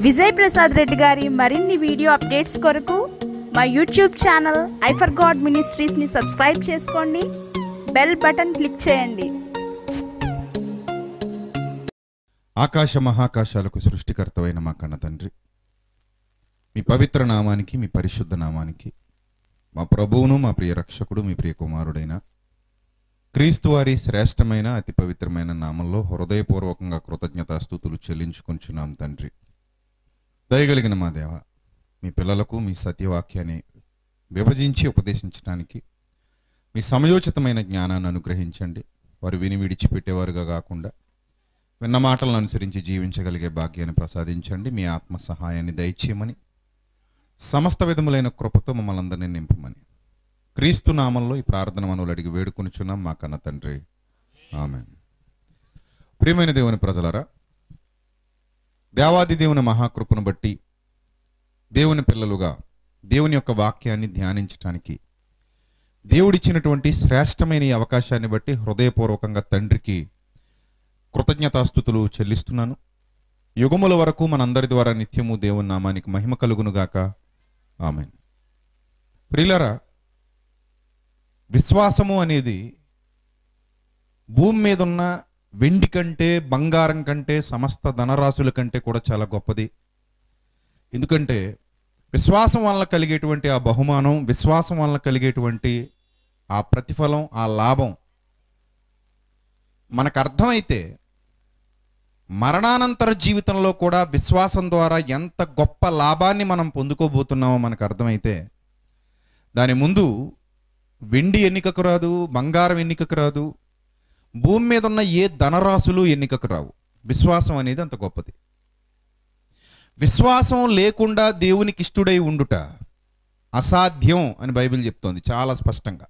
విజయ్ ప్రసాద్ రెడ్డి గారి మరిన్ని video updates కొరకు మా యూట్యూబ్ ఛానల్ ఐఫర్ గాడ్ మినిస్ట్రీస్ని సబ్స్క్రైబ్ చేసుకోండి బెల్ బటన్ క్లిక్ చేయండి ఆకాశ మహాకాశాలకు సృష్టికర్తవైన మా కన్న తండ్రి మీ పవిత్ర నామానికి మీ పరిశుద్ధ నామానికి మా ప్రభువును మా ప్రియ రక్షకుడు మీ ప్రియ కుమారుడైన క్రీస్తు వారి శ్రేష్టమైన అతి పవిత్రమైన నామంలో హృదయపూర్వకంగా కృతజ్ఞతాస్థుతులు చెల్లించుకుంటున్నాం తండ్రి దయగలిగిన మా దేవ మీ పిల్లలకు మీ సత్యవాక్యాన్ని విభజించి ఉపదేశించడానికి మీ సమయోచితమైన జ్ఞానాన్ని అనుగ్రహించండి వారు విని విడిచిపెట్టేవారుగా కాకుండా విన్న మాటలను అనుసరించి జీవించగలిగే భాగ్యాన్ని ప్రసాదించండి మీ ఆత్మ సహాయాన్ని దయచేయమని సమస్త విధములైన కృపతో మమ్మల్ని అందరినీ నింపమని క్రీస్తు నామంలో ఈ ప్రార్థన మనవులు అడిగి వేడుకొనిచున్నాం మా కన్న తండ్రి ఆమె ప్రియమైన దేవుని ప్రజలరా దేవాది దేవుని మహాకృపను బట్టి దేవుని పిల్లలుగా దేవుని యొక్క వాక్యాన్ని ధ్యానించటానికి దేవుడిచ్చినటువంటి శ్రేష్టమైన ఈ అవకాశాన్ని బట్టి హృదయపూర్వకంగా తండ్రికి కృతజ్ఞతాస్థుతులు చెల్లిస్తున్నాను యుగముల వరకు మనందరి ద్వారా నిత్యము దేవుని నామానికి మహిమ కలుగునుగాక ఆమెన్ ప్రియులరా విశ్వాసము అనేది భూమి మీద ఉన్న వెండి కంటే బంగారం కంటే సమస్త ధనరాశుల కంటే కూడా చాలా గొప్పది ఎందుకంటే విశ్వాసం వలన కలిగేటువంటి ఆ బహుమానం విశ్వాసం వలన కలిగేటువంటి ఆ ప్రతిఫలం ఆ లాభం మనకు అర్థమైతే మరణానంతర జీవితంలో కూడా విశ్వాసం ద్వారా ఎంత గొప్ప లాభాన్ని మనం పొందుకోబోతున్నామో మనకు అర్థమైతే దాని ముందు వెండి ఎన్నికకు రాదు బంగారం ఎన్నికకు రాదు భూమి మీద ఉన్న ఏ ధనరాశులు ఎన్నికకు రావు విశ్వాసం అనేది అంత గొప్పది విశ్వాసం లేకుండా దేవునికి ఇష్టుడై ఉండుట అసాధ్యం అని బైబిల్ చెప్తోంది చాలా స్పష్టంగా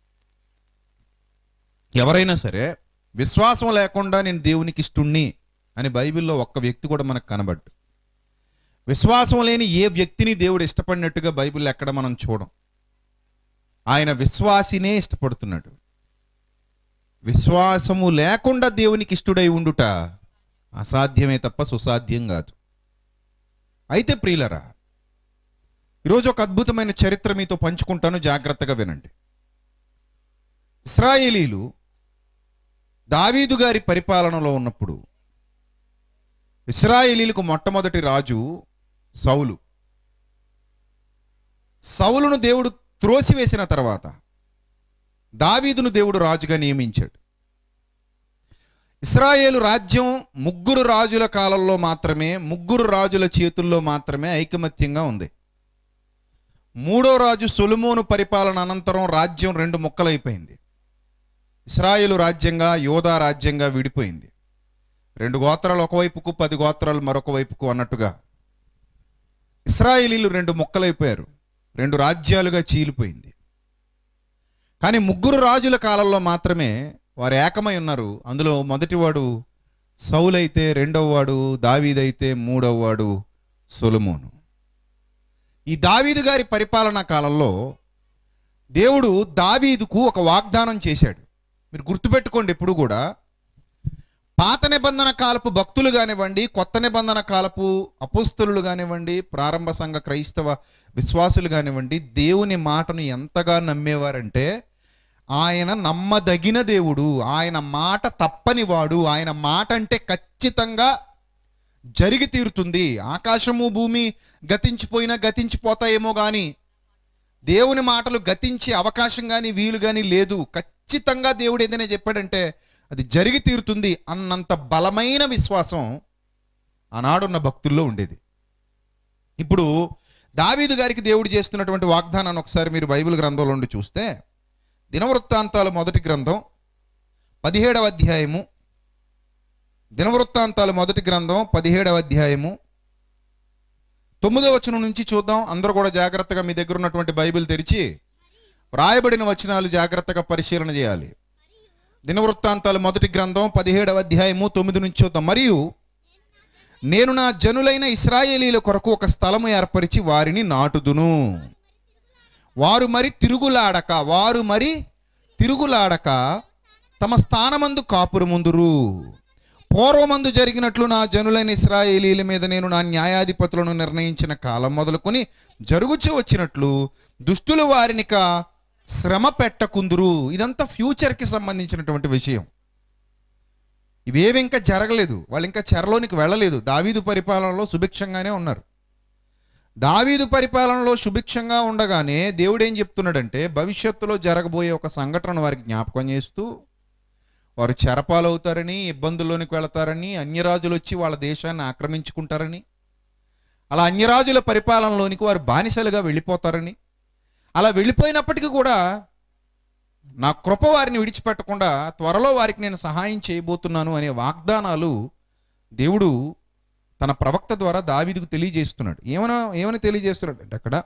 ఎవరైనా సరే విశ్వాసం లేకుండా నేను దేవునికి ఇష్టుణ్ణి అని బైబిల్లో ఒక్క వ్యక్తి కూడా మనకు కనబడ్డు విశ్వాసం లేని ఏ వ్యక్తిని దేవుడు ఇష్టపడినట్టుగా బైబిల్ ఎక్కడ మనం చూడం ఆయన విశ్వాసినే ఇష్టపడుతున్నాడు విశ్వాసము లేకుండా దేవునికి ఇష్టుడై ఉండుట అసాధ్యమే తప్ప సుసాధ్యం కాదు అయితే ప్రియులరా ఈరోజు ఒక అద్భుతమైన చరిత్ర మీతో పంచుకుంటాను జాగ్రత్తగా వినండి ఇస్రాయేలీలు దావీదు గారి పరిపాలనలో ఉన్నప్పుడు ఇస్రాయేలీలకు మొట్టమొదటి రాజు సౌలు సౌలును దేవుడు త్రోసివేసిన తర్వాత దావీదును దేవుడు రాజుగా నియమించాడు ఇస్రాయేలు రాజ్యం ముగ్గురు రాజుల కాలంలో మాత్రమే ముగ్గురు రాజుల చేతుల్లో మాత్రమే ఐకమత్యంగా ఉంది మూడో రాజు సొలుమోను పరిపాలన అనంతరం రాజ్యం రెండు ముక్కలైపోయింది ఇస్రాయేలు రాజ్యంగా యోధా రాజ్యంగా విడిపోయింది రెండు గోత్రాలు ఒకవైపుకు పది గోత్రాలు మరొక వైపుకు అన్నట్టుగా ఇస్రాయేలీలు రెండు ముక్కలైపోయారు రెండు రాజ్యాలుగా చీలిపోయింది కానీ ముగ్గురు రాజుల కాలంలో మాత్రమే వారు ఏకమై ఉన్నారు అందులో మొదటివాడు సౌలైతే రెండవ వాడు దావీదైతే మూడవ వాడు సొలమోను ఈ దావీదు గారి పరిపాలనా కాలంలో దేవుడు దావీదుకు ఒక వాగ్దానం చేశాడు మీరు గుర్తుపెట్టుకోండి ఎప్పుడు కూడా పాత నిబంధన కాలపు భక్తులు కానివ్వండి కొత్త నిబంధన కాలపు అపుస్తులు కానివ్వండి ప్రారంభ సంఘ క్రైస్తవ విశ్వాసులు కానివ్వండి దేవుని మాటను ఎంతగా నమ్మేవారంటే ఆయన నమ్మదగిన దేవుడు ఆయన మాట తప్పని వాడు ఆయన మాట అంటే ఖచ్చితంగా జరిగి తీరుతుంది ఆకాశము భూమి గతించిపోయినా గతించిపోతాయేమో కానీ దేవుని మాటలు గతించే అవకాశం కానీ వీలు కానీ లేదు ఖచ్చితంగా దేవుడు ఏదైనా చెప్పాడంటే అది జరిగి తీరుతుంది అన్నంత బలమైన విశ్వాసం ఆనాడున్న భక్తుల్లో ఉండేది ఇప్పుడు దావీదు గారికి దేవుడు చేస్తున్నటువంటి వాగ్దానాన్ని ఒకసారి మీరు బైబిల్ గ్రంథంలో ఉండి చూస్తే దినవృత్తాంతాలు మొదటి గ్రంథం పదిహేడవ అధ్యాయము దినవృత్తాంతాలు మొదటి గ్రంథం పదిహేడవ అధ్యాయము తొమ్మిదవ వచనం నుంచి చూద్దాం అందరూ కూడా జాగ్రత్తగా మీ దగ్గర ఉన్నటువంటి బైబిల్ తెరిచి వ్రాయబడిన వచనాలు జాగ్రత్తగా పరిశీలన చేయాలి దినవృత్తాంతాలు మొదటి గ్రంథం పదిహేడవ అధ్యాయము తొమ్మిది నుంచి చూద్దాం మరియు నేను నా జనులైన ఇస్రాయేలీల కొరకు ఒక స్థలము ఏర్పరిచి వారిని నాటుదును వారు మరి తిరుగులాడక వారు మరి తిరుగులాడక తమ స్థానమందు కాపురముందురు పూర్వమందు జరిగినట్లు నా జనులైన ఇస్రాయేలీల మీద నేను నా న్యాయాధిపతులను నిర్ణయించిన కాలం మొదలుకొని జరుగుచూ వచ్చినట్లు దుష్టులు వారినిక శ్రమ పెట్టకుందురు ఇదంతా ఫ్యూచర్కి సంబంధించినటువంటి విషయం ఇవేవి ఇంకా జరగలేదు వాళ్ళు ఇంకా చెరలోనికి వెళ్ళలేదు దావీదు పరిపాలనలో సుభిక్షంగానే ఉన్నారు దావీదు పరిపాలనలో సుభిక్షంగా ఉండగానే దేవుడు ఏం చెప్తున్నాడంటే భవిష్యత్తులో జరగబోయే ఒక సంఘటన వారికి జ్ఞాపకం చేస్తూ వారు చెరపాలవుతారని ఇబ్బందుల్లోనికి వెళతారని అన్యరాజులు వచ్చి వాళ్ళ దేశాన్ని ఆక్రమించుకుంటారని అలా అన్యరాజుల పరిపాలనలోనికి వారు బానిసలుగా వెళ్ళిపోతారని అలా వెళ్ళిపోయినప్పటికీ కూడా నా కృప వారిని విడిచిపెట్టకుండా త్వరలో వారికి నేను సహాయం చేయబోతున్నాను అనే వాగ్దానాలు దేవుడు తన ప్రవక్త ద్వారా దావీదుకు తెలియజేస్తున్నాడు ఏమన ఏమని తెలియజేస్తున్నాడు అంటే అక్కడ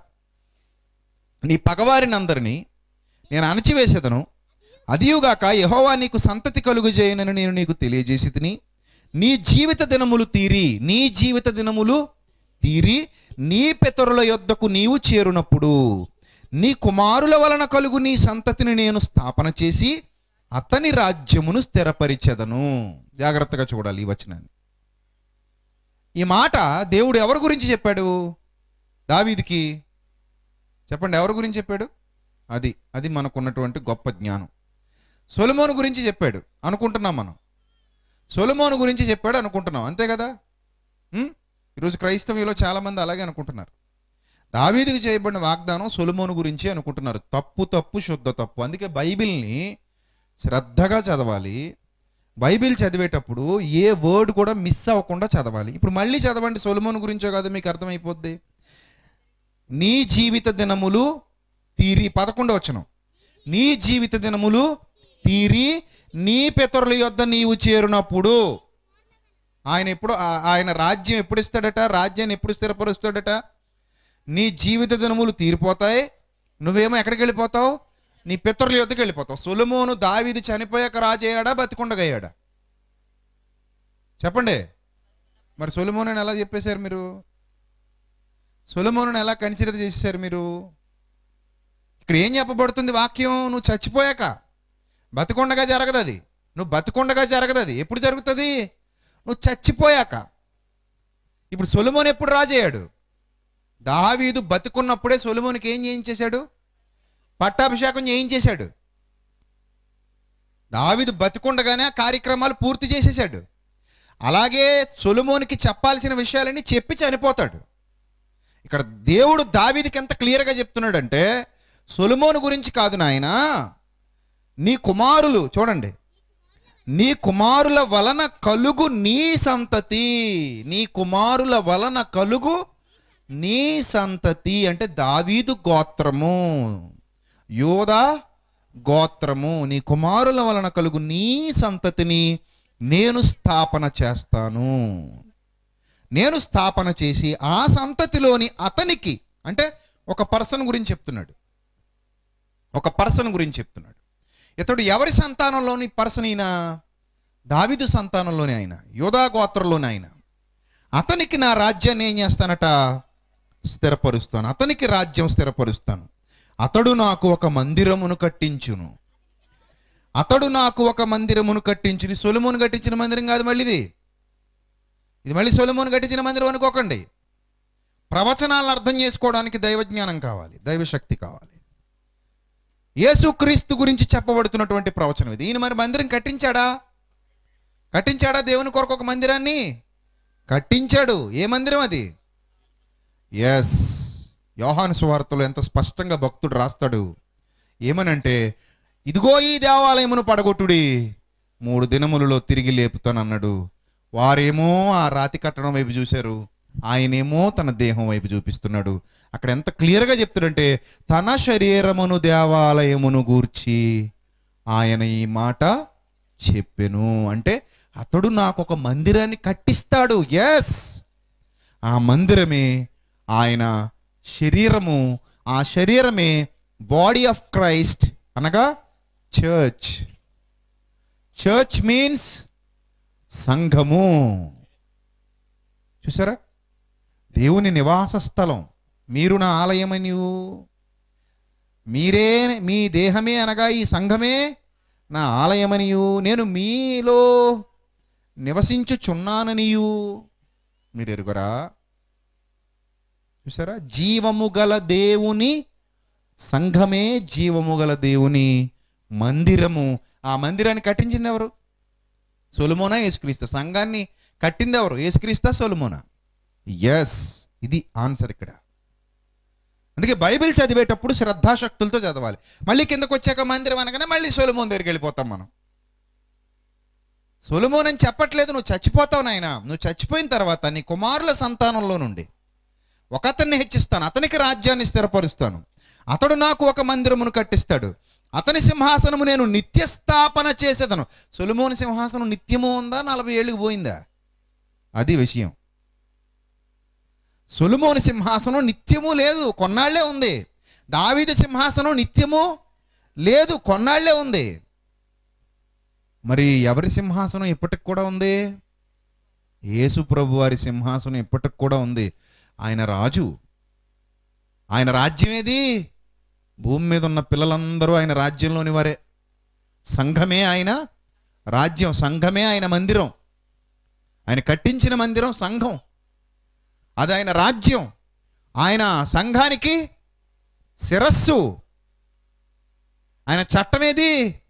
నీ పగవారిని అందరినీ నేను అణచివేసేదను అదియుగాక యహోవా నీకు సంతతి కలుగు చేయనని నేను నీకు తెలియజేసి తిని నీ జీవిత దినములు తీరి నీ జీవిత దినములు తీరి నీ పితరుల యొద్దకు నీవు చేరునప్పుడు నీ కుమారుల వలన కలుగు నీ సంతతిని నేను స్థాపన చేసి అతని రాజ్యమును స్థిరపరిచెదను జాగ్రత్తగా చూడాలి ఈ వచనాన్ని ఈ మాట దేవుడు ఎవరి గురించి చెప్పాడు దావీదికి చెప్పండి ఎవరి గురించి చెప్పాడు అది అది మనకున్నటువంటి గొప్ప జ్ఞానం సొలమోను గురించి చెప్పాడు అనుకుంటున్నాం మనం సొలమోను గురించి చెప్పాడు అనుకుంటున్నాం అంతే కదా ఉం? ఈరోజు క్రైస్తవ్యంలో చాలామంది అలాగే అనుకుంటున్నారు దావీదికి చేయబడిన వాగ్దానం సొలమోను గురించి అనుకుంటున్నారు తప్పు తప్పు శుద్ధ తప్పు అందుకే బైబిల్ని శ్రద్ధగా చదవాలి బైబిల్ చదివేటప్పుడు ఏ వర్డ్ కూడా మిస్ అవ్వకుండా చదవాలి ఇప్పుడు మళ్ళీ చదవండి సొలమోను గురించో కాదు మీకు అర్థమైపోద్ది నీ జీవిత దినములు తీరి పదకొండవ వచనం నీ జీవిత దినములు తీరి నీ పితరుల యొద్ద నీవు చేరునప్పుడు ఆయన ఎప్పుడు ఆ- ఆయన రాజ్యం ఎప్పుడు ఇస్తాడట రాజ్యాన్ని ఎప్పుడు స్థిరపరుస్తాడట నీ జీవిత దినములు తీరిపోతాయి నువ్వేమో ఎక్కడికి వెళ్ళిపోతావు నీ పితరుల యొద్దకు వెళ్ళిపోతావు సొలమోను దావీదు చనిపోయాక రాజయ్యాడా బతికుండగయ్యాడా చెప్పండి మరి సొలమోను ఎలా చెప్పేశారు మీరు సొలమోను ఎలా కన్సిడర్ చేసేసారు మీరు ఇక్కడ ఏం చెప్పబడుతుంది వాక్యం నువ్వు చచ్చిపోయాక బతికొండగా జరగదు అది నువ్వు బతికొండగా జరగదు అది ఎప్పుడు జరుగుతుంది నువ్వు చచ్చిపోయాక ఇప్పుడు సొలమోన్ ఎప్పుడు రాజయ్యాడు దావీదు బతికున్నప్పుడే సొలమోనికి ఏం చేయించేశాడు పట్టాభిషేకం చేయించేశాడు దావీదు బతికుండగానే ఆ కార్యక్రమాలు పూర్తి చేసేశాడు అలాగే సొలమోనికి చెప్పాల్సిన విషయాలన్నీ చెప్పి చనిపోతాడు ఇక్కడ దేవుడు దావీదికి ఎంత క్లియర్గా చెప్తున్నాడంటే సొలమోను గురించి కాదు నాయన నీ కుమారులు చూడండి నీ కుమారుల వలన కలుగు నీ సంతతి నీ కుమారుల వలన కలుగు నీ సంతతి అంటే దావీదు గోత్రము యోధా గోత్రము నీ కుమారుల వలన కలుగు నీ సంతతిని నేను స్థాపన చేస్తాను నేను స్థాపన చేసి ఆ సంతతిలోని అతనికి అంటే ఒక పర్సన్ గురించి చెప్తున్నాడు ఒక పర్సన్ గురించి చెప్తున్నాడు ఇతడు ఎవరి సంతానంలోని పర్సన్ అయినా దావిదు సంతానంలోని ఆయన యోధా గోత్రంలోని ఆయన అతనికి నా రాజ్యాన్ని ఏం చేస్తానట స్థిరపరుస్తాను అతనికి రాజ్యం స్థిరపరుస్తాను అతడు నాకు ఒక మందిరమును కట్టించును అతడు నాకు ఒక మందిరమును కట్టించుని సొలమును కట్టించిన మందిరం కాదు మళ్ళీ ఇది ఇది మళ్ళీ సొలమును కట్టించిన మందిరం అనుకోకండి ప్రవచనాలను అర్థం చేసుకోవడానికి దైవజ్ఞానం కావాలి దైవశక్తి కావాలి యేసుక్రీస్తు గురించి చెప్పబడుతున్నటువంటి ప్రవచనం ఇది ఈయన మరి మందిరం కట్టించాడా కట్టించాడా దేవుని కొరకు ఒక మందిరాన్ని కట్టించాడు ఏ మందిరం అది ఎస్ యోహాను సువార్తలో ఎంత స్పష్టంగా భక్తుడు రాస్తాడు ఏమనంటే ఇదిగో ఈ దేవాలయమును పడగొట్టుడి మూడు దినములలో తిరిగి లేపుతానన్నాడు వారేమో ఆ రాతి కట్టడం వైపు చూశారు ఆయనేమో తన దేహం వైపు చూపిస్తున్నాడు అక్కడ ఎంత క్లియర్గా చెప్తాడంటే తన శరీరమును దేవాలయమును గూర్చి ఆయన ఈ మాట చెప్పెను అంటే అతడు నాకు ఒక మందిరాన్ని కట్టిస్తాడు ఎస్ ఆ మందిరమే ఆయన శరీరము ఆ శరీరమే బాడీ ఆఫ్ క్రైస్ట్ అనగా చర్చ్ చర్చ్ మీన్స్ సంఘము చూసారా దేవుని నివాస స్థలం మీరు నా ఆలయమనియు మీరే మీ దేహమే అనగా ఈ సంఘమే నా ఆలయమనియు నేను మీలో నివసించుచున్నాననియు మీరు ఎరుగురా చూసారా జీవము గల దేవుని సంఘమే జీవము గల దేవుని మందిరము ఆ మందిరాన్ని కట్టించింది ఎవరు సొలుమోనా యేసుక్రీస్తు సంఘాన్ని కట్టింది ఎవరు యేసుక్రీస్తా సొలుమోనా ఎస్ ఇది ఆన్సర్ ఇక్కడ అందుకే బైబిల్ చదివేటప్పుడు శ్రద్ధాశక్తులతో చదవాలి మళ్ళీ కిందకు వచ్చాక మందిరం అనగానే మళ్ళీ సొలుమోన్ దగ్గరికి వెళ్ళిపోతాం మనం సొలుమోన్ అని చెప్పట్లేదు నువ్వు చచ్చిపోతావు నాయన నువ్వు చచ్చిపోయిన తర్వాత నీ కుమారుల సంతానంలో నుండి ఒకతన్ని హెచ్చిస్తాను అతనికి రాజ్యాన్ని స్థిరపరుస్తాను అతడు నాకు ఒక మందిరమును కట్టిస్తాడు అతని సింహాసనము నేను నిత్య స్థాపన చేసేదను సొలుమోని సింహాసనం నిత్యము ఉందా నలభై ఏళ్ళకి పోయిందా అది విషయం సొలుమోని సింహాసనం నిత్యము లేదు కొన్నాళ్లే ఉంది దావీదు సింహాసనం నిత్యము లేదు కొన్నాళ్లే ఉంది మరి ఎవరి సింహాసనం ఇప్పటికి కూడా ఉంది యేసు ప్రభు వారి సింహాసనం ఇప్పటికి కూడా ఉంది ఆయన రాజు ఆయన రాజ్యం ఏది భూమి మీద ఉన్న పిల్లలందరూ ఆయన రాజ్యంలోని వారే సంఘమే ఆయన రాజ్యం సంఘమే ఆయన మందిరం ఆయన కట్టించిన మందిరం సంఘం అది ఆయన రాజ్యం ఆయన సంఘానికి శిరస్సు ఆయన చట్టం ఏది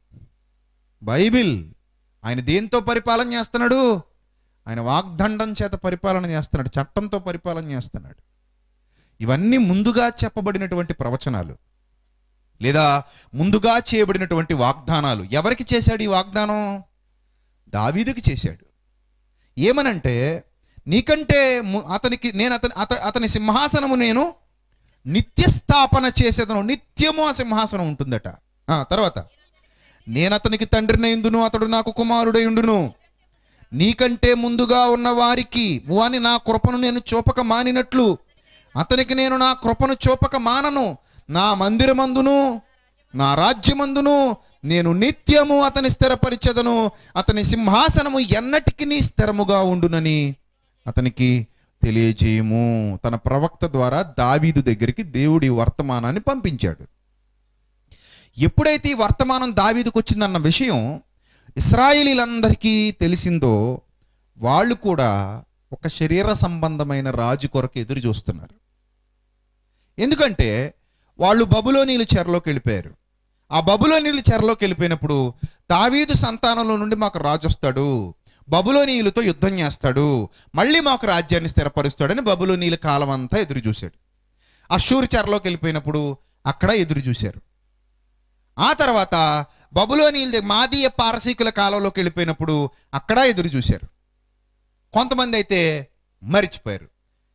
బైబిల్ ఆయన దేంతో పరిపాలన చేస్తున్నాడు ఆయన వాగ్దండం చేత పరిపాలన చేస్తున్నాడు చట్టంతో పరిపాలన చేస్తున్నాడు ఇవన్నీ ముందుగా చెప్పబడినటువంటి ప్రవచనాలు లేదా ముందుగా చేయబడినటువంటి వాగ్దానాలు ఎవరికి చేశాడు ఈ వాగ్దానం దావీదుకి చేశాడు ఏమనంటే నీకంటే ము- అతనికి నేను అతని అత అతని సింహాసనము నేను నిత్య స్థాపన చేసేదను నిత్యము ఆ సింహాసనం ఉంటుందట ఆ, తర్వాత నేను అతనికి తండ్రిని ఇందును అతడు నాకు కుమారుడై ఉండును నీకంటే ముందుగా ఉన్న వారికి వాని నా కృపను నేను చూపక మానినట్లు అతనికి నేను నా కృపను చూపక మానను నా మందిరమందును నా రాజ్యమందును నేను నిత్యము అతని స్థిరపరిచెదను అతని సింహాసనము ఎన్నటికి స్థిరముగా ఉండునని అతనికి తెలియజేయము తన ప్రవక్త ద్వారా దావీదు దగ్గరికి దేవుడి వర్తమానాన్ని పంపించాడు ఎప్పుడైతే ఈ వర్తమానం దావీదుకు వచ్చిందన్న విషయం ఇస్రాయేలీలందరికీ తెలిసిందో వాళ్ళు కూడా ఒక శరీర సంబంధమైన రాజు కొరకు ఎదురు చూస్తున్నారు ఎందుకంటే వాళ్ళు బబులోనీలు చెరలోకి వెళ్ళిపోయారు ఆ బబులోనీలు చెరలోకి వెళ్ళిపోయినప్పుడు దావీదు సంతానంలో నుండి మాకు రాజు వస్తాడు బబులోనీయులతో యుద్ధం చేస్తాడు మళ్ళీ మాకు రాజ్యాన్ని స్థిరపరుస్తాడని బబులోనీల కాలం అంతా ఎదురు చూశాడు అషూరు చెరలోకి వెళ్ళిపోయినప్పుడు అక్కడ ఎదురు చూశారు ఆ తర్వాత బబులోనీల దగ్గర మాదీయ పారసీకుల కాలంలోకి వెళ్ళిపోయినప్పుడు అక్కడ ఎదురు చూశారు కొంతమంది అయితే మరిచిపోయారు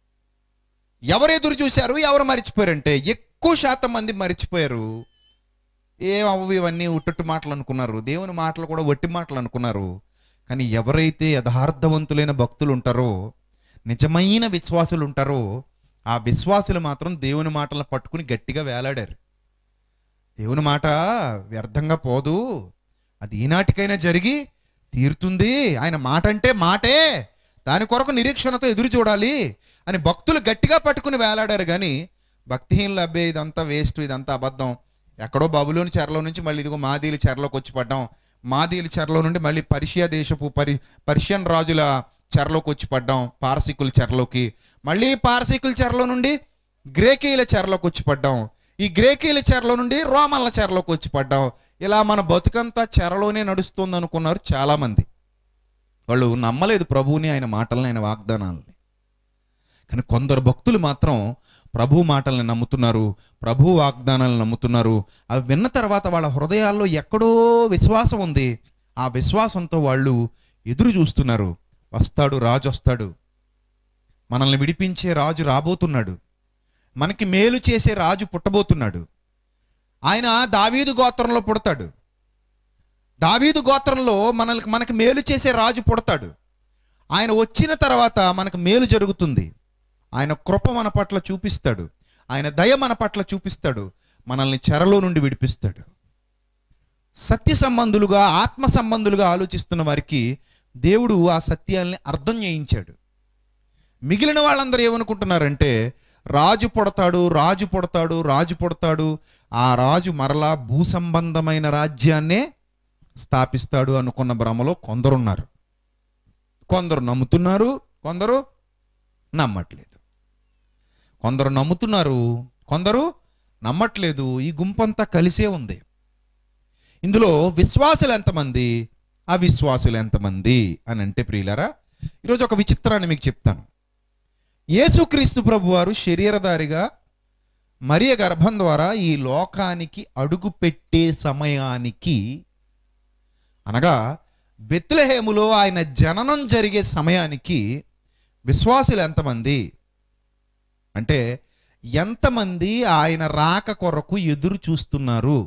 ఎవరు ఎదురు చూశారు ఎవరు మరిచిపోయారంటే ఎక్కువ శాతం మంది మరిచిపోయారు ఏం అవ్వు ఇవన్నీ ఉట్టట్టు మాటలు అనుకున్నారు దేవుని మాటలు కూడా వట్టి మాటలు అనుకున్నారు కానీ ఎవరైతే యథార్థవంతులైన భక్తులు ఉంటారో నిజమైన విశ్వాసులు ఉంటారో ఆ విశ్వాసులు మాత్రం దేవుని మాటలను పట్టుకుని గట్టిగా వేలాడారు దేవుని మాట వ్యర్థంగా పోదు అది ఈనాటికైనా జరిగి తీరుతుంది ఆయన మాట అంటే మాటే దాని కొరకు నిరీక్షణతో ఎదురు చూడాలి అని భక్తులు గట్టిగా పట్టుకుని వేలాడారు కానీ భక్తిహీనులు అబ్బే ఇదంతా వేస్ట్ ఇదంతా అబద్ధం ఎక్కడో బబులోని చెరలో నుంచి మళ్ళీ ఇదిగో మాదీల చెరలోకి వచ్చి పడ్డాం మాదీల చెరలో నుండి మళ్ళీ పర్షియా దేశపు పరి పర్షియన్ రాజుల చెరలోకి వచ్చి పడ్డాం పారసీకుల చెరలోకి మళ్ళీ పారసీకుల చెరలో నుండి గ్రేకీల చెరలోకి వచ్చి పడ్డాం ఈ గ్రేకీల చెరలో నుండి రోమన్ల చెరలోకి వచ్చి పడ్డాం ఇలా మన బతుకంతా చెరలోనే నడుస్తుంది అనుకున్నారు చాలామంది వాళ్ళు నమ్మలేదు ప్రభువుని ఆయన మాటలని ఆయన వాగ్దానాలని కానీ కొందరు భక్తులు మాత్రం ప్రభు మాటల్ని నమ్ముతున్నారు ప్రభు వాగ్దానాలను నమ్ముతున్నారు అవి విన్న తర్వాత వాళ్ళ హృదయాల్లో ఎక్కడో విశ్వాసం ఉంది ఆ విశ్వాసంతో వాళ్ళు ఎదురు చూస్తున్నారు వస్తాడు రాజు వస్తాడు మనల్ని విడిపించే రాజు రాబోతున్నాడు మనకి మేలు చేసే రాజు పుట్టబోతున్నాడు ఆయన దావీదు గోత్రంలో పుడతాడు దావీదు గోత్రంలో మనల్ని మనకి మేలు చేసే రాజు పుడతాడు ఆయన వచ్చిన తర్వాత మనకు మేలు జరుగుతుంది ఆయన కృప మన పట్ల చూపిస్తాడు ఆయన దయ మన పట్ల చూపిస్తాడు మనల్ని చెరలో నుండి విడిపిస్తాడు సత్య సంబంధులుగా ఆత్మ సంబంధులుగా ఆలోచిస్తున్న వారికి దేవుడు ఆ సత్యాల్ని అర్థం చేయించాడు మిగిలిన వాళ్ళందరూ ఏమనుకుంటున్నారంటే రాజు పుడతాడు రాజు పుడతాడు రాజు పుడతాడు ఆ రాజు మరలా భూ సంబంధమైన రాజ్యాన్నే స్థాపిస్తాడు అనుకున్న భ్రమలో కొందరున్నారు కొందరు నమ్ముతున్నారు కొందరు నమ్మట్లేదు కొందరు నమ్ముతున్నారు కొందరు నమ్మట్లేదు ఈ గుంపంతా కలిసే ఉంది ఇందులో విశ్వాసులు ఎంతమంది అవిశ్వాసులు ఎంతమంది అని అంటే ప్రియులారా ఈరోజు ఒక విచిత్రాన్ని మీకు చెప్తాను యేసుక్రీస్తు ప్రభువారు శరీరధారిగా మరియ గర్భం ద్వారా ఈ లోకానికి అడుగు పెట్టే సమయానికి అనగా బెత్లహేములో ఆయన జననం జరిగే సమయానికి విశ్వాసులు ఎంతమంది అంటే ఎంతమంది ఆయన రాక కొరకు ఎదురు చూస్తున్నారు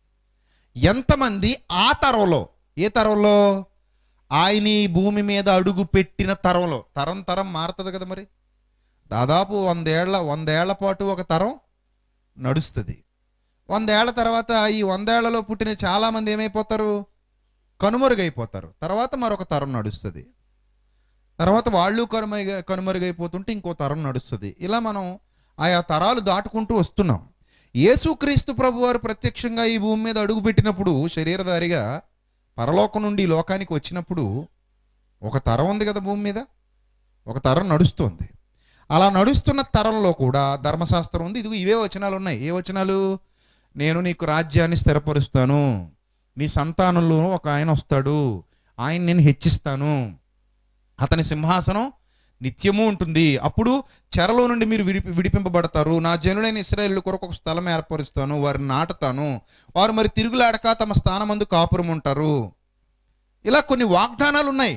ఎంతమంది ఆ తరంలో ఏ తరంలో ఆయన ఈ భూమి మీద అడుగు పెట్టిన తరంలో తరం తరం మారుతుంది కదా మరి దాదాపు వందేళ్ల వందేళ్ల పాటు ఒక తరం నడుస్తుంది వందేళ్ల తర్వాత ఈ వందేళ్లలో పుట్టిన చాలామంది ఏమైపోతారు కనుమరుగైపోతారు తర్వాత మరొక తరం నడుస్తుంది తర్వాత వాళ్ళు కనుమరుగ కనుమరుగైపోతుంటే ఇంకో తరం నడుస్తుంది ఇలా మనం ఆయా తరాలు దాటుకుంటూ వస్తున్నాం యేసుక్రీస్తు ప్రభువారు ప్రత్యక్షంగా ఈ భూమి మీద అడుగుపెట్టినప్పుడు శరీరధారిగా పరలోకం నుండి ఈ లోకానికి వచ్చినప్పుడు ఒక తరం ఉంది కదా భూమి మీద ఒక తరం నడుస్తుంది అలా నడుస్తున్న తరంలో కూడా ధర్మశాస్త్రం ఉంది ఇదిగో ఇవే వచనాలు ఉన్నాయి ఏ వచనాలు నేను నీకు రాజ్యాన్ని స్థిరపరుస్తాను నీ సంతానంలో ఒక ఆయన వస్తాడు ఆయన నేను హెచ్చిస్తాను అతని సింహాసనం నిత్యము ఉంటుంది అప్పుడు చెరలో నుండి మీరు విడిపి విడిపింపబడతారు నా జనులైన ఇస్రాయేల్ కొరకు ఒక స్థలం ఏర్పరుస్తాను వారిని నాటుతాను వారు మరి తిరుగులాడక తమ స్థానమందు కాపురం ఉంటారు ఇలా కొన్ని వాగ్దానాలు ఉన్నాయి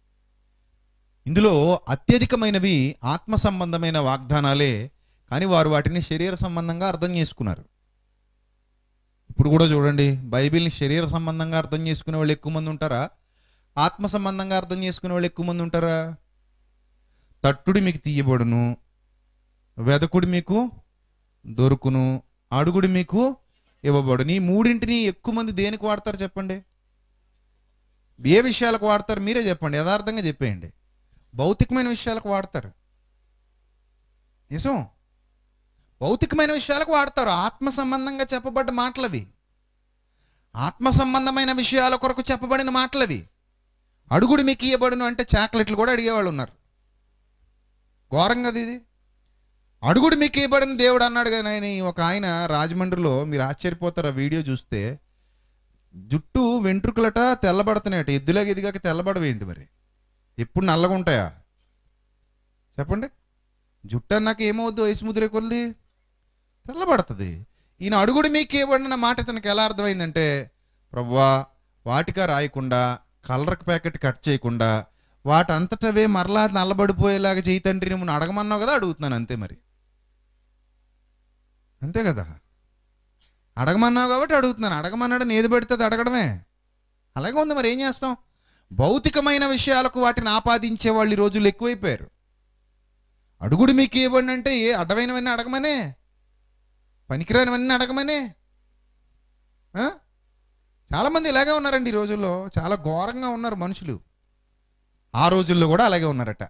ఇందులో అత్యధికమైనవి ఆత్మ సంబంధమైన వాగ్దానాలే కానీ వారు వాటిని శరీర సంబంధంగా అర్థం చేసుకున్నారు ఇప్పుడు కూడా చూడండి బైబిల్ని శరీర సంబంధంగా అర్థం చేసుకునే వాళ్ళు ఎక్కువ మంది ఉంటారా ఆత్మ సంబంధంగా అర్థం చేసుకునే వాళ్ళు ఎక్కువ మంది ఉంటారా తట్టుడి మీకు తీయబడును వెదకుడి మీకు దొరుకును అడుగుడి మీకు ఇవ్వబడును ఈ మూడింటిని ఎక్కువ మంది దేనికి వాడతారు చెప్పండి ఏ విషయాలకు వాడతారు మీరే చెప్పండి యథార్థంగా చెప్పేయండి భౌతికమైన విషయాలకు వాడతారు నిజం భౌతికమైన విషయాలకు వాడతారు ఆత్మ సంబంధంగా చెప్పబడ్డ మాటలవి ఆత్మ సంబంధమైన విషయాల కొరకు చెప్పబడిన మాటలవి అడుగుడు మీకు ఇవ్వబడును అంటే చాక్లెట్లు కూడా అడిగేవాళ్ళు ఉన్నారు ఘోరం కదా ఇది అడుగుడు మీకు ఇవ్వబడిన దేవుడు అన్నాడు కదా ఆయన ఒక ఆయన రాజమండ్రిలో మీరు ఆశ్చర్యపోతారు ఆ వీడియో చూస్తే జుట్టు వెంట్రుకలట తెల్లబడుతున్నాయట ఎద్దులాగా ఎదిగాక తెల్లబడవేంటి మరి ఎప్పుడు నల్లగా ఉంటాయా చెప్పండి జుట్టు అన్నాక ఏమవుద్దు వయసు ముద్రే కొద్ది తెల్లబడుతుంది ఈయన అడుగుడు మీకు ఇవ్వబడిన మాట ఇతనికి ఎలా అర్థమైందంటే ప్రవ్వా వాటిగా రాయకుండా కలర్ ప్యాకెట్ కట్ చేయకుండా వాటంతటవే మరలా నల్లబడిపోయేలాగా చేయి తండ్రి నువ్వు అడగమన్నావు కదా అడుగుతున్నాను అంతే మరి అంతే కదా అడగమన్నావు కాబట్టి అడుగుతున్నాను అడగమన్నాడు ఏది పడితే అది అడగడమే అలాగే ఉంది మరి ఏం చేస్తాం భౌతికమైన విషయాలకు వాటిని ఆపాదించే వాళ్ళు ఈ రోజులు ఎక్కువైపోయారు అడుగుడు మీకు ఇవ్వండి అంటే ఏ అడ్డమైనవన్నీ అడగమనే పనికిరానివన్నీ అడగమనే ఆ? చాలామంది ఇలాగే ఉన్నారండి ఈ రోజుల్లో చాలా ఘోరంగా ఉన్నారు మనుషులు ఆ రోజుల్లో కూడా అలాగే ఉన్నారట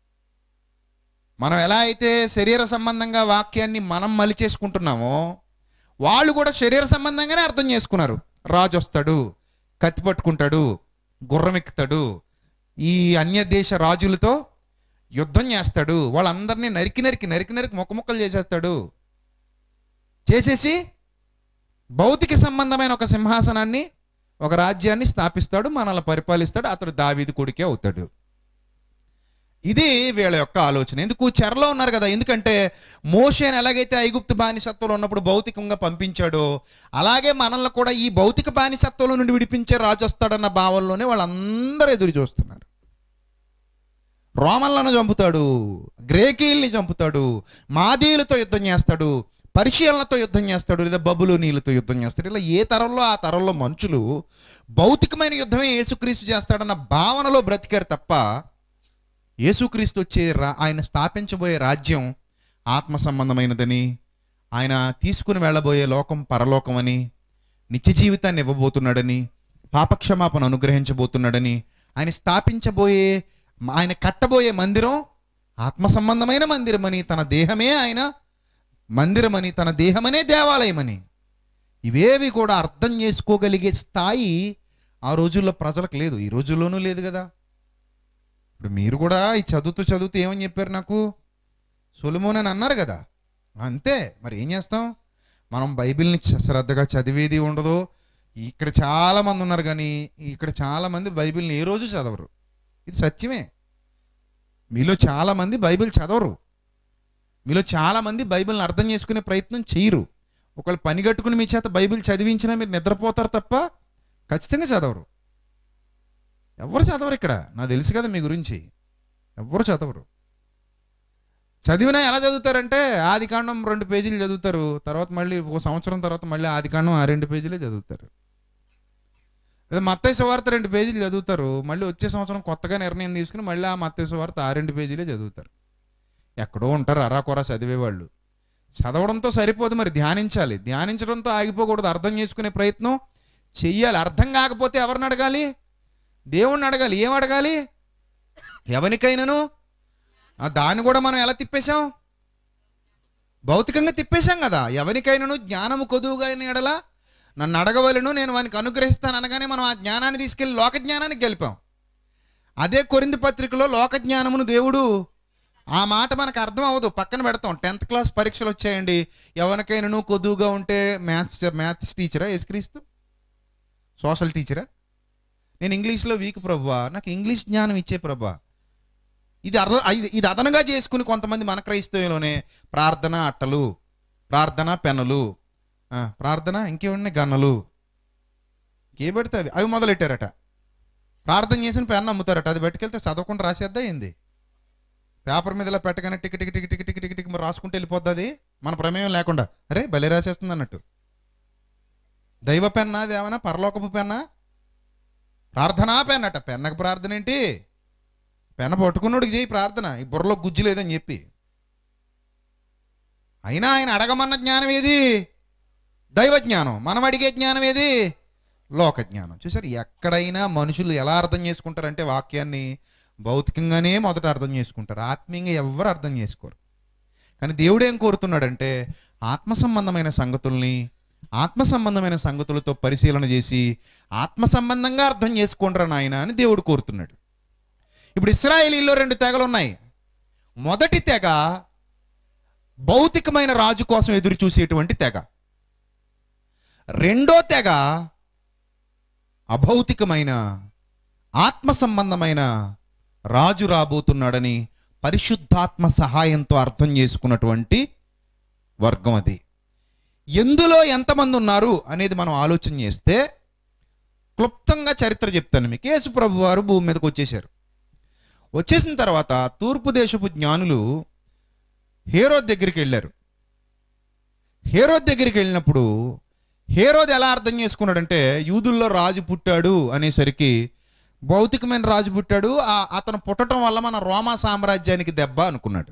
మనం ఎలా అయితే శరీర సంబంధంగా వాక్యాన్ని మనం మలిచేసుకుంటున్నామో వాళ్ళు కూడా శరీర సంబంధంగానే అర్థం చేసుకున్నారు రాజు వస్తాడు కత్తి పట్టుకుంటాడు గుర్రం ఎక్కుతాడు ఈ అన్య దేశ రాజులతో యుద్ధం చేస్తాడు వాళ్ళందరినీ నరికి నరికి నరికి నరికి మొక్క మొక్కలు చేసేస్తాడు చేసేసి భౌతిక సంబంధమైన ఒక సింహాసనాన్ని ఒక రాజ్యాన్ని స్థాపిస్తాడు మనల్ని పరిపాలిస్తాడు అతడు దావీది కొడుకే అవుతాడు ఇది వీళ్ళ యొక్క ఆలోచన ఎందుకు చెరలో ఉన్నారు కదా ఎందుకంటే మోషేని ఎలాగైతే ఐగుప్తు బానిసత్వంలో ఉన్నప్పుడు భౌతికంగా పంపించాడో అలాగే మనల్ని కూడా ఈ భౌతిక బానిసత్వంలో నుండి విడిపించే రాజు వస్తాడన్న భావంలోనే వాళ్ళందరూ ఎదురు చూస్తున్నారు రోమన్లను చంపుతాడు గ్రేకీల్ని చంపుతాడు మాదీయులతో యుద్ధం చేస్తాడు పరిశీలనతో యుద్ధం చేస్తాడు లేదా బబులు నీళ్ళతో యుద్ధం చేస్తాడు ఇలా ఏ తరంలో ఆ తరంలో మనుషులు భౌతికమైన యుద్ధమే యేసుక్రీస్తు చేస్తాడన్న భావనలో బ్రతికారు తప్ప యేసుక్రీస్తు వచ్చే రా ఆయన స్థాపించబోయే రాజ్యం ఆత్మ సంబంధమైనదని ఆయన తీసుకుని వెళ్ళబోయే లోకం పరలోకం అని నిత్య జీవితాన్ని ఇవ్వబోతున్నాడని పాపక్షమాపణ అనుగ్రహించబోతున్నాడని ఆయన స్థాపించబోయే ఆయన కట్టబోయే మందిరం ఆత్మ సంబంధమైన మందిరమని తన దేహమే ఆయన మందిరమని తన దేహమనే దేవాలయమని ఇవేవి కూడా అర్థం చేసుకోగలిగే స్థాయి ఆ రోజుల్లో ప్రజలకు లేదు ఈ రోజుల్లోనూ లేదు కదా ఇప్పుడు మీరు కూడా ఈ చదువుతూ చదువుతూ ఏమని చెప్పారు నాకు సొలుమోన్ అని అన్నారు కదా అంతే మరి ఏం చేస్తాం మనం బైబిల్ని చ- శ్రద్ధగా చదివేది ఉండదు ఇక్కడ చాలా మంది ఉన్నారు కానీ ఇక్కడ చాలా మంది బైబిల్ని ఏ రోజు చదవరు ఇది సత్యమే మీలో చాలా మంది బైబిల్ చదవరు మీలో చాలా మంది బైబిల్ని అర్థం చేసుకునే ప్రయత్నం చేయరు ఒకళ్ళు పని కట్టుకుని మీ చేత బైబిల్ చదివించినా మీరు నిద్రపోతారు తప్ప ఖచ్చితంగా చదవరు ఎవరు చదవరు ఇక్కడ నాకు తెలుసు కదా మీ గురించి ఎవరు చదవరు చదివినా ఎలా చదువుతారంటే ఆదికాండం రెండు పేజీలు చదువుతారు తర్వాత మళ్ళీ ఒక సంవత్సరం తర్వాత మళ్ళీ ఆదికాండం ఆ రెండు పేజీలే చదువుతారు లేదా మత్తయ్య వార్త రెండు పేజీలు చదువుతారు మళ్ళీ వచ్చే సంవత్సరం కొత్తగా నిర్ణయం తీసుకుని మళ్ళీ ఆ మత్తయ్య వార్త ఆ రెండు పేజీలే చదువుతారు ఎక్కడో ఉంటారు అరాకొర చదివేవాళ్ళు చదవడంతో సరిపోదు మరి ధ్యానించాలి ధ్యానించడంతో ఆగిపోకూడదు అర్థం చేసుకునే ప్రయత్నం చెయ్యాలి అర్థం కాకపోతే ఎవరిని అడగాలి దేవుణ్ణి అడగాలి ఏం అడగాలి ఎవరికైనాను ఆ దాన్ని కూడా మనం ఎలా తిప్పేశాం భౌతికంగా తిప్పేశాం కదా ఎవరికైనాను జ్ఞానము కొదువుగా ఎడలా నన్ను అడగవలను నేను వానికి అనుగ్రహిస్తాను అనగానే మనం ఆ జ్ఞానాన్ని తీసుకెళ్లి లోక జ్ఞానానికి గెలిపాం అదే కొరింది పత్రికలో లోక జ్ఞానమును దేవుడు ఆ మాట మనకు అర్థం అవ్వదు పక్కన పెడతాం టెన్త్ క్లాస్ పరీక్షలు వచ్చాయండి ఎవరికైనాను కొద్దుగా ఉంటే మ్యాథ్స్ మ్యాథ్స్ టీచరా యేసుక్రీస్తు సోషల్ టీచరా నేను ఇంగ్లీష్లో వీక్ ప్రభా నాకు ఇంగ్లీష్ జ్ఞానం ఇచ్చే ప్రభా ఇది అర్థం ఇది- ఇది అదనంగా చేసుకుని కొంతమంది మన క్రైస్తవులోనే ప్రార్థన అట్టలు ప్రార్థన పెన్నులు ఆ, ప్రార్థన ఇంకేమన్నా గన్నలు ఏ పెడితే అవి అవి మొదలెట్టారట ప్రార్థన చేసిన పెన్ను అమ్ముతారట అది పట్టుకెళ్తే చదవకుండా రాసేద్దా ఏంది పేపర్ మీద ఇలా పెట్టగానే tick tick tick tick tick tick tick మరి రాసుకుంటూ వెళ్ళిపోద్ది అది మన ప్రమేయం లేకుండా అరే భలే రాసేస్తుంది అన్నట్టు దైవ పెన్నా అదేమన్నా పరలోకపు పెన్నా ప్రార్థనా పెన్ అట పెన్నకు ప్రార్థన ఏంటి పెన్న పట్టుకున్నోడికి చేయి ప్రార్థన ఈ బుర్రలో గుజ్జు లేదని చెప్పి అయినా ఆయన అడగమన్న జ్ఞానం ఏది దైవ జ్ఞానం మనం అడిగే జ్ఞానం ఏది లోక జ్ఞానం చూసారు ఎక్కడైనా మనుషులు ఎలా అర్థం చేసుకుంటారంటే వాక్యాన్ని భౌతికంగానే మొదట అర్థం చేసుకుంటారు ఆత్మీయంగా ఎవరు అర్థం చేసుకోరు కానీ దేవుడు ఏం కోరుతున్నాడంటే ఆత్మ సంబంధమైన సంగతుల్ని ఆత్మ సంబంధమైన సంగతులతో పరిశీలన చేసి ఆత్మ సంబంధంగా అర్థం చేసుకుంటారా నాయన అని దేవుడు కోరుతున్నాడు ఇప్పుడు ఇస్రాయేలీలో రెండు తెగలు ఉన్నాయి మొదటి తెగ భౌతికమైన రాజు కోసం ఎదురు చూసేటువంటి తెగ రెండో తెగ అభౌతికమైన ఆత్మ సంబంధమైన రాజు రాబోతున్నాడని పరిశుద్ధాత్మ సహాయంతో అర్థం చేసుకున్నటువంటి వర్గం అది ఎందులో ఎంతమంది ఉన్నారు అనేది మనం ఆలోచన చేస్తే క్లుప్తంగా చరిత్ర చెప్తాను మీకు యేసు ప్రభు వారు భూమి మీదకి వచ్చేసారు వచ్చేసిన తర్వాత తూర్పు దేశపు జ్ఞానులు హేరోద్ దగ్గరికి వెళ్ళారు హేరోద్ దగ్గరికి వెళ్ళినప్పుడు హేరోద్ ఎలా అర్థం చేసుకున్నాడంటే యూదుల్లో రాజు పుట్టాడు అనేసరికి భౌతికమైన రాజు పుట్టాడు ఆ అతను పుట్టడం వల్ల మన రోమా సామ్రాజ్యానికి దెబ్బ అనుకున్నాడు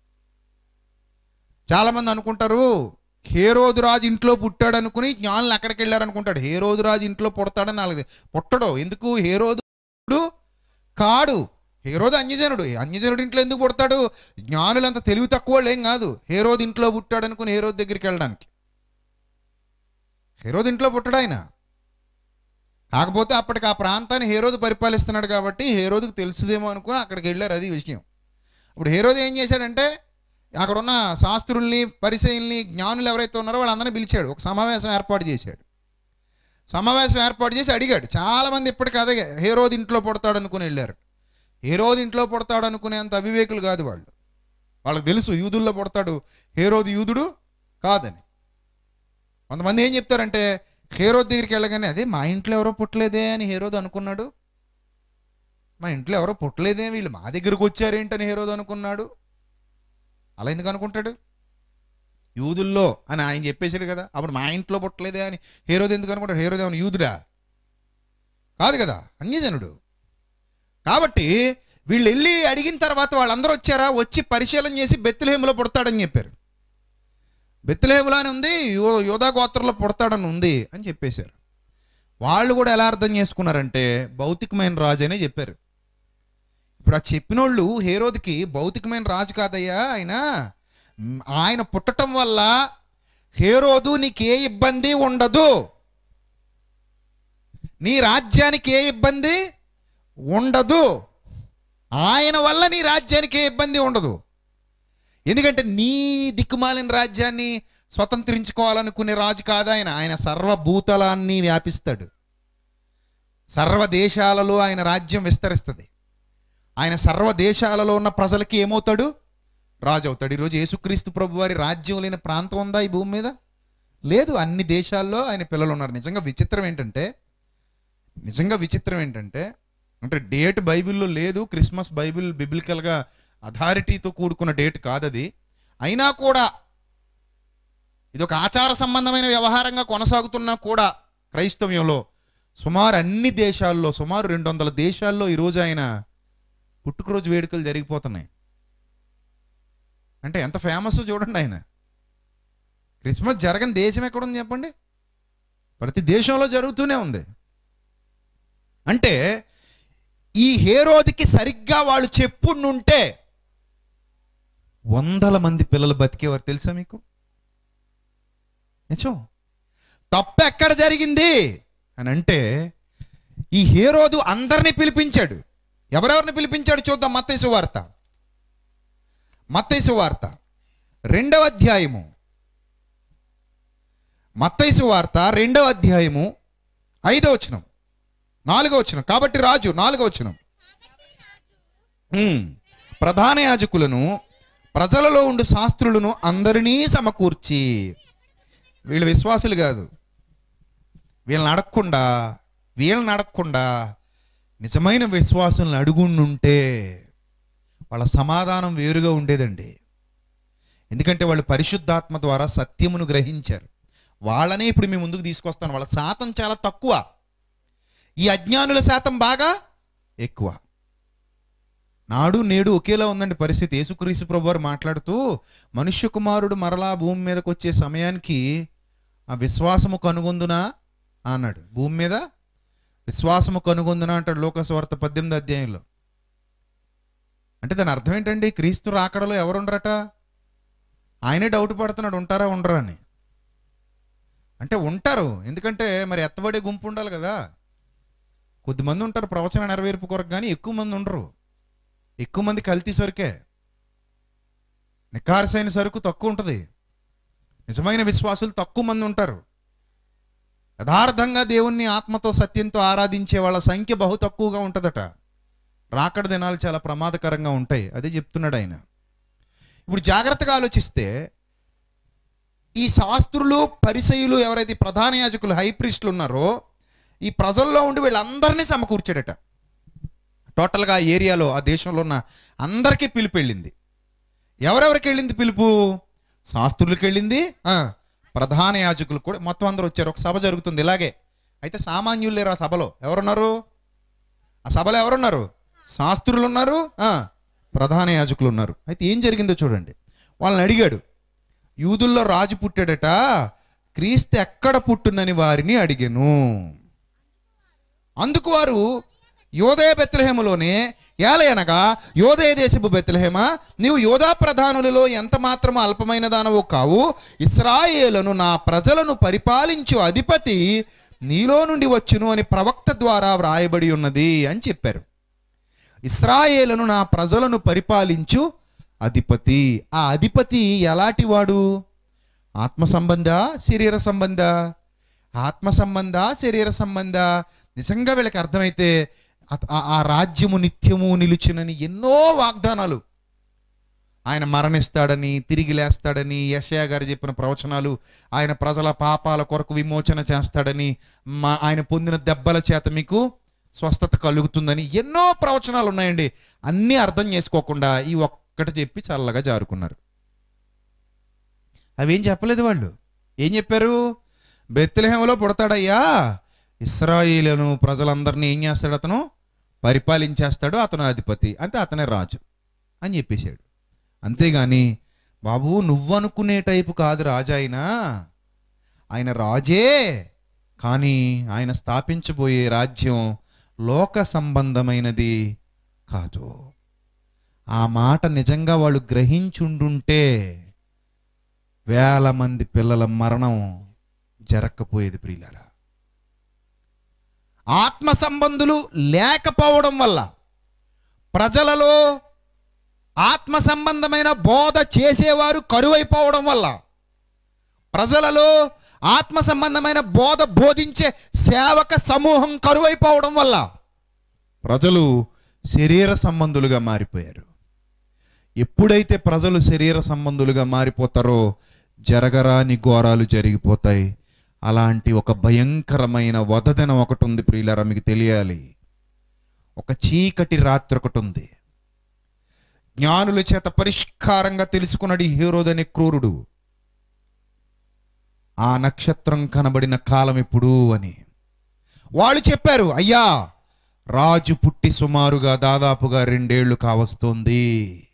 చాలామంది అనుకుంటారు హేరోదు రాజు ఇంట్లో పుట్టాడు అనుకుని జ్ఞానులు ఎక్కడికి వెళ్ళారు అనుకుంటాడు హేరోదు రాజు ఇంట్లో పుడతాడని వాళ్ళకి పుట్టడు ఎందుకు హేరోదు కాడు హేరోదు అన్యజనుడు అన్యజనుడు ఇంట్లో ఎందుకు పుడతాడు జ్ఞానులు అంత తెలివి తక్కువ వాళ్ళు ఏం కాదు హేరోదు ఇంట్లో పుట్టాడు అనుకుని హేరోదు దగ్గరికి వెళ్ళడానికి హేరోదు ఇంట్లో పుట్టాడు ఆయన కాకపోతే అప్పటికి ఆ ప్రాంతాన్ని హేరోదు పరిపాలిస్తున్నాడు కాబట్టి హేరోదుకు తెలుసుదేమో అనుకుని అక్కడికి వెళ్ళారు అది విషయం ఇప్పుడు హేరోదు ఏం చేశాడంటే అక్కడ ఉన్న శాస్త్రుల్ని పరిచయుల్ని జ్ఞానులు ఎవరైతే ఉన్నారో వాళ్ళందరినీ పిలిచాడు ఒక సమావేశం ఏర్పాటు చేశాడు సమావేశం ఏర్పాటు చేసి అడిగాడు చాలామంది ఇప్పటికీ అదే హేరోది ఇంట్లో పుడతాడు అనుకుని వెళ్ళారు హేరోది ఇంట్లో పుడతాడు అనుకునేంత అవివేకులు కాదు వాళ్ళు వాళ్ళకి తెలుసు యూదుల్లో పుడతాడు హేరోది యూదుడు కాదని కొంతమంది ఏం చెప్తారంటే హేరోద్ దగ్గరికి వెళ్ళగానే అదే మా ఇంట్లో ఎవరో పుట్టలేదే అని హేరోద్ అనుకున్నాడు మా ఇంట్లో ఎవరో పుట్టలేదే వీళ్ళు మా దగ్గరకు వచ్చారేంటని హేరోద్ అనుకున్నాడు అలా ఎందుకు అనుకుంటాడు యూదుల్లో అని ఆయన చెప్పేశాడు కదా అప్పుడు మా ఇంట్లో పుట్టలేదే అని హేరోద్ ఎందుకు అనుకుంటాడు హేరోద్ ఏమైనా యూదుడా కాదు కదా అన్యజనుడు కాబట్టి వీళ్ళు వెళ్ళి అడిగిన తర్వాత వాళ్ళందరూ వచ్చారా వచ్చి పరిశీలన చేసి బెత్తులేములో పుడతాడని చెప్పారు బెత్తులేములో అని ఉంది యో యోధా గోత్రంలో పుడతాడని ఉంది అని చెప్పేశారు వాళ్ళు కూడా ఎలా అర్థం చేసుకున్నారంటే భౌతికమైన రాజు అనే చెప్పారు ఇప్పుడు ఆ చెప్పినోళ్ళు హేరోదికి భౌతికమైన రాజు కాదయ్యా ఆయన మ్, ఆయన పుట్టటం వల్ల హేరోదు నీకే ఇబ్బంది ఉండదు నీ రాజ్యానికి ఏ ఇబ్బంది ఉండదు ఆయన వల్ల నీ రాజ్యానికి ఏ ఇబ్బంది ఉండదు ఎందుకంటే నీ దిక్కుమాలిన రాజ్యాన్ని స్వతంత్రించుకోవాలనుకునే రాజు కాదు ఆయన ఆయన సర్వభూతలాన్ని వ్యాపిస్తాడు సర్వ దేశాలలో ఆయన రాజ్యం విస్తరిస్తుంది ఆయన సర్వ దేశాలలో ఉన్న ప్రజలకి ఏమవుతాడు రాజు అవుతాడు ఈరోజు యేసుక్రీస్తు ప్రభు వారి రాజ్యం లేని ప్రాంతం ఉందా ఈ భూమి మీద లేదు అన్ని దేశాల్లో ఆయన పిల్లలు ఉన్నారు నిజంగా విచిత్రం ఏంటంటే నిజంగా విచిత్రం ఏంటంటే అంటే డేట్ బైబిల్లో లేదు క్రిస్మస్ బైబిల్ బిబిలికల్గా అథారిటీతో కూడుకున్న డేట్ కాదది అయినా కూడా ఇది ఒక ఆచార సంబంధమైన వ్యవహారంగా కొనసాగుతున్నా కూడా క్రైస్తవ్యంలో సుమారు అన్ని దేశాల్లో సుమారు రెండు వందల దేశాల్లో ఈరోజు ఆయన పుట్టుకరోజు వేడుకలు జరిగిపోతున్నాయి అంటే ఎంత ఫేమస్ చూడండి ఆయన క్రిస్మస్ జరగని దేశం ఎక్కడుంది చెప్పండి ప్రతి దేశంలో జరుగుతూనే ఉంది అంటే ఈ హేరోదికి సరిగ్గా వాళ్ళు చెప్పుండుంటే వందల మంది పిల్లలు బతికేవారు తెలుసా మీకు నిజం తప్పు ఎక్కడ జరిగింది అని అంటే ఈ హేరోదు అందరినీ పిలిపించాడు ఎవరెవరిని పిలిపించాడు చూద్దాం మత్తైసు వార్త మత్తైసు వార్త రెండవ అధ్యాయము మత్తైసు వార్త రెండవ అధ్యాయము ఐదవ వచనం నాలుగో వచనం కాబట్టి రాజు నాలుగో వచనం ఉమ్. ప్రధాన యాజకులను ప్రజలలో ఉండు శాస్త్రులను అందరినీ సమకూర్చి వీళ్ళు విశ్వాసులు కాదు వీళ్ళని అడగకుండా వీళ్ళని అడగకుండా నిజమైన విశ్వాసులను అడుగుండుంటే వాళ్ళ సమాధానం వేరుగా ఉండేదండి ఎందుకంటే వాళ్ళు పరిశుద్ధాత్మ ద్వారా సత్యమును గ్రహించారు వాళ్ళనే ఇప్పుడు మీ ముందుకు తీసుకొస్తాను వాళ్ళ శాతం చాలా తక్కువ ఈ అజ్ఞానుల శాతం బాగా ఎక్కువ నాడు నేడు ఒకేలా ఉందండి పరిస్థితి యేసుక్రీస్తు ప్రభు వారు మాట్లాడుతూ మనుష్య కుమారుడు మరలా భూమి మీదకి వచ్చే సమయానికి ఆ విశ్వాసము కనుగొందునా అన్నాడు భూమి మీద విశ్వాసము కనుగొందునా అంటాడు లోకస్వార్త పద్దెనిమిది అధ్యాయంలో అంటే దాని అర్థం ఏంటండి క్రీస్తు రాకడలో ఎవరుండరట ఆయనే డౌట్ పడుతున్నాడు ఉంటారా ఉండరా అని అంటే ఉంటారు ఎందుకంటే మరి ఎత్తబడే గుంపు ఉండాలి కదా కొద్దిమంది ఉంటారు ప్రవచన నెరవేర్పు కొరకు కానీ ఎక్కువ మంది ఉండరు ఎక్కువ మంది కల్తీ సరుకే నికారసైన సరుకు తక్కువ ఉంటుంది నిజమైన విశ్వాసులు తక్కువ మంది ఉంటారు యథార్థంగా దేవుణ్ణి ఆత్మతో సత్యంతో ఆరాధించే వాళ్ళ సంఖ్య బహు తక్కువగా ఉంటుందట రాకడ దినాలు చాలా ప్రమాదకరంగా ఉంటాయి అదే చెప్తున్నాడు ఆయన ఇప్పుడు జాగ్రత్తగా ఆలోచిస్తే ఈ శాస్త్రులు పరిసయులు ఎవరైతే ప్రధాన యాజకులు హైప్రిస్టులు ఉన్నారో ఈ ప్రజల్లో ఉండి వీళ్ళందరినీ సమకూర్చాడట టోటల్గా ఆ ఏరియాలో ఆ దేశంలో ఉన్న అందరికీ పిలుపు వెళ్ళింది ఎవరెవరికి వెళ్ళింది పిలుపు శాస్త్రులకు వెళ్ళింది ఆ, ప్రధాన యాజకులు కూడా మొత్తం అందరూ వచ్చారు ఒక సభ జరుగుతుంది ఇలాగే అయితే సామాన్యులు లేరు ఆ సభలో ఎవరున్నారు ఆ సభలో ఎవరున్నారు శాస్త్రులు ఉన్నారు ఆ, ప్రధాన యాజకులు ఉన్నారు అయితే ఏం జరిగిందో చూడండి వాళ్ళని అడిగాడు యూదుల్లో రాజు పుట్టాడట క్రీస్తు ఎక్కడ పుట్టునని వారిని అడిగాను అందుకు వారు యోదయ బెత్లహేములోనే ఏలయనగా యోదయ దేశపు బెత్లహేమ నీవు యోధా ప్రధానులలో ఎంత మాత్రము అల్పమైన దానవు కావు ఇస్రాయేలను నా ప్రజలను పరిపాలించు అధిపతి నీలో నుండి వచ్చును అని ప్రవక్త ద్వారా వ్రాయబడి ఉన్నది అని చెప్పారు ఇస్రాయేలను నా ప్రజలను పరిపాలించు అధిపతి ఆ అధిపతి ఎలాంటివాడు ఆత్మ సంబంధ శరీర సంబంధ ఆత్మ సంబంధ శరీర సంబంధ నిజంగా వీళ్ళకి అర్థమైతే అత- ఆ- ఆ రాజ్యము నిత్యము నిలుచునని ఎన్నో వాగ్దానాలు ఆయన మరణిస్తాడని తిరిగి లేస్తాడని యశయా గారు చెప్పిన ప్రవచనాలు ఆయన ప్రజల పాపాల కొరకు విమోచన చేస్తాడని మా ఆయన పొందిన దెబ్బల చేత మీకు స్వస్థత కలుగుతుందని ఎన్నో ప్రవచనాలు ఉన్నాయండి అన్నీ అర్థం చేసుకోకుండా ఈ ఒక్కటి చెప్పి చల్లగా జారుకున్నారు అవేం చెప్పలేదు వాళ్ళు ఏం చెప్పారు బెత్లహేమలో పుడతాడయ్యా ఇస్రాయిలను ప్రజలందరినీ ఏం చేస్తాడు అతను పరిపాలించేస్తాడు అతను అధిపతి అంటే అతనే రాజు అని చెప్పేశాడు అంతేగాని బాబు నువ్వనుకునే టైపు కాదు రాజు ఆయన ఆయన రాజే కానీ ఆయన స్థాపించబోయే రాజ్యం లోక సంబంధమైనది కాదు ఆ మాట నిజంగా వాళ్ళు గ్రహించుండుంటే వేల మంది పిల్లల మరణం జరక్కపోయేది ప్రియులారా ఆత్మ సంబంధులు లేకపోవడం వల్ల ప్రజలలో ఆత్మ సంబంధమైన బోధ చేసేవారు కరువైపోవడం వల్ల ప్రజలలో ఆత్మ సంబంధమైన బోధ బోధించే సేవక సమూహం కరువైపోవడం వల్ల ప్రజలు శరీర సంబంధులుగా మారిపోయారు ఎప్పుడైతే ప్రజలు శరీర సంబంధులుగా మారిపోతారో జరగరాని ఘోరాలు జరిగిపోతాయి అలాంటి ఒక భయంకరమైన వదదనం ఒకటి ఉంది ప్రియులారా మీకు తెలియాలి ఒక చీకటి రాత్రి ఒకటి ఉంది జ్ఞానుల చేత పరిష్కారంగా తెలుసుకున్నాడు ఈ హీరోదనే క్రూరుడు ఆ నక్షత్రం కనబడిన కాలం ఎప్పుడు అని వాళ్ళు చెప్పారు అయ్యా రాజు పుట్టి సుమారుగా దాదాపుగా రెండేళ్లు కావస్తోంది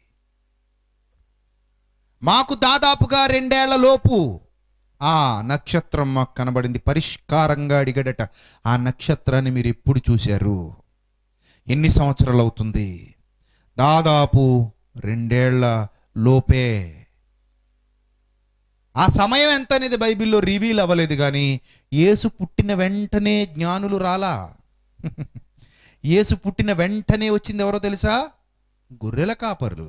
మాకు దాదాపుగా రెండేళ్ల లోపు ఆ నక్షత్రం మాకు కనబడింది పరిష్కారంగా అడిగాడట ఆ నక్షత్రాన్ని మీరు ఎప్పుడు చూశారు ఎన్ని సంవత్సరాలు అవుతుంది దాదాపు రెండేళ్ల లోపే ఆ సమయం ఎంత అనేది బైబిల్లో రివీల్ అవ్వలేదు కానీ యేసు పుట్టిన వెంటనే జ్ఞానులు రాలా యేసు పుట్టిన వెంటనే వచ్చింది ఎవరో తెలుసా గొర్రెల కాపరులు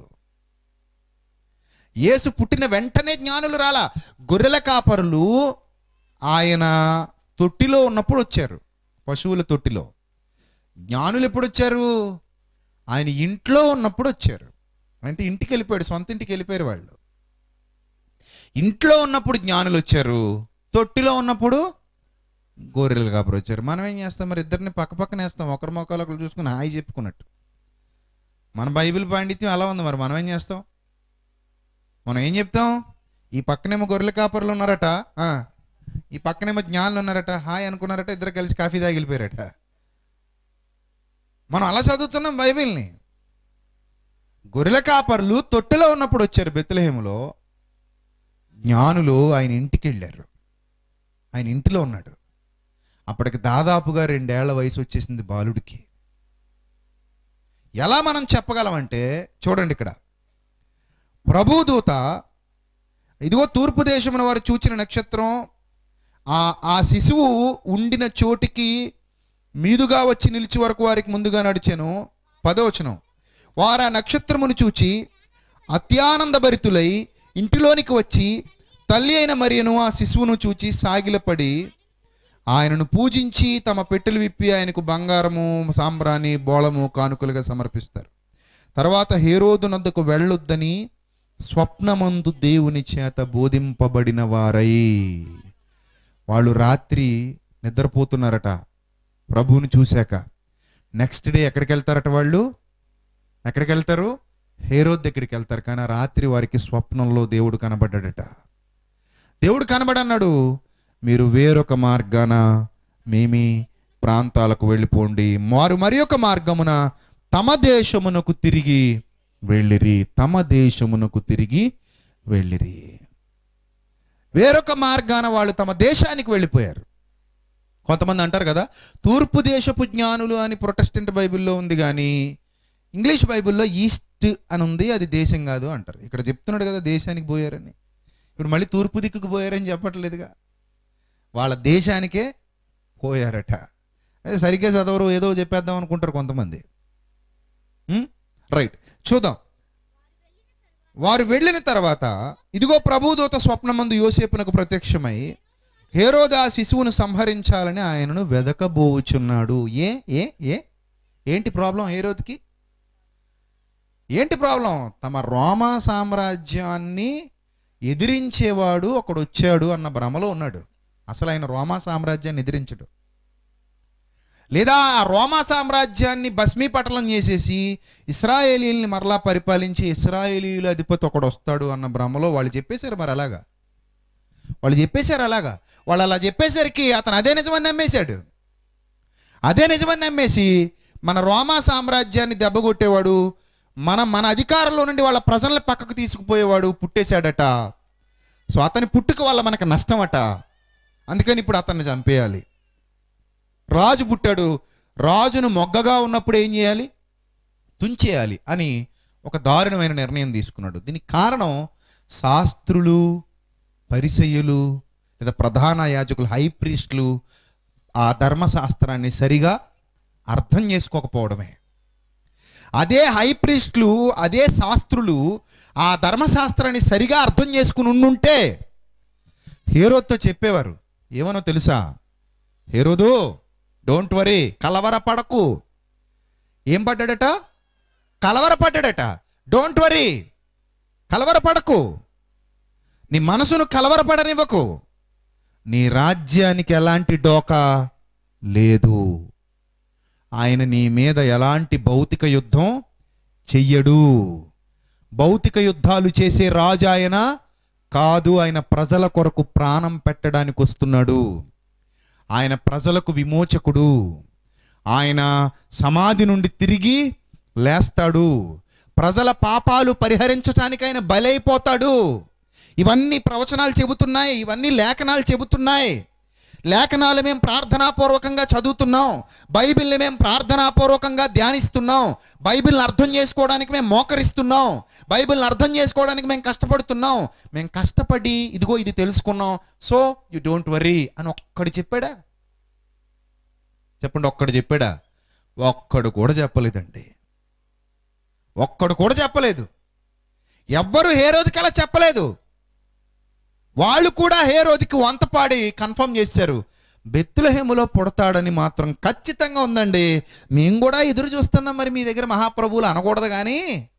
యేసు పుట్టిన వెంటనే జ్ఞానులు రాలా గొర్రెల కాపరులు ఆయన తొట్టిలో ఉన్నప్పుడు వచ్చారు పశువుల తొట్టిలో జ్ఞానులు ఎప్పుడు వచ్చారు ఆయన ఇంట్లో ఉన్నప్పుడు వచ్చారు అంటే ఇంటికి వెళ్ళిపోయాడు సొంత ఇంటికి వెళ్ళిపోయారు వాళ్ళు ఇంట్లో ఉన్నప్పుడు జ్ఞానులు వచ్చారు తొట్టిలో ఉన్నప్పుడు గొర్రెలు కాపురు వచ్చారు మనం ఏం చేస్తాం మరి ఇద్దరిని పక్క పక్కన వేస్తాం ఒకరి మొక్కలు ఒకరు చూసుకుని హాయి చెప్పుకున్నట్టు మన బైబిల్ పాండిత్యం అలా ఉంది మరి మనం ఏం చేస్తాం మనం ఏం చెప్తాం ఈ పక్కనేమో గొర్రెల కాపరులు ఉన్నారట ఆ, ఈ పక్కనేమో జ్ఞానులు ఉన్నారట హాయ్ అనుకున్నారట ఇద్దరు కలిసి కాఫీ తాగి వెళ్ళిపోయారట మనం అలా చదువుతున్నాం బైబిల్ని గొర్రెల కాపర్లు తొట్టెలో ఉన్నప్పుడు వచ్చారు బెత్లహేములో జ్ఞానులు ఆయన ఇంటికి వెళ్ళారు ఆయన ఇంటిలో ఉన్నాడు అప్పటికి దాదాపుగా రెండేళ్ల వయసు వచ్చేసింది బాలుడికి ఎలా మనం చెప్పగలమంటే చూడండి ఇక్కడ ప్రభుదూత ఇదిగో తూర్పు దేశమున వారు చూచిన నక్షత్రం ఆ ఆ శిశువు ఉండిన చోటికి మీదుగా వచ్చి నిలిచి వరకు వారికి ముందుగా నడిచాను పదవచనం వారు ఆ నక్షత్రమును చూచి అత్యానందభరితులై ఇంటిలోనికి వచ్చి తల్లి అయిన మరియను ఆ శిశువును చూచి సాగిలపడి ఆయనను పూజించి తమ పెట్టెలు విప్పి ఆయనకు బంగారము సాంబ్రాణి బోళము కానుకలుగా సమర్పిస్తారు తర్వాత హేరోదు నద్దకు వెళ్ళొద్దని స్వప్నమందు దేవుని చేత బోధింపబడిన వారై వాళ్ళు రాత్రి నిద్రపోతున్నారట ప్రభువుని చూశాక నెక్స్ట్ డే ఎక్కడికి వెళ్తారట వాళ్ళు ఎక్కడికి వెళ్తారు హేరోద్ దగ్గరికి వెళ్తారు కానీ ఆ రాత్రి వారికి స్వప్నంలో దేవుడు కనబడ్డాడట దేవుడు కనబడన్నాడు మీరు వేరొక మార్గాన మేమి ప్రాంతాలకు వెళ్ళిపోండి వారు మరి ఒక మార్గమున తమ దేశమునకు తిరిగి వెళ్ళిరి తమ దేశమునకు తిరిగి వెళ్ళిరి వేరొక మార్గాన వాళ్ళు తమ దేశానికి వెళ్ళిపోయారు కొంతమంది అంటారు కదా తూర్పు దేశపు జ్ఞానులు అని ప్రొటెస్టెంట్ బైబిల్లో ఉంది కానీ ఇంగ్లీష్ బైబిల్లో ఈస్ట్ అని ఉంది అది దేశం కాదు అంటారు ఇక్కడ చెప్తున్నాడు కదా దేశానికి పోయారని ఇప్పుడు మళ్ళీ తూర్పు దిక్కుకు పోయారని చెప్పట్లేదుగా వాళ్ళ దేశానికే పోయారట అదే సరిగ్గా చదవరు ఏదో చెప్పేద్దాం అనుకుంటారు కొంతమంది ఉం? రైట్ చూద్దాం వారు వెళ్ళిన తర్వాత ఇదిగో ప్రభుదూత స్వప్నమందు యోసేపునకు ప్రత్యక్షమై హేరోద ఆ శిశువును సంహరించాలని ఆయనను వెదకబోచున్నాడు ఏ ఏ ఏ ఏంటి ప్రాబ్లం హేరోద్కి ఏంటి ప్రాబ్లం తమ రోమా సామ్రాజ్యాన్ని ఎదిరించేవాడు ఒకడు వచ్చాడు అన్న భ్రమలో ఉన్నాడు అసలు ఆయన రోమా సామ్రాజ్యాన్ని ఎదిరించడు లేదా ఆ రోమా సామ్రాజ్యాన్ని భస్మీపటలం చేసేసి ఇస్రాయేలీల్ని మరలా పరిపాలించి ఇస్రాయేలీల అధిపతి ఒకడు వస్తాడు అన్న భ్రమలో వాళ్ళు చెప్పేశారు మరి అలాగా వాళ్ళు చెప్పేశారు అలాగా వాళ్ళు అలా చెప్పేసరికి అతను అదే నిజమని నమ్మేశాడు అదే నిజమని నమ్మేసి మన రోమా సామ్రాజ్యాన్ని దెబ్బగొట్టేవాడు మన మన అధికారంలో నుండి వాళ్ళ ప్రజల్ని పక్కకు తీసుకుపోయేవాడు పుట్టేశాడట సో అతని పుట్టుక వల్ల మనకు నష్టమట అందుకని ఇప్పుడు అతన్ని చంపేయాలి రాజు పుట్టాడు రాజును మొగ్గగా ఉన్నప్పుడు ఏం చేయాలి తుంచేయాలి అని ఒక దారుణమైన నిర్ణయం తీసుకున్నాడు దీనికి కారణం శాస్త్రులు పరిసయ్యులు లేదా ప్రధాన యాజకులు హై ప్రీస్టులు ఆ ధర్మశాస్త్రాన్ని సరిగా అర్థం చేసుకోకపోవడమే అదే హై ప్రీస్టులు అదే శాస్త్రులు ఆ ధర్మశాస్త్రాన్ని సరిగా అర్థం చేసుకుని ఉండుంటే హేరోతో చెప్పేవారు ఏమనో తెలుసా హేరోదు డోంట్ వరీ కలవరపడకు ఏం పడ్డాడట కలవరపడ్డాడట డోంట్ వరీ కలవరపడకు నీ మనసును కలవరపడనివ్వకు నీ రాజ్యానికి ఎలాంటి డోకా లేదు ఆయన నీ మీద ఎలాంటి భౌతిక యుద్ధం చెయ్యడు భౌతిక యుద్ధాలు చేసే రాజు ఆయన కాదు ఆయన ప్రజల కొరకు ప్రాణం పెట్టడానికి వస్తున్నాడు ఆయన ప్రజలకు విమోచకుడు ఆయన సమాధి నుండి తిరిగి లేస్తాడు ప్రజల పాపాలు పరిహరించడానికి ఆయన బలైపోతాడు ఇవన్నీ ప్రవచనాలు చెబుతున్నాయి ఇవన్నీ లేఖనాలు చెబుతున్నాయి లేఖనాలు మేము ప్రార్థనాపూర్వకంగా చదువుతున్నాం బైబిల్ని మేము ప్రార్థనాపూర్వకంగా ధ్యానిస్తున్నాం బైబిల్ని అర్థం చేసుకోవడానికి మేము మోకరిస్తున్నాం బైబిల్ని అర్థం చేసుకోవడానికి మేము కష్టపడుతున్నాం మేము కష్టపడి ఇదిగో ఇది తెలుసుకున్నాం సో యు డోంట్ వరీ అని ఒక్కడు చెప్పాడా చెప్పండి ఒక్కడు చెప్పాడా ఒక్కడు కూడా చెప్పలేదండి ఒక్కడు కూడా చెప్పలేదు ఎవ్వరు హే రోజుకి అలా చెప్పలేదు వాళ్ళు కూడా హే రోజుకి వంతపాడి కన్ఫర్మ్ చేశారు బెత్తులహేములో పుడతాడని మాత్రం ఖచ్చితంగా ఉందండి మేము కూడా ఎదురు చూస్తున్నాం మరి మీ దగ్గర మహాప్రభువులు అనకూడదు కానీ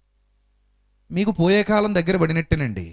మీకు పోయే కాలం దగ్గర పడినట్టేనండి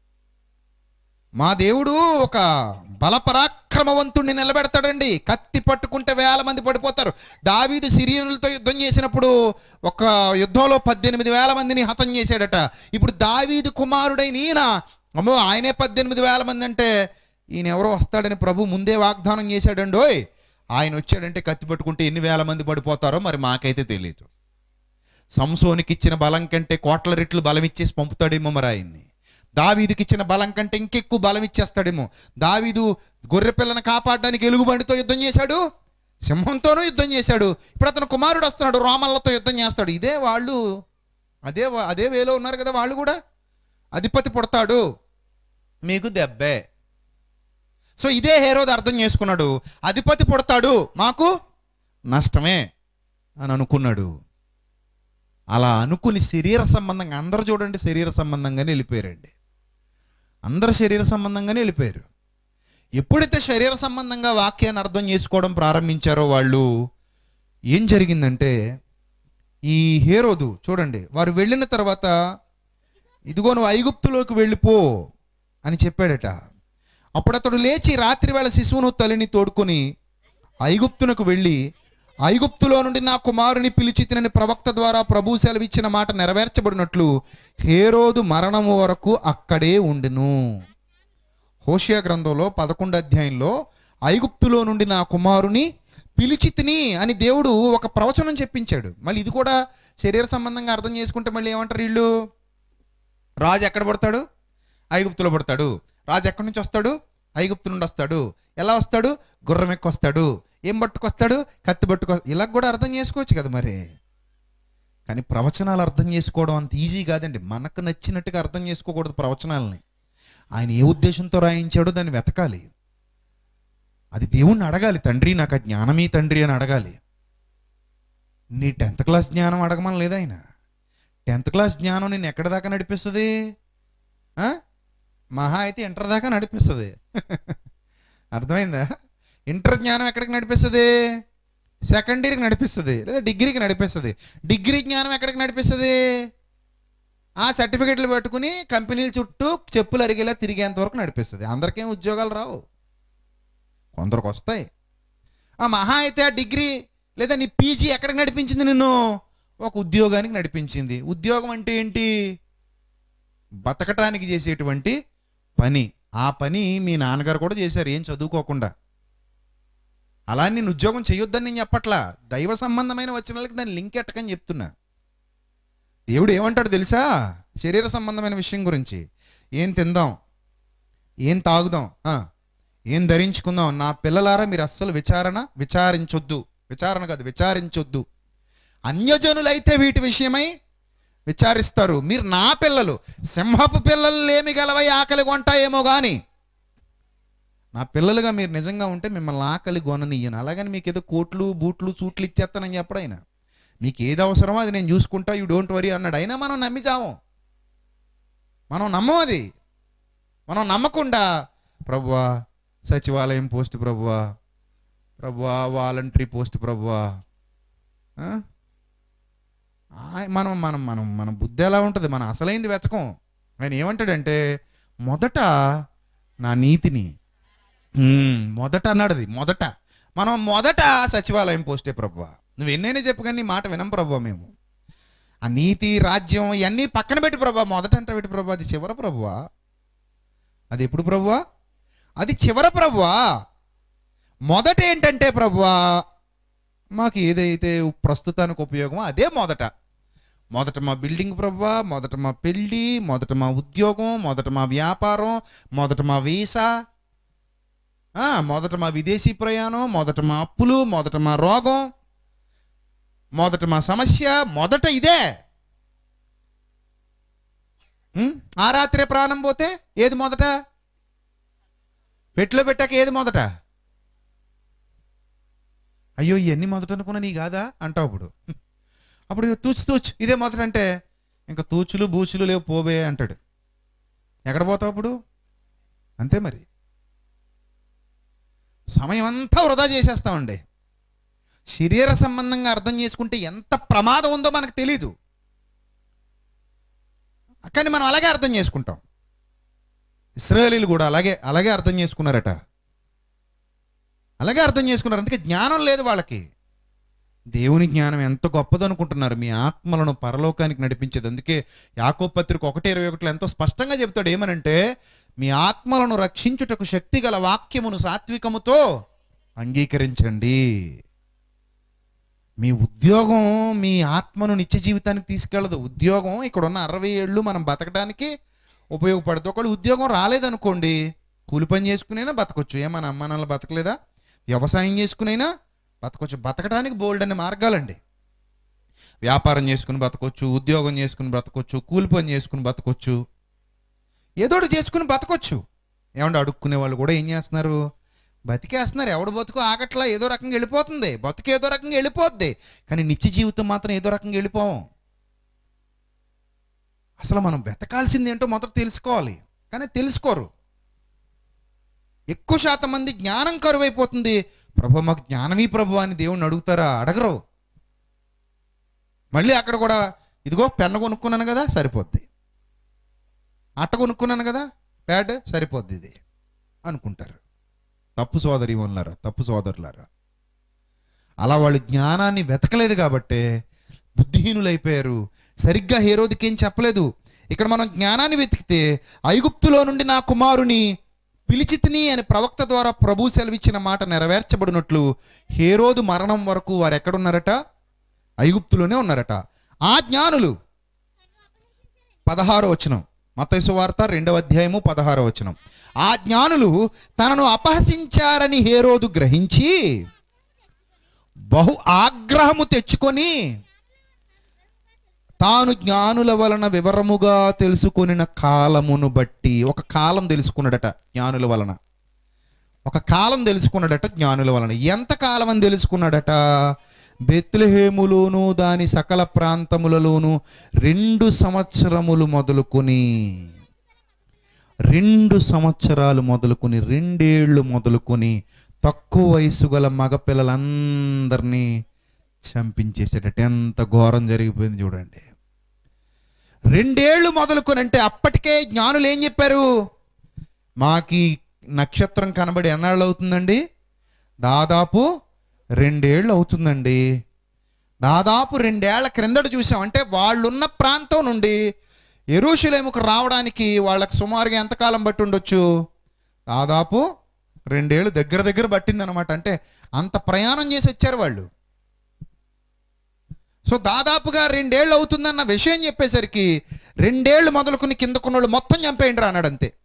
మా దేవుడు ఒక బలపరాక్రమవంతుణ్ణి నిలబెడతాడండి కత్తి పట్టుకుంటే వేల మంది పడిపోతారు దావీదు సిరియనులతో యుద్ధం చేసినప్పుడు ఒక యుద్ధంలో పద్దెనిమిది వేల మందిని హతం చేశాడట ఇప్పుడు దావీదు కుమారుడైన ఈయన అమ్మో ఆయనే పద్దెనిమిది వేల మంది అంటే ఈయన ఎవరో వస్తాడని ప్రభు ముందే వాగ్దానం చేశాడండోయ్ ఆయన వచ్చాడంటే కత్తి పట్టుకుంటే ఎన్ని వేల మంది పడిపోతారో మరి మాకైతే తెలియదు సంసోనికి ఇచ్చిన బలం కంటే కోట్ల రెట్లు బలం ఇచ్చేసి పంపుతాడేమో మరి ఆయన్ని దావీదుకి ఇచ్చిన బలం కంటే ఇంకెక్కువ బలం ఇచ్చేస్తాడేమో దావీదు గొర్రె పిల్లను కాపాడడానికి ఎలుగుబండితో యుద్ధం చేశాడు సింహంతోనూ యుద్ధం చేశాడు ఇప్పుడు అతను కుమారుడు వస్తున్నాడు రోమన్లతో యుద్ధం చేస్తాడు ఇదే వాళ్ళు అదే వా- అదే వేలో ఉన్నారు కదా వాళ్ళు కూడా అధిపతి పుడతాడు మీకు దెబ్బే సో ఇదే హేరోది అర్థం చేసుకున్నాడు అధిపతి పుడతాడు మాకు నష్టమే అని అనుకున్నాడు అలా అనుకుని శరీర సంబంధంగా అందరూ చూడండి శరీర సంబంధంగానే వెళ్ళిపోయారండి అందరు శరీర సంబంధంగానే వెళ్ళిపోయారు ఎప్పుడైతే శరీర సంబంధంగా వాక్యాన్ని అర్థం చేసుకోవడం ప్రారంభించారో వాళ్ళు ఏం జరిగిందంటే ఈ హేరోదు చూడండి వారు వెళ్ళిన తర్వాత ఇదిగో నువ్వు ఐగుప్తులోకి వెళ్ళిపో అని చెప్పాడట అప్పుడు అతడు లేచి రాత్రి వేళ శిశువును తల్లిని తోడుకొని ఐగుప్తునకు వెళ్ళి ఐగుప్తులో నుండి నా కుమారుని పిలిచి తినని ప్రవక్త ద్వారా ప్రభు సెలవిచ్చిన మాట నెరవేర్చబడినట్లు హేరోదు మరణము వరకు అక్కడే ఉండును హోషియా గ్రంథంలో పదకొండు అధ్యాయంలో ఐగుప్తులో నుండి నా కుమారుని పిలిచి తిని అని దేవుడు ఒక ప్రవచనం చెప్పించాడు మళ్ళీ ఇది కూడా శరీర సంబంధంగా అర్థం చేసుకుంటే మళ్ళీ ఏమంటారు వీళ్ళు రాజు ఎక్కడ పడతాడు ఐగుప్తులో పడతాడు రాజు ఎక్కడి నుంచి వస్తాడు ఐగుప్తు నుండి వస్తాడు ఎలా వస్తాడు గుర్రం ఎక్కి వస్తాడు ఏం పట్టుకొస్తాడు కత్తి పట్టుకొ ఇలా కూడా అర్థం చేసుకోవచ్చు కదా మరి కానీ ప్రవచనాలు అర్థం చేసుకోవడం అంత ఈజీ కాదండి మనకు నచ్చినట్టుగా అర్థం చేసుకోకూడదు ప్రవచనాలని ఆయన ఏ ఉద్దేశంతో రాయించాడో దాన్ని వెతకాలి అది దేవుణ్ణి అడగాలి తండ్రి నాకు ఆ జ్ఞానమీ తండ్రి అని అడగాలి నీ టెన్త్ క్లాస్ జ్ఞానం అడగమని లేదా ఆయన టెన్త్ క్లాస్ జ్ఞానం నేను ఎక్కడి దాకా నడిపిస్తుంది ఆ? మహా అయితే ఇంటర్ దాకా నడిపిస్తుంది అర్థమైందా ఇంటర్ జ్ఞానం ఎక్కడికి నడిపిస్తుంది సెకండ్ ఇయర్కి నడిపిస్తుంది లేదా డిగ్రీకి నడిపిస్తుంది డిగ్రీ జ్ఞానం ఎక్కడికి నడిపిస్తుంది ఆ సర్టిఫికెట్లు పట్టుకుని కంపెనీల చుట్టూ చెప్పులు అరిగేలా తిరిగేంత వరకు నడిపిస్తుంది అందరికేం ఉద్యోగాలు రావు కొందరికి వస్తాయి ఆ మహా అయితే ఆ డిగ్రీ లేదా నీ పీజీ ఎక్కడికి నడిపించింది నిన్ను ఒక ఉద్యోగానికి నడిపించింది ఉద్యోగం అంటే ఏంటి బతకటానికి చేసేటువంటి పని ఆ పని మీ నాన్నగారు కూడా చేశారు ఏం చదువుకోకుండా అలా నేను ఉద్యోగం చేయొద్దని నేను చెప్పట్లా దైవ సంబంధమైన వచనాలకి దాన్ని లింక్ ఎట్టకని చెప్తున్నా దేవుడు ఏమంటాడు తెలుసా శరీర సంబంధమైన విషయం గురించి ఏం తిందాం ఏం తాగుదాం ఆ, ఏం ధరించుకుందాం నా పిల్లలారా మీరు అస్సలు విచారణ విచారించొద్దు విచారణ కాదు విచారించొద్దు అన్యజనులైతే వీటి విషయమై విచారిస్తారు మీరు నా పిల్లలు సింహపు పిల్లలు లేమి గలవై ఆకలి కొంటాయేమో కానీ నా పిల్లలుగా మీరు నిజంగా ఉంటే మిమ్మల్ని ఆకలి కొననియ్యను అలాగని మీకు ఏదో కోట్లు బూట్లు సూట్లు ఇచ్చేస్తానని చెప్పడు ఆయన మీకు ఏది అవసరమో అది నేను చూసుకుంటా యూ డోంట్ వరీ అన్నాడు అయినా మనం నమ్మిచాము మనం నమ్మం అది మనం నమ్మకుండా ప్రభువా సచివాలయం పోస్ట్ ప్రభువా ప్రభువా వాలంటరీ పోస్ట్ ప్రభువా ఆ? ఆయ- మనం మనం మనం మన బుద్ధి ఎలా ఉంటుంది మన అసలైంది వెతకం ఆయన ఏమంటాడంటే మొదట నా నీతిని ఉమ్, మొదట అన్నాడు అది మొదట మనం మొదట సచివాలయం పోస్టే ప్రభువా నువ్వు ఎన్నైనా చెప్పు కానీ నీ మాట వినం ప్రభువా మేము ఆ నీతి రాజ్యం ఇవన్నీ పక్కన పెట్టి ప్రభా మొదట అంటే పెట్టి ప్రభా అది చివర ప్రభువా అది ఎప్పుడు ప్రభువా అది చివర ప్రభువా మొదట ఏంటంటే ప్రభువా మాకు ఏదైతే ప్రస్తుతానికి ఉపయోగమో అదే మొదట మొదట మా బిల్డింగ్ ప్రభువా మొదట మా పెళ్ళి మొదట మా ఉద్యోగం మొదట మా వ్యాపారం మొదట మా వీసా ఆ, మొదట మా విదేశీ ప్రయాణం మొదట మా అప్పులు మొదట మా రోగం మొదట మా సమస్య మొదట ఇదే ఉం? ఆ రాత్రే ప్రాణం పోతే ఏది మొదట పెట్టులో పెట్టాక ఏది మొదట అయ్యో ఇవన్నీ మొదట అనుకున్నా నీ కాదా అంటావు అప్పుడు అప్పుడు ఇక తూచు తూచు ఇదే మొదట అంటే ఇంకా తూచులు బూచులు లేవు పోబే అంటాడు ఎక్కడ పోతావు అప్పుడు అంతే మరి సమయం అంతా వృధా చేసేస్తామండి శరీర సంబంధంగా అర్థం చేసుకుంటే ఎంత ప్రమాదం ఉందో మనకు తెలీదు కానీ మనం అలాగే అర్థం చేసుకుంటాం ఇస్రాయలీలు కూడా అలాగే అలాగే అర్థం చేసుకున్నారట అలాగే అర్థం చేసుకున్నారు అందుకే జ్ఞానం లేదు వాళ్ళకి దేవుని జ్ఞానం ఎంత గొప్పదనుకుంటున్నారు మీ ఆత్మలను పరలోకానికి నడిపించేది అందుకే యాకో పత్రిక ఒకటి ఇరవై ఒకటిలో ఎంతో స్పష్టంగా చెప్తాడు ఏమనంటే మీ ఆత్మలను రక్షించుటకు శక్తి గల వాక్యమును సాత్వికముతో అంగీకరించండి మీ ఉద్యోగం మీ ఆత్మను నిత్య జీవితానికి తీసుకెళ్ళదు ఉద్యోగం ఇక్కడ ఉన్న అరవై ఏళ్ళు మనం బతకడానికి ఉపయోగపడుతుంది ఒకళ్ళు ఉద్యోగం రాలేదనుకోండి కూలి పని చేసుకునైనా బతకొచ్చు ఏమన్నా అమ్మ నాన్నలు బతకలేదా వ్యవసాయం చేసుకునైనా బతకొచ్చు బతకడానికి బోల్డ్ అనే మార్గాలండి వ్యాపారం చేసుకుని బతకొచ్చు ఉద్యోగం చేసుకుని బతకొచ్చు కూలి పని చేసుకుని బతకొచ్చు ఏదో ఒకటి చేసుకుని బతకొచ్చు ఏమంటే అడుక్కునే వాళ్ళు కూడా ఏం చేస్తున్నారు బతికేస్తున్నారు ఎవడు బతుకు ఆగట్లా ఏదో రకంగా వెళ్ళిపోతుంది బతుకు ఏదో రకంగా వెళ్ళిపోద్ది కానీ నిత్య జీవితం మాత్రం ఏదో రకంగా వెళ్ళిపోవం అసలు మనం వెతకాల్సింది ఏంటో మొదట తెలుసుకోవాలి కానీ తెలుసుకోరు ఎక్కువ శాతం మంది జ్ఞానం కరువైపోతుంది ప్రభు మాకు జ్ఞానమీ ప్రభు అని దేవుణ్ణి అడుగుతారా అడగరు మళ్ళీ అక్కడ కూడా ఇదిగో పెన్ను కొనుక్కున్నాను కదా సరిపోద్ది అట్ట కొనుక్కున్నాను కదా ప్యాడ్ సరిపోద్ది ఇది అనుకుంటారు తప్పు సోదరి వల్లారా తప్పు సోదరులారా అలా వాళ్ళు జ్ఞానాన్ని వెతకలేదు కాబట్టే బుద్ధిహీనులైపోయారు సరిగ్గా హేరోదికి ఏం చెప్పలేదు ఇక్కడ మనం జ్ఞానాన్ని వెతికితే ఐగుప్తులో నుండి నా కుమారుని పిలిచితిని అని ప్రవక్త ద్వారా ప్రభు సెలవిచ్చిన మాట నెరవేర్చబడినట్లు హేరోదు మరణం వరకు వారు ఎక్కడున్నారట ఐగుప్తులోనే ఉన్నారట ఆ జ్ఞానులు పదహారో వచనం మతైసు వార్త రెండవ అధ్యాయము పదహారో వచనం ఆ జ్ఞానులు తనను అపహసించారని హేరోదు గ్రహించి బహు ఆగ్రహము తెచ్చుకొని తాను జ్ఞానుల వలన వివరముగా తెలుసుకొనిన కాలమును బట్టి ఒక కాలం తెలుసుకున్నాడట జ్ఞానుల వలన ఒక కాలం తెలుసుకున్నాడట జ్ఞానుల వలన ఎంత కాలం అని తెలుసుకున్నాడట బెత్లెహేములోను దాని సకల ప్రాంతములలోను రెండు సంవత్సరములు మొదలుకొని రెండు సంవత్సరాలు మొదలుకొని రెండేళ్లు మొదలుకొని తక్కువ వయసు గల మగపిల్లలందరినీ చంపించేసేటట్టు ఎంత ఘోరం జరిగిపోయింది చూడండి రెండేళ్లు మొదలుకొని అంటే అప్పటికే జ్ఞానులు ఏం చెప్పారు మాకి నక్షత్రం కనబడి ఎన్నాళ్ళు అవుతుందండి దాదాపు రెండేళ్ళు అవుతుందండి దాదాపు రెండేళ్ల క్రిందట చూసాం అంటే వాళ్ళున్న ప్రాంతం నుండి ఎరుషులేముకు రావడానికి వాళ్ళకి సుమారుగా ఎంతకాలం బట్టి ఉండొచ్చు దాదాపు రెండేళ్ళు దగ్గర దగ్గర పట్టిందనమాట అంటే అంత ప్రయాణం చేసి వచ్చారు వాళ్ళు సో దాదాపుగా రెండేళ్ళు అవుతుందన్న విషయం చెప్పేసరికి రెండేళ్ళు మొదలుకొని కిందకున్నోళ్ళు మొత్తం చంపేయండి రా అన్నాడు అంతే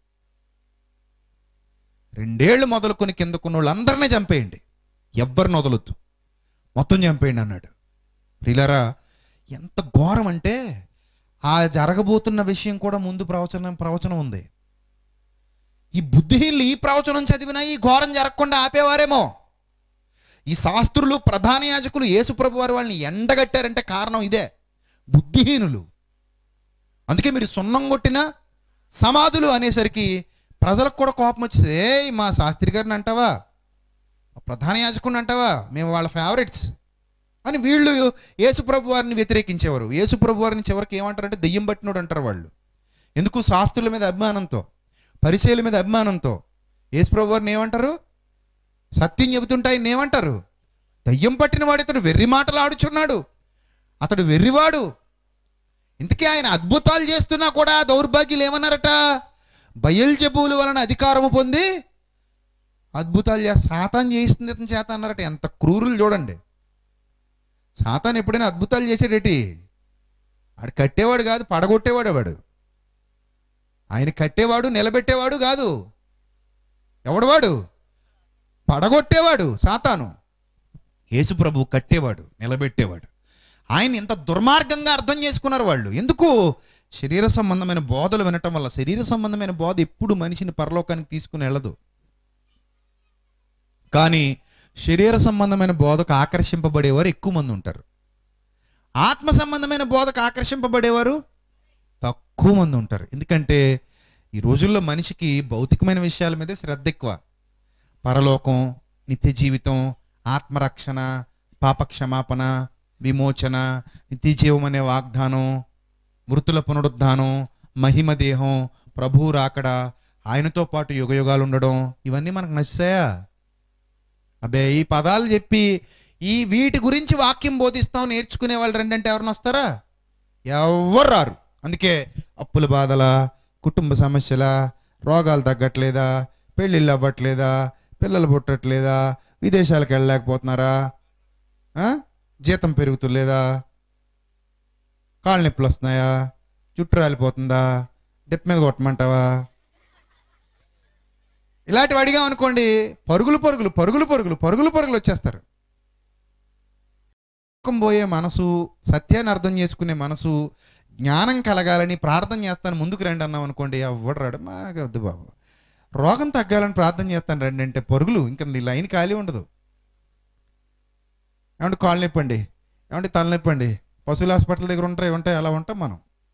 రెండేళ్ళు మొదలుకొని కిందకున్నోళ్ళు అందరినీ చంపేయండి ఎవ్వరిని వదలొద్దు మొత్తం చంపేయండి అన్నాడు ప్రియులారా ఎంత ఘోరం అంటే ఆ జరగబోతున్న విషయం కూడా ముందు ప్రవచనం ప్రవచనం ఉంది ఈ బుద్ధిహీనులు ఈ ప్రవచనం చదివినా ఈ ఘోరం జరగకుండా ఆపేవారేమో ఈ శాస్త్రులు ప్రధాన యాజకులు యేసుప్రభు వారు వాళ్ళని ఎండగట్టారంటే కారణం ఇదే బుద్ధిహీనులు అందుకే మీరు సున్నం కొట్టిన సమాధులు అనేసరికి ప్రజలకు కూడా కోపం వచ్చింది ఏ మా శాస్త్రి గారిని అంటావా మా ప్రధాన యాజకుడిని అంటావా మేము వాళ్ళ ఫేవరెట్స్ అని వీళ్ళు యేసుప్రభు వారిని వ్యతిరేకించేవారు యేసుప్రభు వారిని చివరికి ఏమంటారంటే దెయ్యం పట్టినోడు అంటారు వాళ్ళు ఎందుకు శాస్త్రుల మీద అభిమానంతో పరిచయాల మీద అభిమానంతో యేసుప్రభు వారిని ఏమంటారు సత్యం చెబుతుంటే ఆయన ఏమంటారు దయ్యం పట్టిన వాడు ఇతడు వెర్రి మాటలు ఆడుచున్నాడు అతడు వెర్రివాడు ఇంతకీ ఆయన అద్భుతాలు చేస్తున్నా కూడా దౌర్భాగ్యులు ఏమన్నారట బయల్జబుల వలన అధికారము పొంది అద్భుతాలు చేస్తా సాతాన్ చేయిస్తుంది ఇతని చేత అన్నారట ఎంత క్రూరులు చూడండి సాతాన్ ఎప్పుడైనా అద్భుతాలు చేసేటేటి ఆడు కట్టేవాడు కాదు పడగొట్టేవాడు వాడు ఆయన కట్టేవాడు నిలబెట్టేవాడు కాదు ఎవడవాడు పడగొట్టేవాడు సాతాను యేసుప్రభు కట్టేవాడు నిలబెట్టేవాడు ఆయన ఇంత దుర్మార్గంగా అర్థం చేసుకున్నారు వాళ్ళు ఎందుకు శరీర సంబంధమైన బోధలు వినటం వల్ల శరీర సంబంధమైన బోధ ఎప్పుడు మనిషిని పరలోకానికి తీసుకుని వెళ్ళదు కానీ శరీర సంబంధమైన బోధకు ఆకర్షింపబడేవారు ఎక్కువ మంది ఉంటారు ఆత్మ సంబంధమైన బోధకు ఆకర్షింపబడేవారు తక్కువ మంది ఉంటారు ఎందుకంటే ఈ రోజుల్లో మనిషికి భౌతికమైన విషయాల మీదే శ్రద్ధ ఎక్కువ పరలోకం నిత్య జీవితం ఆత్మరక్షణ పాపక్షమాపణ విమోచన నిత్య జీవం అనే వాగ్దానం మృతుల పునరుద్ధానం మహిమ దేహం ప్రభువు రాకడ ఆయనతో పాటు యుగయుగాలు ఉండడం ఇవన్నీ మనకు నచ్చాయా అబ్బే ఈ పదాలు చెప్పి ఈ వీటి గురించి వాక్యం బోధిస్తాం నేర్చుకునే వాళ్ళు రెండంటే ఎవరిని వస్తారా ఎవరు రారు అందుకే అప్పుల బాధల కుటుంబ సమస్యల రోగాలు తగ్గట్లేదా పెళ్ళిళ్ళు అవ్వట్లేదా పిల్లలు పుట్టట్లేదా విదేశాలకు వెళ్ళలేకపోతున్నారా ఆ? జీతం పెరుగుతులేదా కాళ్ళ నొప్పులు వస్తున్నాయా జుట్టు రాలిపోతుందా డెప్ మీద కొట్టమంటావా ఇలాంటివి అడిగాం అనుకోండి పరుగులు పరుగులు పరుగులు పరుగులు పరుగులు పరుగులు వచ్చేస్తారు లోకం పోయే మనసు సత్యాన్ని అర్థం చేసుకునే మనసు జ్ఞానం కలగాలని ప్రార్థన చేస్తాను ముందుకు రండి అన్నాం అనుకోండి ఎవడు రాడు మాకు వద్దు బాబు రోగం తగ్గాలని ప్రార్థన చేస్తాను రండి అంటే పరుగులు ఇంకా నీ లైన్ ఖాళీ ఉండదు ఏమంటే కాళ్ళు నొప్పండి ఏమంటే తలనొప్పండి పశువుల హాస్పిటల్ దగ్గర ఉంటాయి ఉంటాయి అలా ఉంటాం మనం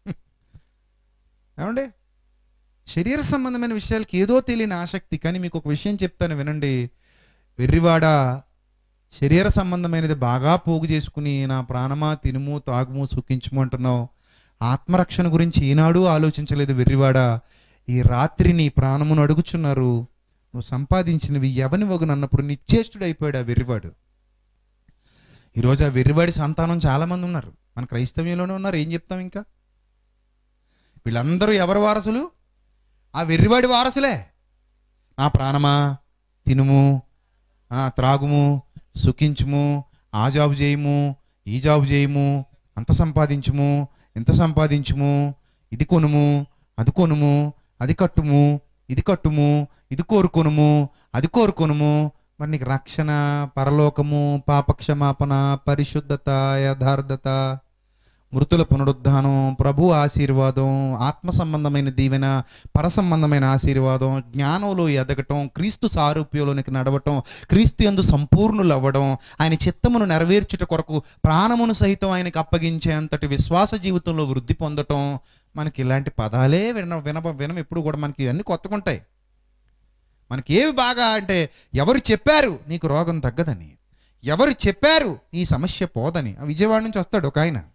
ఏమండి శరీర సంబంధమైన విషయాలకి ఏదో తెలియని ఆసక్తి కానీ మీకు ఒక విషయం చెప్తాను వినండి వెర్రివాడ శరీర సంబంధమైనది బాగా పోగు చేసుకుని నా ప్రాణమా తినుము తాగుము సుఖించుము అంటున్నావు ఆత్మరక్షణ గురించి ఈనాడు ఆలోచించలేదు వెర్రివాడ ఈ రాత్రి నీ ప్రాణమును అడుగుచున్నారు నువ్వు సంపాదించినవి ఎవని వగును అన్నప్పుడు నిశ్చేష్టుడు అయిపోయాడు ఆ వెర్రివాడు ఈరోజు ఆ వెర్రివాడి సంతానం చాలామంది ఉన్నారు మన క్రైస్తవ్యంలోనే ఉన్నారు ఏం చెప్తాం ఇంకా వీళ్ళందరూ ఎవరి వారసులు ఆ వెర్రివాడి వారసులే నా ప్రాణమా తినుము ఆ, త్రాగుము సుఖించుము ఆ జాబు చేయము ఈ జాబు చేయము అంత సంపాదించుము ఇంత సంపాదించుము ఇది కొనుము అది కొనుము అది కట్టుము ఇది కట్టుము ఇది కోరుకొనుము అది కోరుకొనుము మరి నీకు రక్షణ పరలోకము పాపక్షమాపణ పరిశుద్ధత యథార్థత మృతుల పునరుద్ధానం ప్రభు ఆశీర్వాదం ఆత్మ సంబంధమైన దీవెన పర సంబంధమైన ఆశీర్వాదం జ్ఞానంలో ఎదగటం క్రీస్తు సారూప్యంలోనికి నడవటం క్రీస్తు యందు సంపూర్ణులు అవ్వడం ఆయన చిత్తమును నెరవేర్చుట కొరకు ప్రాణమును సహితం ఆయనకు అప్పగించేంతటి విశ్వాస జీవితంలో వృద్ధి పొందటం మనకి ఇలాంటి పదాలే విన విన వినం ఎప్పుడు కూడా మనకి అన్ని కొత్తగా ఉంటాయి మనకి ఏవి బాగా అంటే ఎవరు చెప్పారు నీకు రోగం తగ్గదని ఎవరు చెప్పారు ఈ సమస్య పోదని ఆ విజయవాడ నుంచి వస్తాడు ఒక ఆయన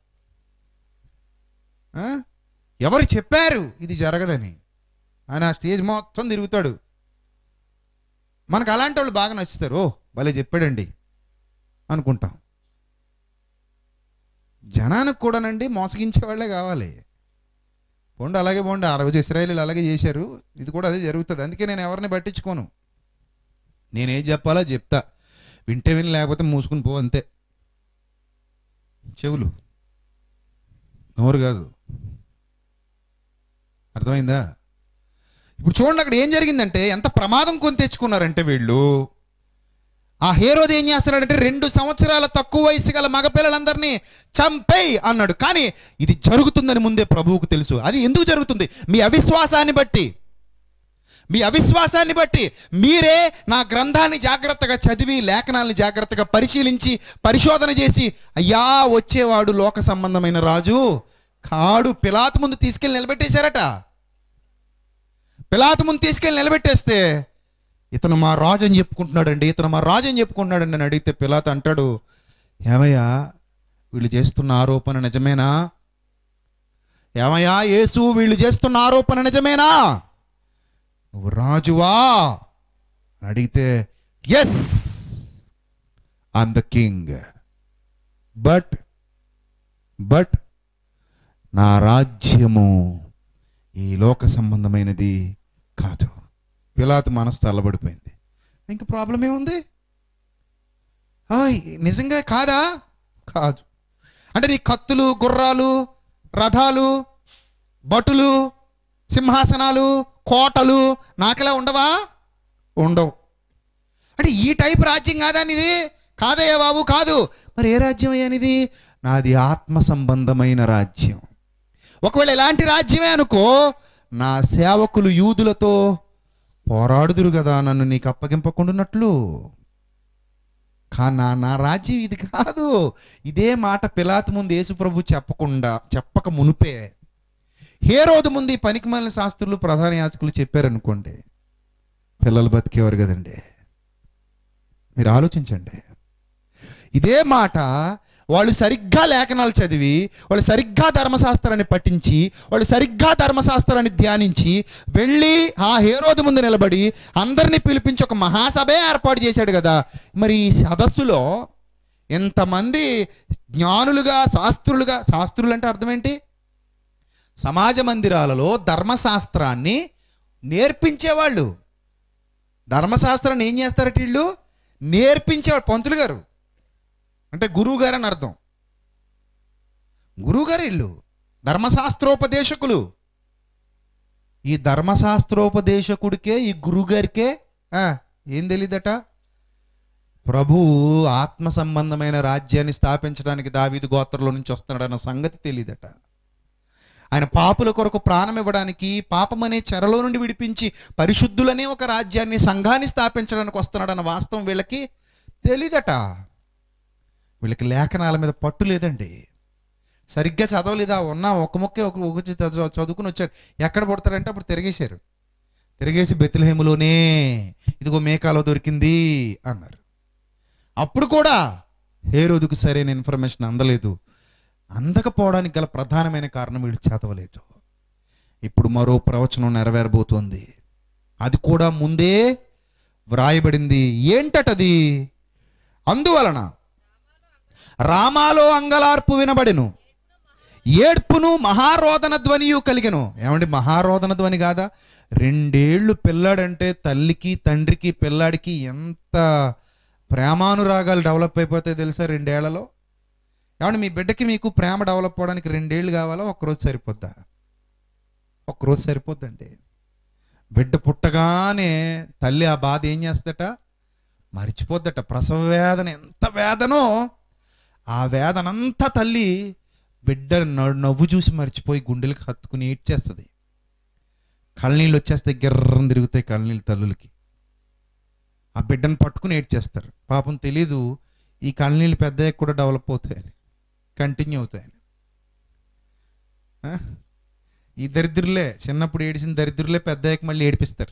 ఆ? ఎవరు చెప్పారు ఇది జరగదని ఆయన ఆ స్టేజ్ మొత్తం తిరుగుతాడు మనకు అలాంటి వాళ్ళు బాగా నచ్చుతారు ఓ భలే చెప్పాడండి అనుకుంటాం జనానికి కూడానండి మోసగించే వాళ్ళే కావాలి పోండి అలాగే పోండి ఆ రోజు ఇస్రాయేలీలు అలాగే చేశారు ఇది కూడా అదే జరుగుతుంది అందుకే నేను ఎవరిని పట్టించుకోను నేనేం చెప్పాలో చెప్తా వింటే విని లేకపోతే మూసుకుని పో అంతే చెవులు నోరు కాదు అర్థమైందా ఇప్పుడు చూడండి అక్కడ ఏం జరిగిందంటే ఎంత ప్రమాదం కొని తెచ్చుకున్నారంటే వీళ్ళు ఆ హేరోది ఏం చేస్తున్నాడంటే రెండు సంవత్సరాల తక్కువ వయసు గల మగపిల్లలందరినీ చంపేయి అన్నాడు కానీ ఇది జరుగుతుందని ముందే ప్రభువుకు తెలుసు అది ఎందుకు జరుగుతుంది మీ అవిశ్వాసాన్ని బట్టి మీ అవిశ్వాసాన్ని బట్టి మీరే నా గ్రంథాన్ని జాగ్రత్తగా చదివి లేఖనాలను జాగ్రత్తగా పరిశీలించి పరిశోధన చేసి అయ్యా వచ్చేవాడు లోక సంబంధమైన రాజు కాడు పిలాతు ముందు తీసుకెళ్ళి నిలబెట్టేశారట పిలాతు ముందు తీసుకెళ్ళి నిలబెట్టేస్తే ఇతను మా రాజు అని చెప్పుకుంటున్నాడండి ఇతను మా రాజు అని చెప్పుకుంటున్నాడండి అని అడిగితే పిలాతు అంటాడు ఏమయ్యా వీళ్ళు చేస్తున్న ఆరోపణ నిజమేనా ఏమయ్యా యేసు వీళ్ళు చేస్తున్న ఆరోపణ నిజమేనా నువ్వు రాజువా అని అడిగితే yes I'm the king but but నా రాజ్యము ఈ లోక సంబంధమైనది కాదు పిలాతు మనసు తల్లబడిపోయింది ఇంక ప్రాబ్లం ఏముంది ఆయ్, నిజంగా కాదా కాదు అంటే నీ కత్తులు గుర్రాలు రథాలు భటులు సింహాసనాలు కోటలు నాకెలా ఉండవా ఉండవు అంటే ఈ టైప్ రాజ్యం కాదా నీది కాదయ్యా బాబు కాదు మరి ఏ రాజ్యం అయ్యా నీది నాది ఆత్మ సంబంధమైన రాజ్యం ఒకవేళ ఎలాంటి రాజ్యమే అనుకో నా సేవకులు యూదులతో పోరాడుదురు కదా నన్ను నీకు అప్పగింపకుండాన్నట్లు కానా నా రాజ్యం ఇది కాదు ఇదే మాట పిలాతు ముందు యేసుప్రభు చెప్పకుండా చెప్పక మునుపే ఏ రోజు ముందు ఈ పనికిమాలిన శాస్త్రులు ప్రధాన యాజకులు చెప్పారనుకోండి పిల్లలు బతికేవారు కదండి మీరు ఆలోచించండి ఇదే మాట వాళ్ళు సరిగ్గా లేఖనాలు చదివి వాళ్ళు సరిగ్గా ధర్మశాస్త్రాన్ని పఠించి వాళ్ళు సరిగ్గా ధర్మశాస్త్రాన్ని ధ్యానించి వెళ్ళి ఆ హేరోదు ముందు నిలబడి అందరినీ పిలిపించి ఒక మహాసభే ఏర్పాటు చేశాడు కదా మరి ఈ సదస్సులో ఎంతమంది జ్ఞానులుగా శాస్త్రులుగా శాస్త్రులు అంటే అర్థం ఏంటి సమాజ మందిరాలలో ధర్మశాస్త్రాన్ని నేర్పించేవాళ్ళు ధర్మశాస్త్రాన్ని ఏం చేస్తారట వీళ్ళు నేర్పించేవాళ్ళు పంతులు గారు అంటే గురువు గారు అని అర్థం గురువు గారు వీళ్ళు ధర్మశాస్త్రోపదేశకులు ఈ ధర్మశాస్త్రోపదేశకుడికే ఈ గురువుగారికే ఆ, ఏం తెలియదట ప్రభు ఆత్మ సంబంధమైన రాజ్యాన్ని స్థాపించడానికి దావీదు గోత్రంలో నుంచి వస్తున్నాడన్న సంగతి తెలియదట ఆయన పాపుల కొరకు ప్రాణం ఇవ్వడానికి పాపం అనే చెరలో నుండి విడిపించి పరిశుద్ధులనే ఒక రాజ్యాన్ని సంఘాన్ని స్థాపించడానికి వస్తున్నాడన్న వాస్తవం వీళ్ళకి తెలీదట వీళ్ళకి లేఖనాల మీద పట్టు లేదండి సరిగ్గా చదవలేదా ఉన్న ఒక మొక్కే ఒక ఒక చదువు- చదువుకుని వచ్చారు ఎక్కడ పుడతారంటే అప్పుడు తిరిగేశారు తిరిగేసి బెత్లహేములోనే ఇదిగో మేకాలో దొరికింది అన్నారు అప్పుడు కూడా ఏ రోజుకు సరైన ఇన్ఫర్మేషన్ అందలేదు అందకపోవడానికి గల ప్రధానమైన కారణం వీళ్ళు చదవలేదు ఇప్పుడు మరో ప్రవచనం నెరవేరబోతోంది అది కూడా ముందే వ్రాయబడింది ఏంటటది అందువలన రామాలో అంగలార్పు వినబడెను ఏడ్పును మహారోదన ధ్వనియు కలిగెను ఏమండి మహారోదన ధ్వని కాదా రెండేళ్ళు పిల్లాడంటే తల్లికి తండ్రికి పిల్లాడికి ఎంత ప్రేమానురాగాలు డెవలప్ అయిపోతాయి తెలుసా రెండేళ్లలో ఏమండి మీ బిడ్డకి మీకు ప్రేమ డెవలప్ అవ్వడానికి రెండేళ్ళు కావాలా ఒక్కరోజు సరిపోద్దా ఒక్కరోజు సరిపోద్దండి బిడ్డ పుట్టగానే తల్లి ఆ బాధ ఏం చేస్తట మర్చిపోద్దట ప్రసవ వేదన ఎంత వేదనో ఆ వేదనంతా తల్లి బిడ్డ న- నవ్వు చూసి మర్చిపోయి గుండెలకు హత్తుకుని ఏడ్చేస్తుంది కళ్ళనీళ్ళు వచ్చేస్తే గిర్రం తిరుగుతాయి కళ్ళనీళ్ళు తల్లులకి ఆ బిడ్డను పట్టుకుని ఏడ్చేస్తారు పాపం తెలీదు ఈ కళ్ళనీళ్ళు పెద్దయ్యాక కూడా డెవలప్ అవుతాయని కంటిన్యూ అవుతాయని ఆ? ఈ దరిద్రులే చిన్నప్పుడు ఏడిసిన దరిద్రులే పెద్దయ్యాక మళ్ళీ ఏడిపిస్తారు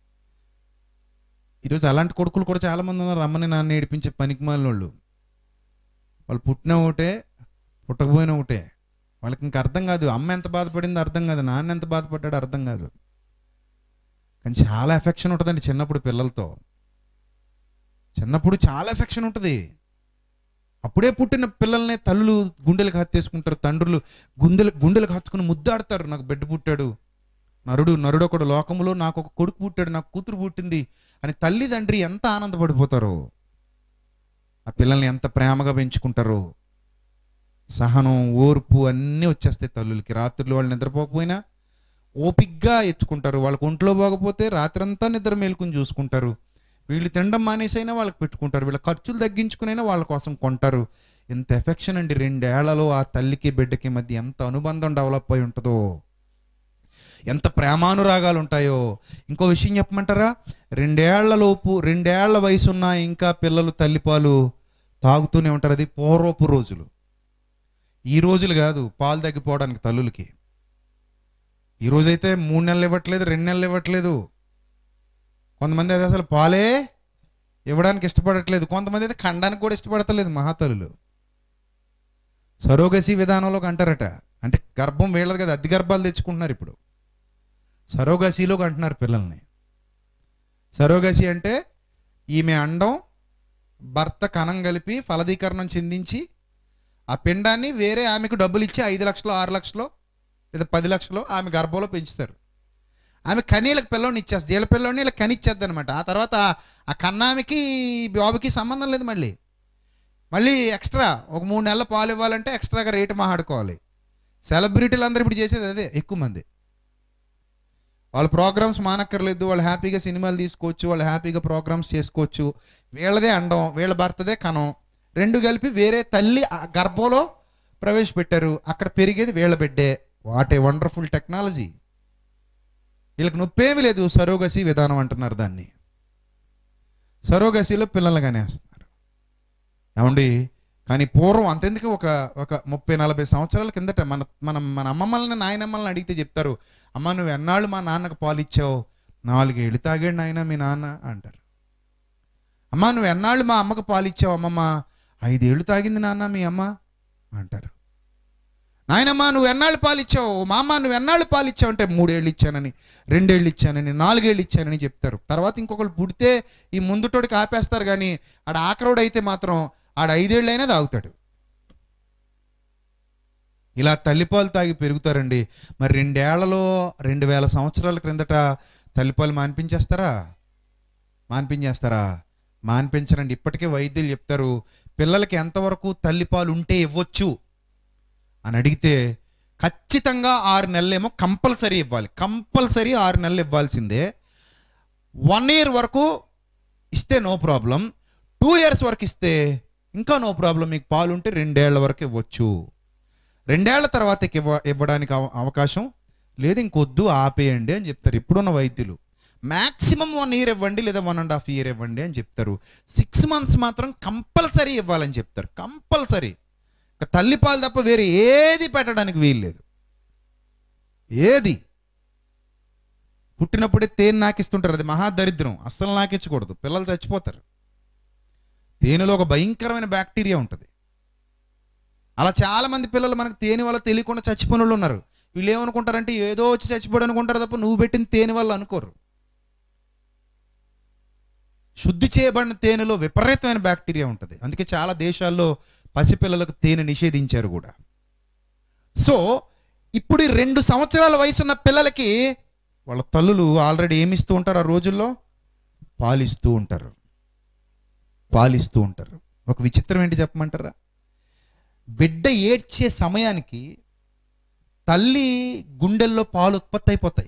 ఈరోజు అలాంటి కొడుకులు కూడా చాలామంది ఉన్నారు అమ్మని నాన్న ఏడిపించే పనికి వాళ్ళు వాళ్ళు పుట్టిన ఒకటే పుట్టకపోయిన ఒకటే వాళ్ళకి ఇంక అర్థం కాదు అమ్మ ఎంత బాధపడిందో అర్థం కాదు నాన్న ఎంత బాధపడ్డాడో అర్థం కాదు కానీ చాలా ఎఫెక్షన్ ఉంటుందండి చిన్నప్పుడు పిల్లలతో చిన్నప్పుడు చాలా ఎఫెక్షన్ ఉంటుంది అప్పుడే పుట్టిన పిల్లల్ని తల్లులు గుండెలకు హత్తేసుకుంటారు తండ్రులు గుండెలు గుండెలకు హత్తుకుని ముద్దాడతారు నాకు బిడ్డ పుట్టాడు నరుడు నరుడు ఒకడు లోకములో నాకు ఒక కొడుకు పుట్టాడు నాకు కూతురు పుట్టింది అని తల్లి తండ్రి ఎంత ఆనందపడిపోతారో ఆ పిల్లల్ని ఎంత ప్రేమగా పెంచుకుంటారో సహనం ఓర్పు అన్నీ వచ్చేస్తాయి తల్లులకి రాత్రులు వాళ్ళు నిద్రపోకపోయినా ఓపిగ్గా ఎత్తుకుంటారు వాళ్ళకి ఒంట్లో పోకపోతే రాత్రంతా నిద్ర మేలుకుని చూసుకుంటారు వీళ్ళు తినడం మానేసైనా వాళ్ళకి పెట్టుకుంటారు వీళ్ళ ఖర్చులు తగ్గించుకునైనా వాళ్ళ కోసం కొంటారు ఎంత ఎఫెక్షన్ అండి రెండేళ్లలో ఆ తల్లికి బిడ్డకి మధ్య ఎంత అనుబంధం డెవలప్ అయి ఉంటుందో ఎంత ప్రేమానురాగాలు ఉంటాయో ఇంకో విషయం చెప్పమంటారా రెండేళ్ల లోపు రెండేళ్ల వయసున్న ఇంకా పిల్లలు తల్లిపాలు తాగుతూనే ఉంటారు అది పూర్వపు రోజులు ఈ రోజులు కాదు పాలు తగ్గిపోవడానికి తల్లులకి ఈ రోజైతే మూడు నెలలు ఇవ్వట్లేదు రెండు నెలలు ఇవ్వట్లేదు కొంతమంది అయితే అసలు పాలే ఇవ్వడానికి ఇష్టపడట్లేదు కొంతమంది అయితే ఖండానికి కూడా ఇష్టపడతలేదు మహాతల్లులు సరోగసి విధానంలోకి అంటారట అంటే గర్భం వీళ్ళది కదా అద్దె గర్భాలు తెచ్చుకుంటున్నారు ఇప్పుడు సరోగసిలోకి అంటున్నారు పిల్లల్ని సరోగసి అంటే ఈమె అండం భర్త కణం కలిపి ఫలదీకరణం చెందించి ఆ పిండాన్ని వేరే ఆమెకు డబ్బులు ఇచ్చి ఐదు లక్షలు ఆరు లక్షలు లేదా పది లక్షలు ఆమె గర్భంలో పెంచుతారు ఆమె కనీళ్ళకి పిల్లని ఇచ్చేస్తుంది వీళ్ళ పిల్లని ఇలా కనిచ్చేద్ది అనమాట ఆ తర్వాత ఆ- ఆ కన్నామికి ఈ బాబుకి సంబంధం లేదు మళ్ళీ మళ్ళీ ఎక్స్ట్రా ఒక మూడు నెలల పాలు ఇవ్వాలంటే ఎక్స్ట్రాగా రేటు మాట్లాడుకోవాలి సెలబ్రిటీలు అందరూ ఇప్పుడు చేసేది అదే ఎక్కువ మంది వాళ్ళ ప్రోగ్రామ్స్ మానక్కర్లేదు వాళ్ళు హ్యాపీగా సినిమాలు తీసుకోవచ్చు వాళ్ళు హ్యాపీగా ప్రోగ్రామ్స్ చేసుకోవచ్చు వీళ్ళదే అండం వీళ్ళ భర్తదే కణం రెండు కలిపి వేరే తల్లి ఆ గర్భంలో ప్రవేశపెట్టారు అక్కడ పెరిగేది వీళ్ళ బిడ్డే వాట్ ఏ వండర్ఫుల్ టెక్నాలజీ వీళ్ళకి నొప్పేమి లేదు సరోగసి విధానం అంటున్నారు దాన్ని సరోగసిలో పిల్లలు కనేస్తున్నారు ఏమండి కానీ పూర్వం అంతెందుకు ఒక ఒక ముప్పై నలభై సంవత్సరాల కిందట మన మన మన అమ్మమ్మల్ని నాయనమ్మల్ని అడిగితే చెప్తారు అమ్మ నువ్వు ఎన్నాళ్ళు మా నాన్నకు పాలు ఇచ్చావు నాలుగేళ్ళు తాగాడు నాయన మీ నాన్న అంటారు అమ్మ నువ్వు ఎన్నాళ్ళు మా అమ్మకు పాలు ఇచ్చావు అమ్మమ్మ ఐదేళ్ళు తాగింది నాన్న మీ అమ్మ అంటారు నాయనమ్మ నువ్వు ఎన్నాళ్ళు పాలు ఇచ్చావు మా అమ్మ నువ్వు ఎన్నాళ్ళు పాలు ఇచ్చావు అంటే మూడేళ్ళు ఇచ్చానని రెండేళ్ళు ఇచ్చానని నాలుగేళ్ళు ఇచ్చానని చెప్తారు తర్వాత ఇంకొకరు పుడితే ఈ ముందుటోడికి ఆపేస్తారు కానీ ఆడ ఆఖరోడు అయితే మాత్రం ఆడ ఐదేళ్ళైనా తాగుతాడు ఇలా తల్లిపాలు తాగి పెరుగుతారండి మరి రెండేళ్లలో రెండు వేల సంవత్సరాల క్రిందట తల్లిపాలు మాన్పించేస్తారా మాన్పించేస్తారా మాన్పించరండి ఇప్పటికే వైద్యులు చెప్తారు పిల్లలకి ఎంతవరకు తల్లిపాలు ఉంటే ఇవ్వచ్చు అని అడిగితే ఖచ్చితంగా ఆరు నెలలేమో కంపల్సరీ ఇవ్వాలి కంపల్సరీ ఆరు నెలలు ఇవ్వాల్సిందే వన్ ఇయర్ వరకు ఇస్తే నో ప్రాబ్లం టూ ఇయర్స్ వరకు ఇస్తే ఇంకా నో ప్రాబ్లం మీకు పాలు ఉంటే రెండేళ్ల వరకు ఇవ్వచ్చు రెండేళ్ల తర్వాత ఇక ఇవ్వ ఇవ్వడానికి అవ- అవకాశం లేదు ఇంకొద్దు ఆపేయండి అని చెప్తారు ఇప్పుడున్న వైద్యులు మ్యాక్సిమం వన్ ఇయర్ ఇవ్వండి లేదా వన్ అండ్ హాఫ్ ఇయర్ ఇవ్వండి అని చెప్తారు సిక్స్ మంత్స్ మాత్రం కంపల్సరీ ఇవ్వాలని చెప్తారు కంపల్సరీ ఇక తల్లిపాలు తప్ప వేరే ఏది పెట్టడానికి వీల్లేదు ఏది పుట్టినప్పుడే తేనె నాకిస్తుంటారు అది మహాదరిద్రం అస్సలు నాకించకూడదు పిల్లలు చచ్చిపోతారు తేనెలో ఒక భయంకరమైన బ్యాక్టీరియా ఉంటుంది అలా చాలా మంది పిల్లలు మనకు తేనె వల్ల తెలియకుండా చచ్చిపోయిన వాళ్ళు ఉన్నారు వీళ్ళు ఏమనుకుంటారంటే ఏదో వచ్చి చచ్చిపోయాడు అనుకుంటారు తప్ప నువ్వు పెట్టిన తేనె వల్ల అనుకోరు శుద్ధి చేయబడిన తేనెలో విపరీతమైన బ్యాక్టీరియా ఉంటుంది అందుకే చాలా దేశాల్లో పసిపిల్లలకు తేనె నిషేధించారు కూడా సో ఇప్పుడు ఈ రెండు సంవత్సరాల వయసున్న పిల్లలకి వాళ్ళ తల్లులు ఆల్రెడీ ఏమిస్తూ ఉంటారు ఆ రోజుల్లో పాలిస్తూ ఉంటారు పాలిస్తూ ఉంటారు ఒక విచిత్రం ఏంటి చెప్పమంటారా బిడ్డ ఏడ్చే సమయానికి తల్లి గుండెల్లో పాలు ఉత్పత్తి అయిపోతాయి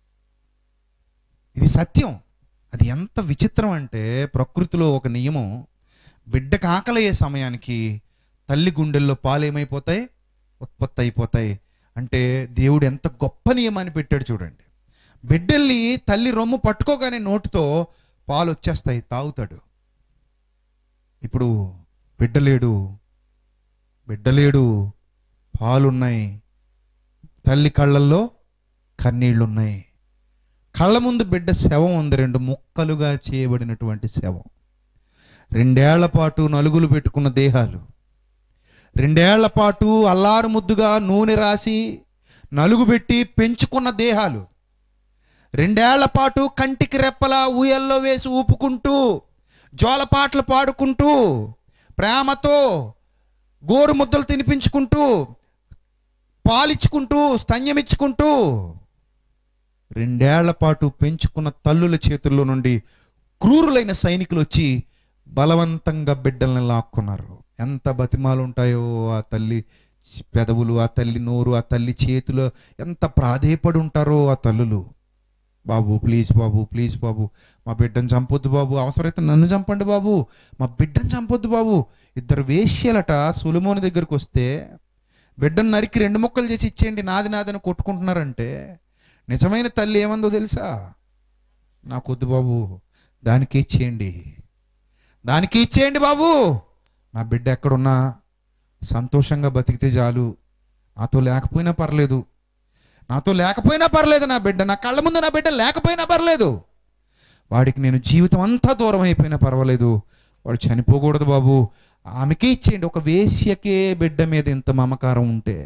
ఇది సత్యం అది ఎంత విచిత్రం అంటే ప్రకృతిలో ఒక నియమం బిడ్డకు ఆకలి అయ్యే సమయానికి తల్లి గుండెల్లో పాలు ఏమైపోతాయి ఉత్పత్తి అయిపోతాయి అంటే దేవుడు ఎంత గొప్ప నియమాన్ని పెట్టాడు చూడండి బిడ్డల్ని తల్లి రొమ్ము పట్టుకోగానే నోటితో పాలు వచ్చేస్తాయి తాగుతాడు ఇప్పుడు బిడ్డలేడు బిడ్డలేడు పాలున్నాయి తల్లి కళ్ళల్లో కన్నీళ్లున్నాయి కళ్ళ ముందు బిడ్డ శవం ఉంది రెండు ముక్కలుగా చేయబడినటువంటి శవం రెండేళ్ల పాటు నలుగులు పెట్టుకున్న దేహాలు రెండేళ్ల పాటు అల్లారు ముద్దుగా నూనె రాసి నలుగు పెట్టి పెంచుకున్న దేహాలు రెండేళ్ల పాటు కంటికి రెప్పలా ఊయల్లో వేసి ఊపుకుంటూ జోలపాటలు పాడుకుంటూ ప్రేమతో గోరు ముద్దలు తినిపించుకుంటూ పాలిచ్చుకుంటూ స్తన్యమిచ్చుకుంటూ రెండేళ్ల పాటు పెంచుకున్న తల్లుల చేతుల్లో నుండి క్రూరులైన సైనికులు వచ్చి బలవంతంగా బిడ్డల్ని లాక్కున్నారు ఎంత బతిమాలు ఉంటాయో ఆ తల్లి పెదవులు ఆ తల్లి నోరు ఆ తల్లి చేతులు ఎంత ప్రాధేయపడి ఉంటారో ఆ తల్లులు బాబు ప్లీజ్ బాబు ప్లీజ్ బాబు మా బిడ్డను చంపొద్దు బాబు అవసరమైతే నన్ను చంపండి బాబు మా బిడ్డను చంపొద్దు బాబు ఇద్దరు వేశ్యలట సులుమోని దగ్గరికి వస్తే బిడ్డను నరికి రెండు ముక్కలు చేసి ఇచ్చేయండి నాది నాదని కొట్టుకుంటున్నారంటే నిజమైన తల్లి ఏమందో తెలుసా నాకొద్దు బాబు దానికి ఇచ్చేయండి దానికి ఇచ్చేయండి బాబు నా బిడ్డ ఎక్కడున్నా సంతోషంగా బతికితే చాలు నాతో లేకపోయినా పర్లేదు నాతో లేకపోయినా పర్లేదు నా బిడ్డ నా కళ్ళ ముందు నా బిడ్డ లేకపోయినా పర్లేదు వాడికి నేను జీవితం అంతా దూరం అయిపోయినా పర్వాలేదు వాడు చనిపోకూడదు బాబు ఆమెకే ఇచ్చేయండి ఒక వేశ్యకే బిడ్డ మీద ఇంత మమకారం ఉంటే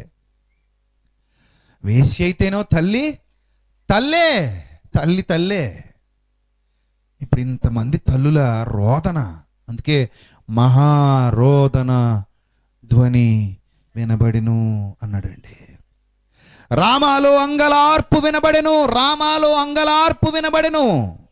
వేశ్య అయితేనో తల్లి తల్లే తల్లి తల్లే ఇప్పుడు ఇంతమంది తల్లుల రోదన అందుకే మహారోదన ధ్వని వినబడిను అన్నాడండి రామాలో అంగలార్పు వినబడెను రామాలో అంగలార్పు వినబడెను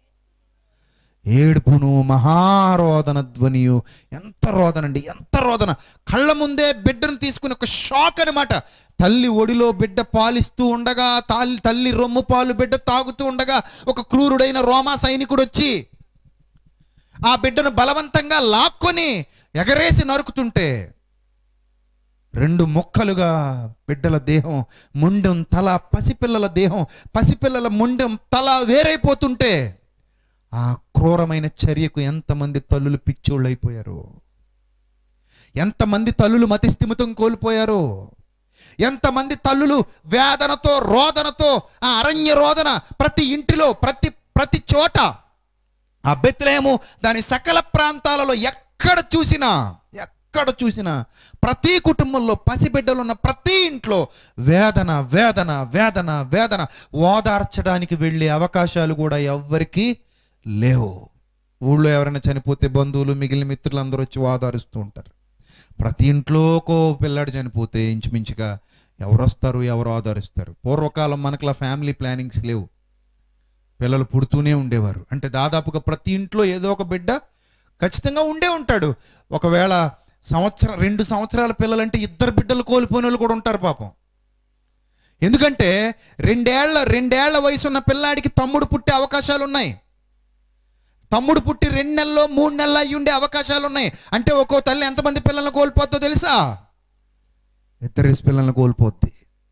ఏడుపును మహారోదన ధ్వనియు ఎంత రోదన అండి ఎంత రోదన కళ్ళ ముందే బిడ్డను తీసుకుని ఒక షాక్ అనమాట తల్లి ఒడిలో బిడ్డ పాలిస్తూ ఉండగా తల్లి తల్లి రొమ్ము పాలు బిడ్డ తాగుతూ ఉండగా ఒక క్రూరుడైన రోమా సైనికుడు వచ్చి ఆ బిడ్డను బలవంతంగా లాక్కొని ఎగరేసి నరుకుతుంటే రెండు ముక్కలుగా బిడ్డల దేహం ముండెం తల పసిపిల్లల దేహం పసిపిల్లల ముండెం తల వేరైపోతుంటే ఆ క్రూరమైన చర్యకు ఎంతమంది తల్లులు పిచ్చోళ్ళు అయిపోయారు ఎంతమంది తల్లులు మతిస్థిమితం కోల్పోయారు ఎంతమంది తల్లులు వేదనతో రోదనతో ఆ అరణ్య రోదన ప్రతి ఇంటిలో ప్రతి ప్రతి చోట ఆ బెత్లేము దాని సకల ప్రాంతాలలో ఎక్కడ చూసినా ఎక్కడ చూసినా ప్రతి కుటుంబంలో పసిబిడ్డలు ఉన్న ప్రతి ఇంట్లో వేదన వేదన వేదన వేదన ఓదార్చడానికి వెళ్ళే అవకాశాలు కూడా ఎవ్వరికీ లేవు ఊళ్ళో ఎవరైనా చనిపోతే బంధువులు మిగిలిన మిత్రులు అందరూ వచ్చి ఓదారుస్తూ ఉంటారు ప్రతి ఇంట్లోకో పిల్లాడు చనిపోతే ఇంచుమించుగా ఎవరు వస్తారు ఎవరు ఆదరిస్తారు పూర్వకాలం మనకులా ఫ్యామిలీ ప్లానింగ్స్ లేవు పిల్లలు పుడుతూనే ఉండేవారు అంటే దాదాపుగా ప్రతి ఇంట్లో ఏదో ఒక బిడ్డ ఖచ్చితంగా ఉండే ఉంటాడు ఒకవేళ సంవత్సరం రెండు సంవత్సరాల పిల్లలంటే ఇద్దరు బిడ్డలు కోల్పోయిన వాళ్ళు కూడా ఉంటారు పాపం ఎందుకంటే రెండేళ్ల రెండేళ్ల వయసు ఉన్న పిల్లాడికి తమ్ముడు పుట్టే అవకాశాలు ఉన్నాయి తమ్ముడు పుట్టి రెండు నెలల్లో మూడు నెలలు అయ్యి ఉండే అవకాశాలు ఉన్నాయి అంటే ఒక్కో తల్లి ఎంతమంది పిల్లల్ని కోల్పోద్దో తెలుసా ఇద్దరేసి పిల్లల్ని కోల్పోద్ది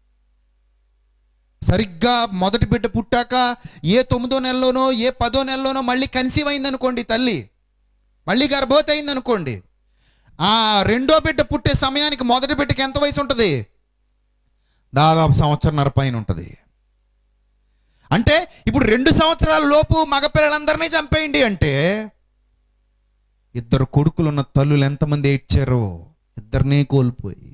సరిగ్గా మొదటి బిడ్డ పుట్టాక ఏ తొమ్మిదో నెలలోనో ఏ పదో నెలలోనో మళ్ళీ కన్సీవ్ అయిందనుకోండి తల్లి మళ్ళీ గర్భవతి అయిందనుకోండి ఆ రెండో బిడ్డ పుట్టే సమయానికి మొదటి బిడ్డకి ఎంత వయసు ఉంటుంది దాదాపు సంవత్సరంన్నర పైన ఉంటుంది అంటే ఇప్పుడు రెండు సంవత్సరాల లోపు మగపిల్లలందరినీ చంపేయండి అంటే ఇద్దరు కొడుకులున్న తల్లులు ఎంతమంది ఏడ్చారో ఇద్దరినే కోల్పోయి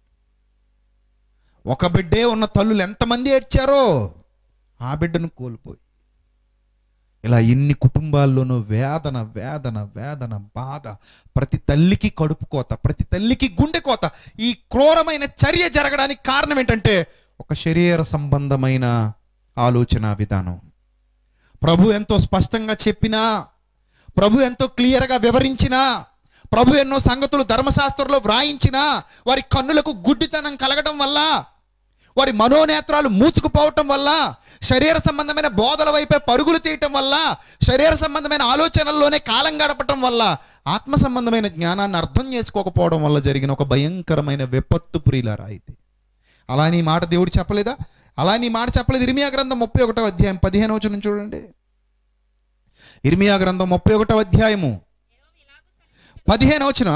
ఒక బిడ్డే ఉన్న తల్లులు ఎంతమంది ఏడ్చారో ఆ బిడ్డను కోల్పోయి ఇలా ఎన్ని కుటుంబాల్లోనూ వేదన వేదన వేదన బాధ ప్రతి తల్లికి కడుపు కోత ప్రతి తల్లికి గుండె కోత ఈ క్రూరమైన చర్య జరగడానికి కారణం ఏంటంటే ఒక శరీర సంబంధమైన ఆలోచన విధానం ప్రభు ఎంతో స్పష్టంగా చెప్పినా ప్రభు ఎంతో క్లియర్గా వివరించినా ప్రభు ఎన్నో సంగతులు ధర్మశాస్త్రంలో వ్రాయించినా వారి కన్నులకు గుడ్డితనం కలగడం వల్ల వారి మనోనేత్రాలు మూసుకుపోవటం వల్ల శరీర సంబంధమైన బోధల వైపే పరుగులు తీయటం వల్ల శరీర సంబంధమైన ఆలోచనల్లోనే కాలం గడపటం వల్ల ఆత్మ సంబంధమైన జ్ఞానాన్ని అర్థం చేసుకోకపోవడం వల్ల జరిగిన ఒక భయంకరమైన విపత్తు ప్రియులారా ఇది అలా నీ మాట దేవుడు చెప్పలేదా అలా నీ మాట చెప్పలేదు ఇర్మియా గ్రంథం ముప్పై ఒకటో అధ్యాయం పదిహేను వచనం చూడండి ఇర్మియా గ్రంథం ముప్పై ఒకటో అధ్యాయము పదిహేను వచనం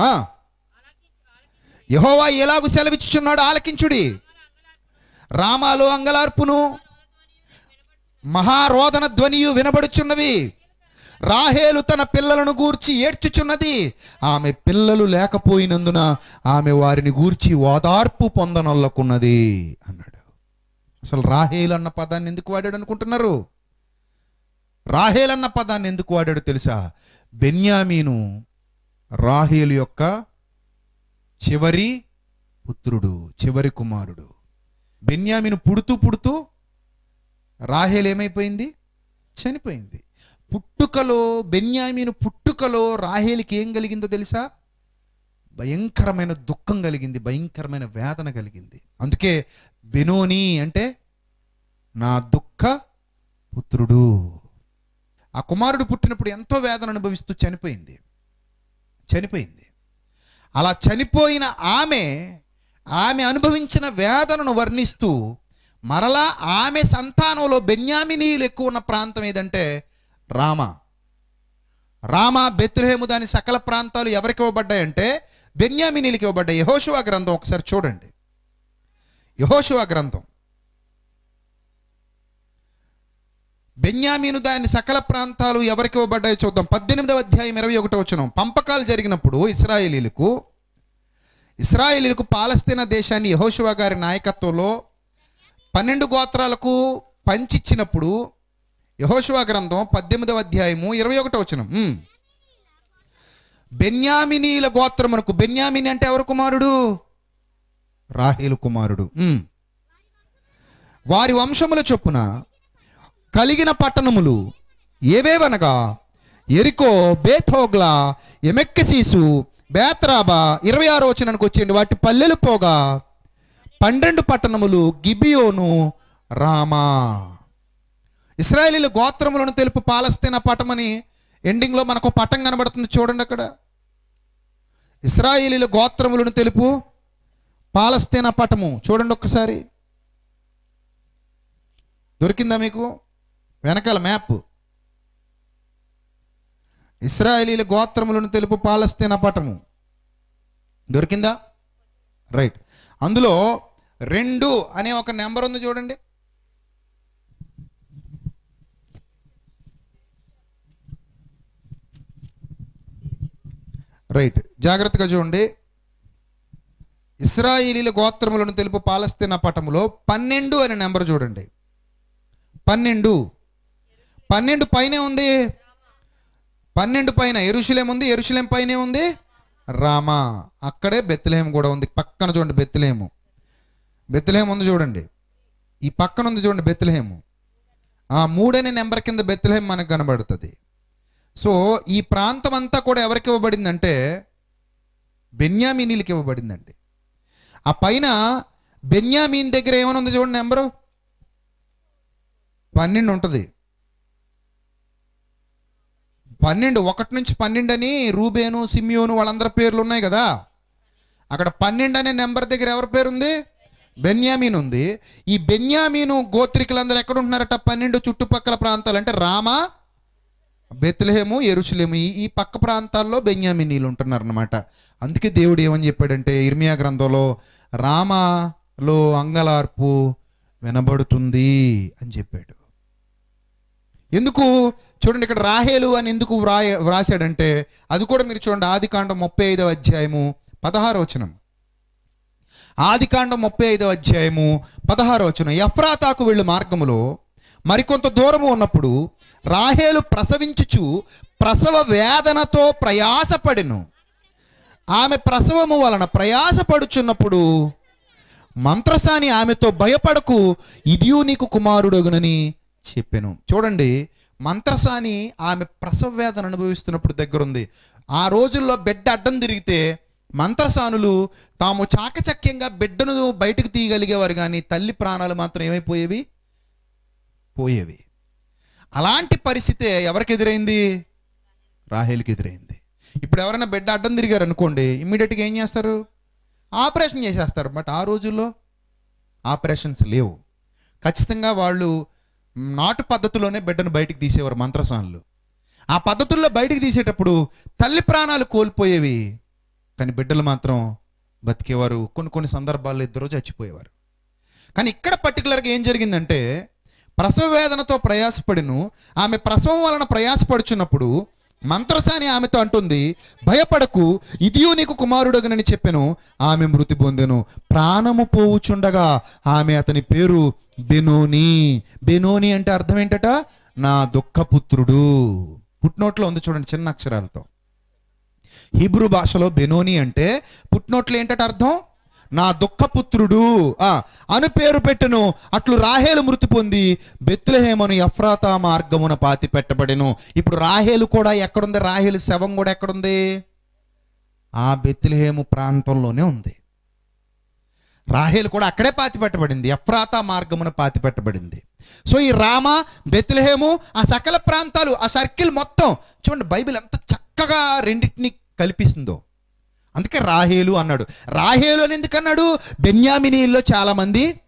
యహోవా ఎలాగు సెలవిచ్చుచున్నాడు ఆలకించుడి రామాలో అంగలార్పును మహారోదన ధ్వనియు వినబడుచున్నవి రాహేలు తన పిల్లలను గూర్చి ఏడ్చుచున్నది ఆమె పిల్లలు లేకపోయినందున ఆమె వారిని గూర్చి ఓదార్పు పొందనొల్లకున్నది అన్నాడు అసలు రాహేలు అన్న పదాన్ని ఎందుకు వాడాడు అనుకుంటున్నారు రాహేల్ అన్న పదాన్ని ఎందుకు వాడాడు తెలుసా బెన్యామీను రాహేలు యొక్క చివరి పుత్రుడు చివరి కుమారుడు బెన్యామిను పుడుతూ పుడుతూ రాహేల్ ఏమైపోయింది చనిపోయింది పుట్టుకలో బెన్యామీను పుట్టుకలో రాహేలికి ఏం కలిగిందో తెలుసా భయంకరమైన దుఃఖం కలిగింది భయంకరమైన వేదన కలిగింది అందుకే బెనోని అంటే నా దుఃఖ పుత్రుడు ఆ కుమారుడు పుట్టినప్పుడు ఎంతో వేదన అనుభవిస్తూ చనిపోయింది చనిపోయింది అలా చనిపోయిన ఆమె ఆమె అనుభవించిన వేదనను వర్ణిస్తూ మరలా ఆమె సంతానంలో బెన్యామినీయులు ఎక్కువ ఉన్న ప్రాంతం ఏదంటే రామ రామ బెత్లహేము దాని సకల ప్రాంతాలు ఎవరికి ఇవ్వబడ్డాయంటే బెన్యామినీలకి ఇవ్వబడ్డాయి యహోషువ గ్రంథం ఒకసారి చూడండి యహోషువ గ్రంథం బెన్యామీను దాని సకల ప్రాంతాలు ఎవరికి ఇవ్వబడ్డాయో చూద్దాం పద్దెనిమిదవ అధ్యాయం ఇరవై ఒకటో వచ్చిన పంపకాలు జరిగినప్పుడు ఇస్రాయేలీలకు ఇస్రాయేలీలకు పాలస్తీనా దేశాన్ని యహోషువ గారి నాయకత్వంలో పన్నెండు గోత్రాలకు పంచిచ్చినప్పుడు యహోషువ గ్రంథం పద్దెనిమిదవ అధ్యాయము ఇరవై ఒకటో వచ్చిన బెన్యామినీల గోత్రమునకు బెన్యామిని అంటే ఎవరు కుమారుడు రాహేలు కుమారుడు ఉమ్. వారి వంశముల చొప్పున కలిగిన పట్టణములు ఏవేవనగా ఎరికో బేథోగ్లా ఎమెక్కసీసు బేత్రాబా ఇరవై ఆరో వచనానికి వచ్చింది వాటి పల్లెలు పోగా పన్నెండు పట్టణములు గిబియోను రామా ఇస్రాయేలీల గోత్రములను తెలుపు పాలస్తీనా పటమని ఎండింగ్లో మనకు ఒక పటం కనబడుతుంది చూడండి అక్కడ ఇస్రాయేలీల గోత్రములను తెలుపు పాలస్తీనా పటము చూడండి ఒక్కసారి దొరికిందా మీకు వెనకాల మ్యాప్ ఇస్రాయేలీల గోత్రములను తెలుపు పాలస్తీనా పటము దొరికిందా రైట్ అందులో రెండు అనే ఒక నెంబర్ ఉంది చూడండి రైట్ జాగ్రత్తగా చూడండి ఇస్రాయిలీల గోత్రములను తెలుపు పాలస్తీనా పటములో పన్నెండు అనే నెంబర్ చూడండి పన్నెండు పన్నెండు పైనే ఉంది పన్నెండు పైన ఎరుషులేం ఉంది ఎరుషులేం పైనే ఉంది రామా అక్కడే బెత్తులేం కూడా ఉంది పక్కన చూడండి బెత్తులేము బెత్తులేం ఉంది చూడండి ఈ పక్కన ఉంది చూడండి బెత్తులేము ఆ మూడనే నెంబర్ కింద బెత్తులేం మనకు కనబడుతుంది సో ఈ ప్రాంతం అంతా కూడా ఎవరికి ఇవ్వబడిందంటే బెన్యామీనీలకి ఇవ్వబడిందండి ఆ పైన బెన్యామీన్ దగ్గర ఏమైనా ఉంది చూడండి నెంబరు పన్నెండు ఉంటుంది పన్నెండు ఒకటి నుంచి పన్నెండు అని రూబేను సిమియోను వాళ్ళందరి పేర్లు ఉన్నాయి కదా అక్కడ పన్నెండు అనే నెంబర్ దగ్గర ఎవరి పేరు ఉంది బెన్యామీన్ ఉంది ఈ బెన్యామీను గోత్రికులందరూ ఎక్కడ ఉంటున్నారట పన్నెండు చుట్టుపక్కల ప్రాంతాలు అంటే రామ బెత్లహేము ఎరుషులేము ఈ ఈ పక్క ప్రాంతాల్లో బెన్యామినీలు ఉంటున్నారు అనమాట అందుకే దేవుడు ఏమని చెప్పాడంటే ఇర్మియా గ్రంథంలో రామాలో అంగలార్పు వినబడుతుంది అని చెప్పాడు ఎందుకు చూడండి ఇక్కడ రాహేలు అని ఎందుకు వ్రాయ వ్రాసాడంటే అది కూడా మీరు చూడండి ఆదికాండం ముప్పై ఐదవ అధ్యాయము పదహారు వచనం ఆదికాండం ముప్పై ఐదవ అధ్యాయము పదహారు వచనం ఎఫ్రాతాకు వెళ్ళు మార్గములో మరికొంత దూరము ఉన్నప్పుడు రాహేలు ప్రసవించుచు ప్రసవ వేదనతో ప్రయాసపడెను ఆమె ప్రసవము వలన ప్రయాసపడుచున్నప్పుడు మంత్రసాని ఆమెతో భయపడకు ఇదియు నీకు కుమారుడగునని చెప్పాను చూడండి మంత్రసాని ఆమె ప్రసవ వేదన అనుభవిస్తున్నప్పుడు దగ్గరుంది ఆ రోజుల్లో బిడ్డ అడ్డం తిరిగితే మంత్రసానులు తాము చాకచక్యంగా బిడ్డను బయటకు తీయగలిగేవారు కానీ తల్లి ప్రాణాలు మాత్రం ఏమైపోయేవి పోయేవి అలాంటి పరిస్థితి ఎవరికి ఎదురైంది రాహేల్కి ఎదురైంది ఇప్పుడు ఎవరైనా బిడ్డ అడ్డం తిరిగారు అనుకోండి ఇమ్మీడియట్గా ఏం చేస్తారు ఆపరేషన్ చేసేస్తారు బట్ ఆ రోజుల్లో ఆపరేషన్స్ లేవు ఖచ్చితంగా వాళ్ళు నాటు పద్ధతిలోనే బిడ్డను బయటికి తీసేవారు మంత్రసానులు ఆ పద్ధతుల్లో బయటికి తీసేటప్పుడు తల్లి ప్రాణాలు కోల్పోయేవి కానీ బిడ్డలు మాత్రం బతికేవారు కొన్ని కొన్ని సందర్భాల్లో ఇద్దరు చచ్చిపోయేవారు కానీ ఇక్కడ పర్టికులర్గా ఏం జరిగిందంటే ప్రసవ వేదనతో ప్రయాసపడిను ఆమె ప్రసవం వలన ప్రయాసపడుచున్నప్పుడు మంత్రసాని ఆమెతో అంటుంది భయపడకు ఇదియో నీకు కుమారుడగనని చెప్పెను ఆమె మృతి పొందెను ప్రాణము పోవుచుండగా ఆమె అతని పేరు బెనోని బెనోని అంటే అర్థం ఏంటట నా దుఃఖపుత్రుడు పుట్నోట్లో ఉంది చూడండి చిన్న అక్షరాలతో హీబ్రూ భాషలో బెనోని అంటే పుట్నోట్లు ఏంటట అర్థం నా దుఃఖపుత్రుడు ఆ, అను పేరు పెట్టెను అట్లు రాహేలు మృతి పొంది బెత్లహేమను ఎఫ్రాతా మార్గమున పాతి పెట్టబడెను ఇప్పుడు రాహేలు కూడా ఎక్కడుంది రాహేలు శవం కూడా ఎక్కడుంది ఆ బెత్లహేము ప్రాంతంలోనే ఉంది రాహేలు కూడా అక్కడే పాతి పెట్టబడింది ఎఫ్రాతా మార్గమున పాతి పెట్టబడింది సో ఈ రామ బెత్లహేము ఆ సకల ప్రాంతాలు ఆ సర్కిల్ మొత్తం చూడండి బైబిల్ ఎంత చక్కగా రెండింటిని కల్పిస్తుందో అందుకే రాహేలు అన్నాడు రాహేలు అని ఎందుకు అన్నాడు బెన్యామినీల్లో చాలామంది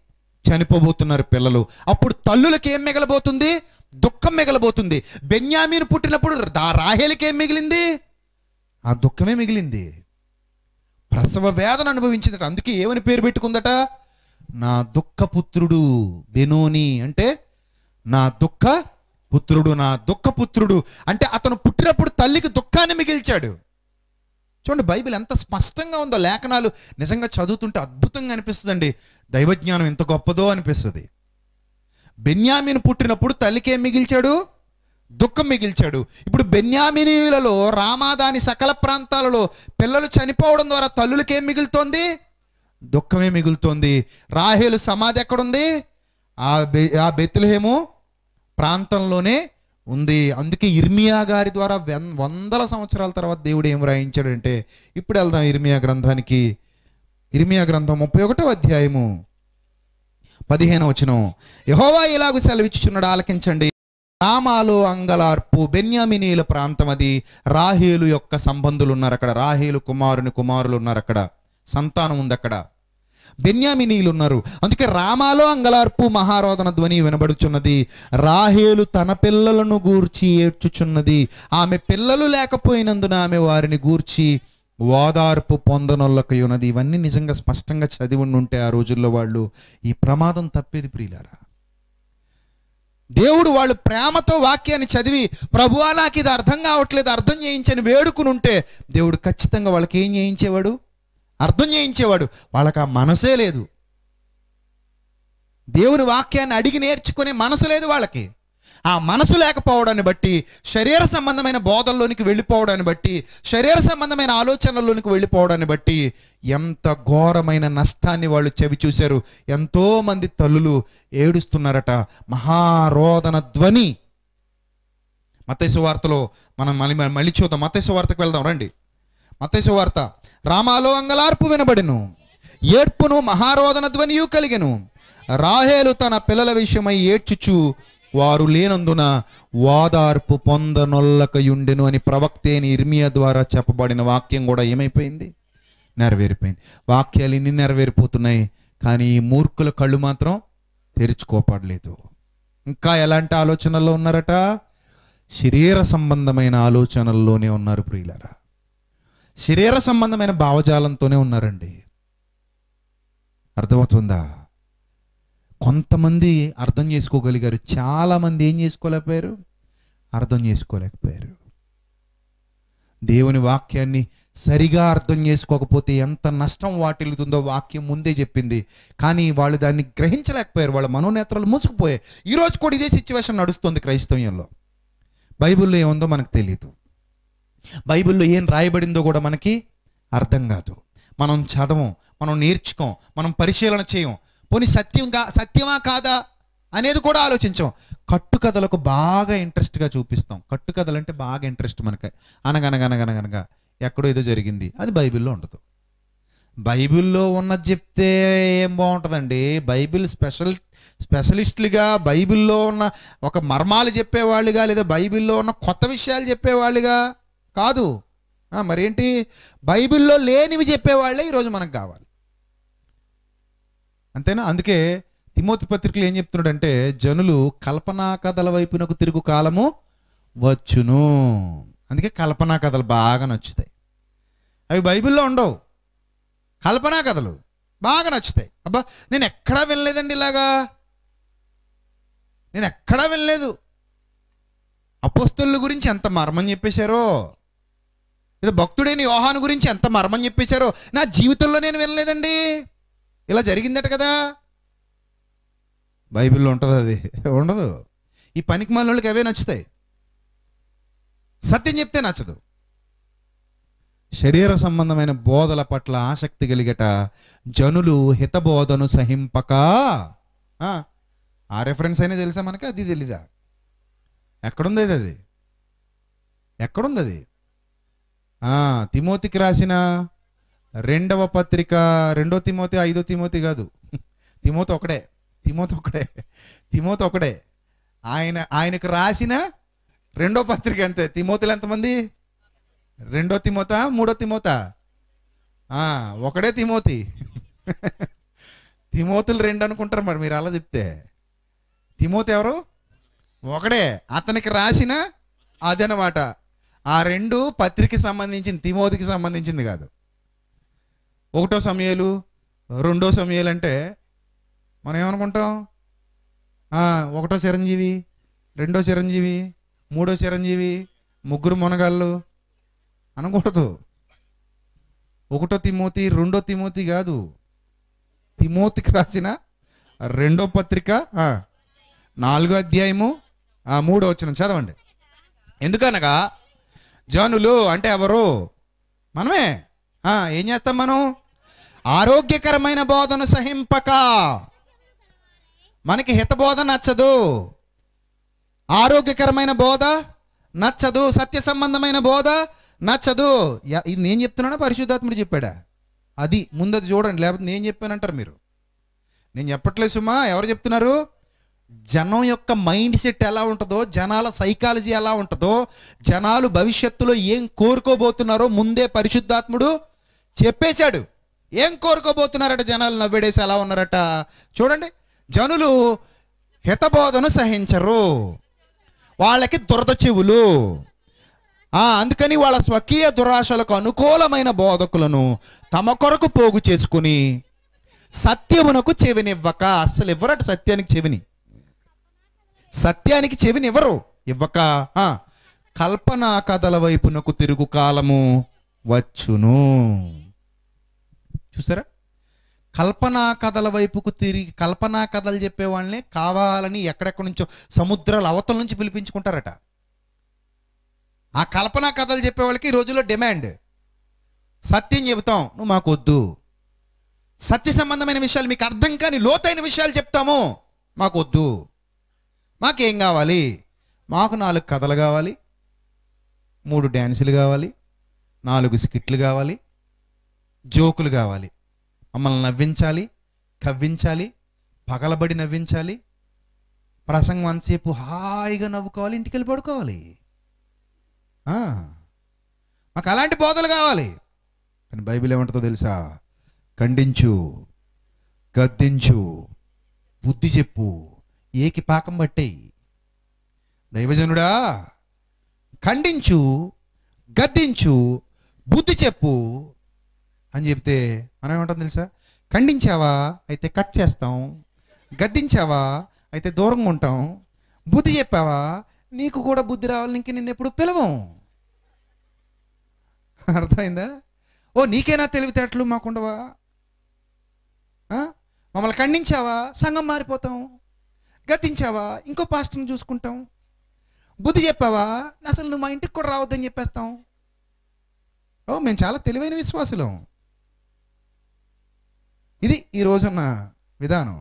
చనిపోబోతున్నారు పిల్లలు అప్పుడు తల్లులకి ఏం మిగలబోతుంది దుఃఖం మిగలబోతుంది బెన్యామీను పుట్టినప్పుడు దా రాహేలకి ఏం మిగిలింది ఆ దుఃఖమే మిగిలింది ప్రసవ వేదన అనుభవించిందట అందుకే ఏమని పేరు పెట్టుకుందట నా దుఃఖపుత్రుడు బెనోని అంటే నా దుఃఖ పుత్రుడు నా దుఃఖపుత్రుడు అంటే అతను పుట్టినప్పుడు తల్లికి దుఃఖాన్ని మిగిల్చాడు చూడండి బైబిల్ ఎంత స్పష్టంగా ఉందో లేఖనాలు నిజంగా చదువుతుంటే అద్భుతంగా అనిపిస్తుందండి దైవజ్ఞానం ఎంత గొప్పదో అనిపిస్తుంది బెన్యామిన్ పుట్టినప్పుడు తల్లికి ఏం మిగిల్చాడు దుఃఖం మిగిల్చాడు ఇప్పుడు బెన్యామినీయులలో రామాదాని సకల ప్రాంతాలలో పిల్లలు చనిపోవడం ద్వారా తల్లులకి ఏం మిగులుతోంది దుఃఖమే మిగులుతోంది రాహేలు సమాధి ఎక్కడుంది ఆ బె ఆ బెత్తులహేము ప్రాంతంలోనే ఉంది అందుకే ఇర్మియా గారి ద్వారా వెన్ వందల సంవత్సరాల తర్వాత దేవుడు ఏం రాయించాడంటే ఇప్పుడు వెళ్దాం ఇర్మియా గ్రంథానికి ఇర్మియా గ్రంథం ముప్పై ఒకటో అధ్యాయము పదిహేను వచనం యహోవా ఇలాగు సెలవిచ్చుచున్నాడు ఆలకించండి రామాలో అంగలార్పు బెన్యామినీల ప్రాంతం అది రాహేలు యొక్క సంబంధులు ఉన్నారు అక్కడ రాహేలు కుమారుని కుమారులు ఉన్నారు అక్కడ సంతానం ఉంది అక్కడ బెన్యామినీలు ఉన్నారు అందుకే రామాలో అంగలార్పు మహారోదన ధ్వని వినబడుచున్నది రాహేలు తన పిల్లలను గూర్చి ఏడ్చుచున్నది ఆమె పిల్లలు లేకపోయినందున ఆమె వారిని గూర్చి ఓదార్పు పొందనొల్లకై ఉన్నది ఇవన్నీ నిజంగా స్పష్టంగా చదివి ఉంటే ఆ రోజుల్లో వాళ్ళు ఈ ప్రమాదం తప్పేది ప్రియులారా దేవుడు వాళ్ళు ప్రేమతో వాక్యాన్ని చదివి ప్రభువా నాకు ఇది అర్థం కావట్లేదు అర్థం చేయించని వేడుకుని ఉంటే దేవుడు ఖచ్చితంగా వాళ్ళకి ఏం చేయించేవాడు అర్థం చేయించేవాడు వాళ్ళకి ఆ మనసే లేదు దేవుని వాక్యాన్ని అడిగి నేర్చుకునే మనసు లేదు వాళ్ళకి ఆ మనసు లేకపోవడాన్ని బట్టి శరీర సంబంధమైన బోధల్లోనికి వెళ్ళిపోవడాన్ని బట్టి శరీర సంబంధమైన ఆలోచనల్లోనికి వెళ్ళిపోవడాన్ని బట్టి ఎంత ఘోరమైన నష్టాన్ని వాళ్ళు చెవి చూశారు ఎంతో మంది తల్లులు ఏడుస్తున్నారట మహారోదన ధ్వని మతేసు వార్తలో మనం మళ్ళీ మళ్ళీ చూద్దాం మతేసు వార్తకు వెళ్దాం రండి మతేసు వార్త రామాలో అంగలార్పు వినబడిను ఏడ్పును మహారోదన ధ్వనియు కలిగెను రాహేలు తన పిల్లల విషయమై ఏడ్చుచు వారు లేనందున వాదార్పు పొందనొల్లకయుండెను అని ప్రవక్తేని ఇర్మియా ద్వారా చెప్పబడిన వాక్యం కూడా ఏమైపోయింది నెరవేరిపోయింది వాక్యాలు ఇన్ని నెరవేరిపోతున్నాయి కానీ ఈ మూర్ఖుల కళ్ళు మాత్రం తెరుచుకోపడలేదు ఇంకా ఎలాంటి ఆలోచనల్లో ఉన్నారట శరీర సంబంధమైన ఆలోచనల్లోనే ఉన్నారు ప్రియులారా శరీర సంబంధమైన భావజాలంతోనే ఉన్నారండి అర్థమవుతుందా కొంతమంది అర్థం చేసుకోగలిగారు చాలామంది ఏం చేసుకోలేకపోయారు అర్థం చేసుకోలేకపోయారు దేవుని వాక్యాన్ని సరిగా అర్థం చేసుకోకపోతే ఎంత నష్టం వాటిల్లుతుందో వాక్యం ముందే చెప్పింది కానీ వాళ్ళు దాన్ని గ్రహించలేకపోయారు వాళ్ళ మనోనేత్రాలు మూసుకుపోయాయి ఈరోజు కూడా ఇదే సిచ్యువేషన్ నడుస్తుంది క్రైస్తవ్యంలో బైబిల్లో ఏముందో మనకు తెలియదు బైబిల్లో ఏం రాయబడిందో కూడా మనకి అర్థం కాదు మనం చదవం మనం నేర్చుకోం మనం పరిశీలన చేయం పోనీ సత్యం కా సత్యమా కాదా అనేది కూడా ఆలోచించాం కట్టుకథలకు బాగా ఇంట్రెస్ట్గా చూపిస్తాం కట్టుకథలు అంటే బాగా ఇంట్రెస్ట్ మనకి అనగనగనగనగనగా ఎక్కడో ఏదో జరిగింది అది బైబిల్లో ఉండదు బైబిల్లో ఉన్నది చెప్తే ఏం బాగుంటుందండి బైబిల్ స్పెషల్ స్పెషలిస్టులుగా బైబిల్లో ఉన్న ఒక మర్మాలు చెప్పేవాళ్ళుగా లేదా బైబిల్లో ఉన్న కొత్త విషయాలు చెప్పేవాళ్ళుగా కాదు ఆ, మరేంటి బైబిల్లో లేనివి చెప్పేవాళ్ళే ఈరోజు మనకు కావాలి అంతేనా అందుకే తిమోతి పత్రికలు ఏం చెప్తున్నాడంటే జనులు కల్పనా కథల వైపునకు తిరుగు కాలము వచ్చును అందుకే కల్పనా కథలు బాగా నచ్చుతాయి అవి బైబిల్లో ఉండవు కల్పనా కథలు బాగా నచ్చుతాయి అబ్బా నేను ఎక్కడా వినలేదండి ఇలాగా నేను ఎక్కడా వినలేదు అపోస్తుల గురించి ఎంత మర్మం చెప్పేశారో ఇది భక్తుడైన యోహాను గురించి ఎంత మర్మం చెప్పేశారో నా జీవితంలో నేను వినలేదండి ఇలా జరిగిందట కదా బైబిల్లో ఉంటుంది అది ఉండదు ఈ పనికి వాళ్ళకి అవే నచ్చుతాయి సత్యం చెప్తే నచ్చదు శరీర సంబంధమైన బోధల పట్ల ఆసక్తి కలిగట జనులు హితబోధను సహింపక ఆ, ఆ రెఫరెన్స్ అయినా తెలుసా మనకి అది తెలీదా ఎక్కడుంది అది అది ఎక్కడుంది అది ఆ, తిమోతికి రాసిన రెండవ పత్రిక రెండో తిమోతి ఐదో తిమోతి కాదు తిమోతి ఒకడే తిమోతి ఒకడే తిమోతి ఒకడే ఆయన ఆయనకు రాసిన రెండో పత్రిక అంతే తిమోతులు ఎంతమంది రెండో తిమోత మూడో తిమోత ఆ, ఒకడే తిమోతి తిమోతులు రెండు అనుకుంటారు మరి మీరు అలా చెప్తే తిమోతి ఎవరు ఒకడే అతనికి రాసిన అదనమాట ఆ రెండు పత్రికకి సంబంధించింది తిమోతికి సంబంధించింది కాదు ఒకటో సమయాలు రెండో సమయాలు అంటే మనం ఏమనుకుంటాం ఆ, ఒకటో చిరంజీవి రెండో చిరంజీవి మూడో చిరంజీవి ముగ్గురు మునగాళ్ళు అనకూడదు ఒకటో తిమోతి రెండో తిమోతి కాదు తిమోతికి రాసిన రెండో పత్రిక ఆ, నాలుగో అధ్యాయము ఆ, మూడో వచ్చిన చదవండి ఎందుకనగా జనులు అంటే ఎవరు మనమే ఆ, ఏం చేస్తాం మనం ఆరోగ్యకరమైన బోధను సహింపక మనకి హితబోధ నచ్చదు ఆరోగ్యకరమైన బోధ నచ్చదు సత్య సంబంధమైన బోధ నచ్చదు యా- ఇది నేను చెప్తున్నానా పరిశుద్ధాత్ముడు చెప్పాడా అది ముందది చూడండి లేకపోతే నేను చెప్పానంటారు మీరు నేను చెప్పట్లేదు సుమా ఎవరు చెప్తున్నారు జనం యొక్క మైండ్ సెట్ ఎలా ఉంటుందో జనాల సైకాలజీ ఎలా ఉంటుందో జనాలు భవిష్యత్తులో ఏం కోరుకోబోతున్నారో ముందే పరిశుద్ధాత్ముడు చెప్పేశాడు ఏం కోరుకోబోతున్నారట జనాలు నవ్వేడేసి ఎలా ఉన్నారట చూడండి జనులు హితబోధను సహించరు వాళ్ళకి దురద చెవులు ఆ, అందుకని వాళ్ళ స్వకీయ దురాశలకు అనుకూలమైన బోధకులను తమ కొరకు పోగు చేసుకుని సత్యమునకు చెవినివ్వక అస్సలు ఇవ్వరట సత్యానికి చెవిని సత్యానికి చెవిని ఇవ్వరు ఇవ్వక ఆ, కల్పనా కథల వైపునకు తిరుగు కాలము వచ్చును చూసారా కల్పనా కథల వైపుకు తిరిగి కల్పనా కథలు చెప్పే వాళ్ళని కావాలని ఎక్కడెక్కడి నుంచో సముద్రాల అవతల నుంచి పిలిపించుకుంటారట ఆ కల్పనా కథలు చెప్పే వాళ్ళకి ఈ రోజుల్లో డిమాండ్ సత్యం చెబుతాం నువ్వు మాకు వద్దు సత్య సంబంధమైన విషయాలు మీకు అర్థం కాని లోతైన విషయాలు చెప్తాము మాకు వద్దు మాకేం కావాలి మాకు నాలుగు కథలు కావాలి మూడు డ్యాన్సులు కావాలి నాలుగు స్కిట్లు కావాలి జోకులు కావాలి మమ్మల్ని నవ్వించాలి కవ్వించాలి పగలబడి నవ్వించాలి ప్రసంగం అంతసేపు హాయిగా నవ్వుకోవాలి ఇంటికి వెళ్ళి పడుకోవాలి ఆ, మాకు అలాంటి బోధలు కావాలి కానీ బైబిల్ ఏమంటుందో తెలుసా ఖండించు గద్దించు బుద్ధి చెప్పు ఏకి పాకం పట్టేయి దైవజనుడా ఖండించు గద్దించు బుద్ధి చెప్పు అని చెప్తే మనం ఏమంటాం తెలుసా ఖండించావా అయితే కట్ చేస్తాం గద్దించావా అయితే దూరంగా ఉంటాం బుద్ధి చెప్పావా నీకు కూడా బుద్ధి రావాలని ఇంక నిన్ను ఎప్పుడు పిలవం అర్థమైందా ఓ నీకేనా తెలివితేటలు మాకుండవా ఆ? మమ్మల్ని ఖండించావా సంఘం మారిపోతాం గద్దించావా ఇంకో పాస్టర్ని చూసుకుంటాం బుద్ధి చెప్పావా అసలు నువ్వు మా ఇంటికి కూడా రావద్దని చెప్పేస్తాం ఓ మేము చాలా తెలివైన విశ్వాసులం ఇది ఈ రోజున్న విధానం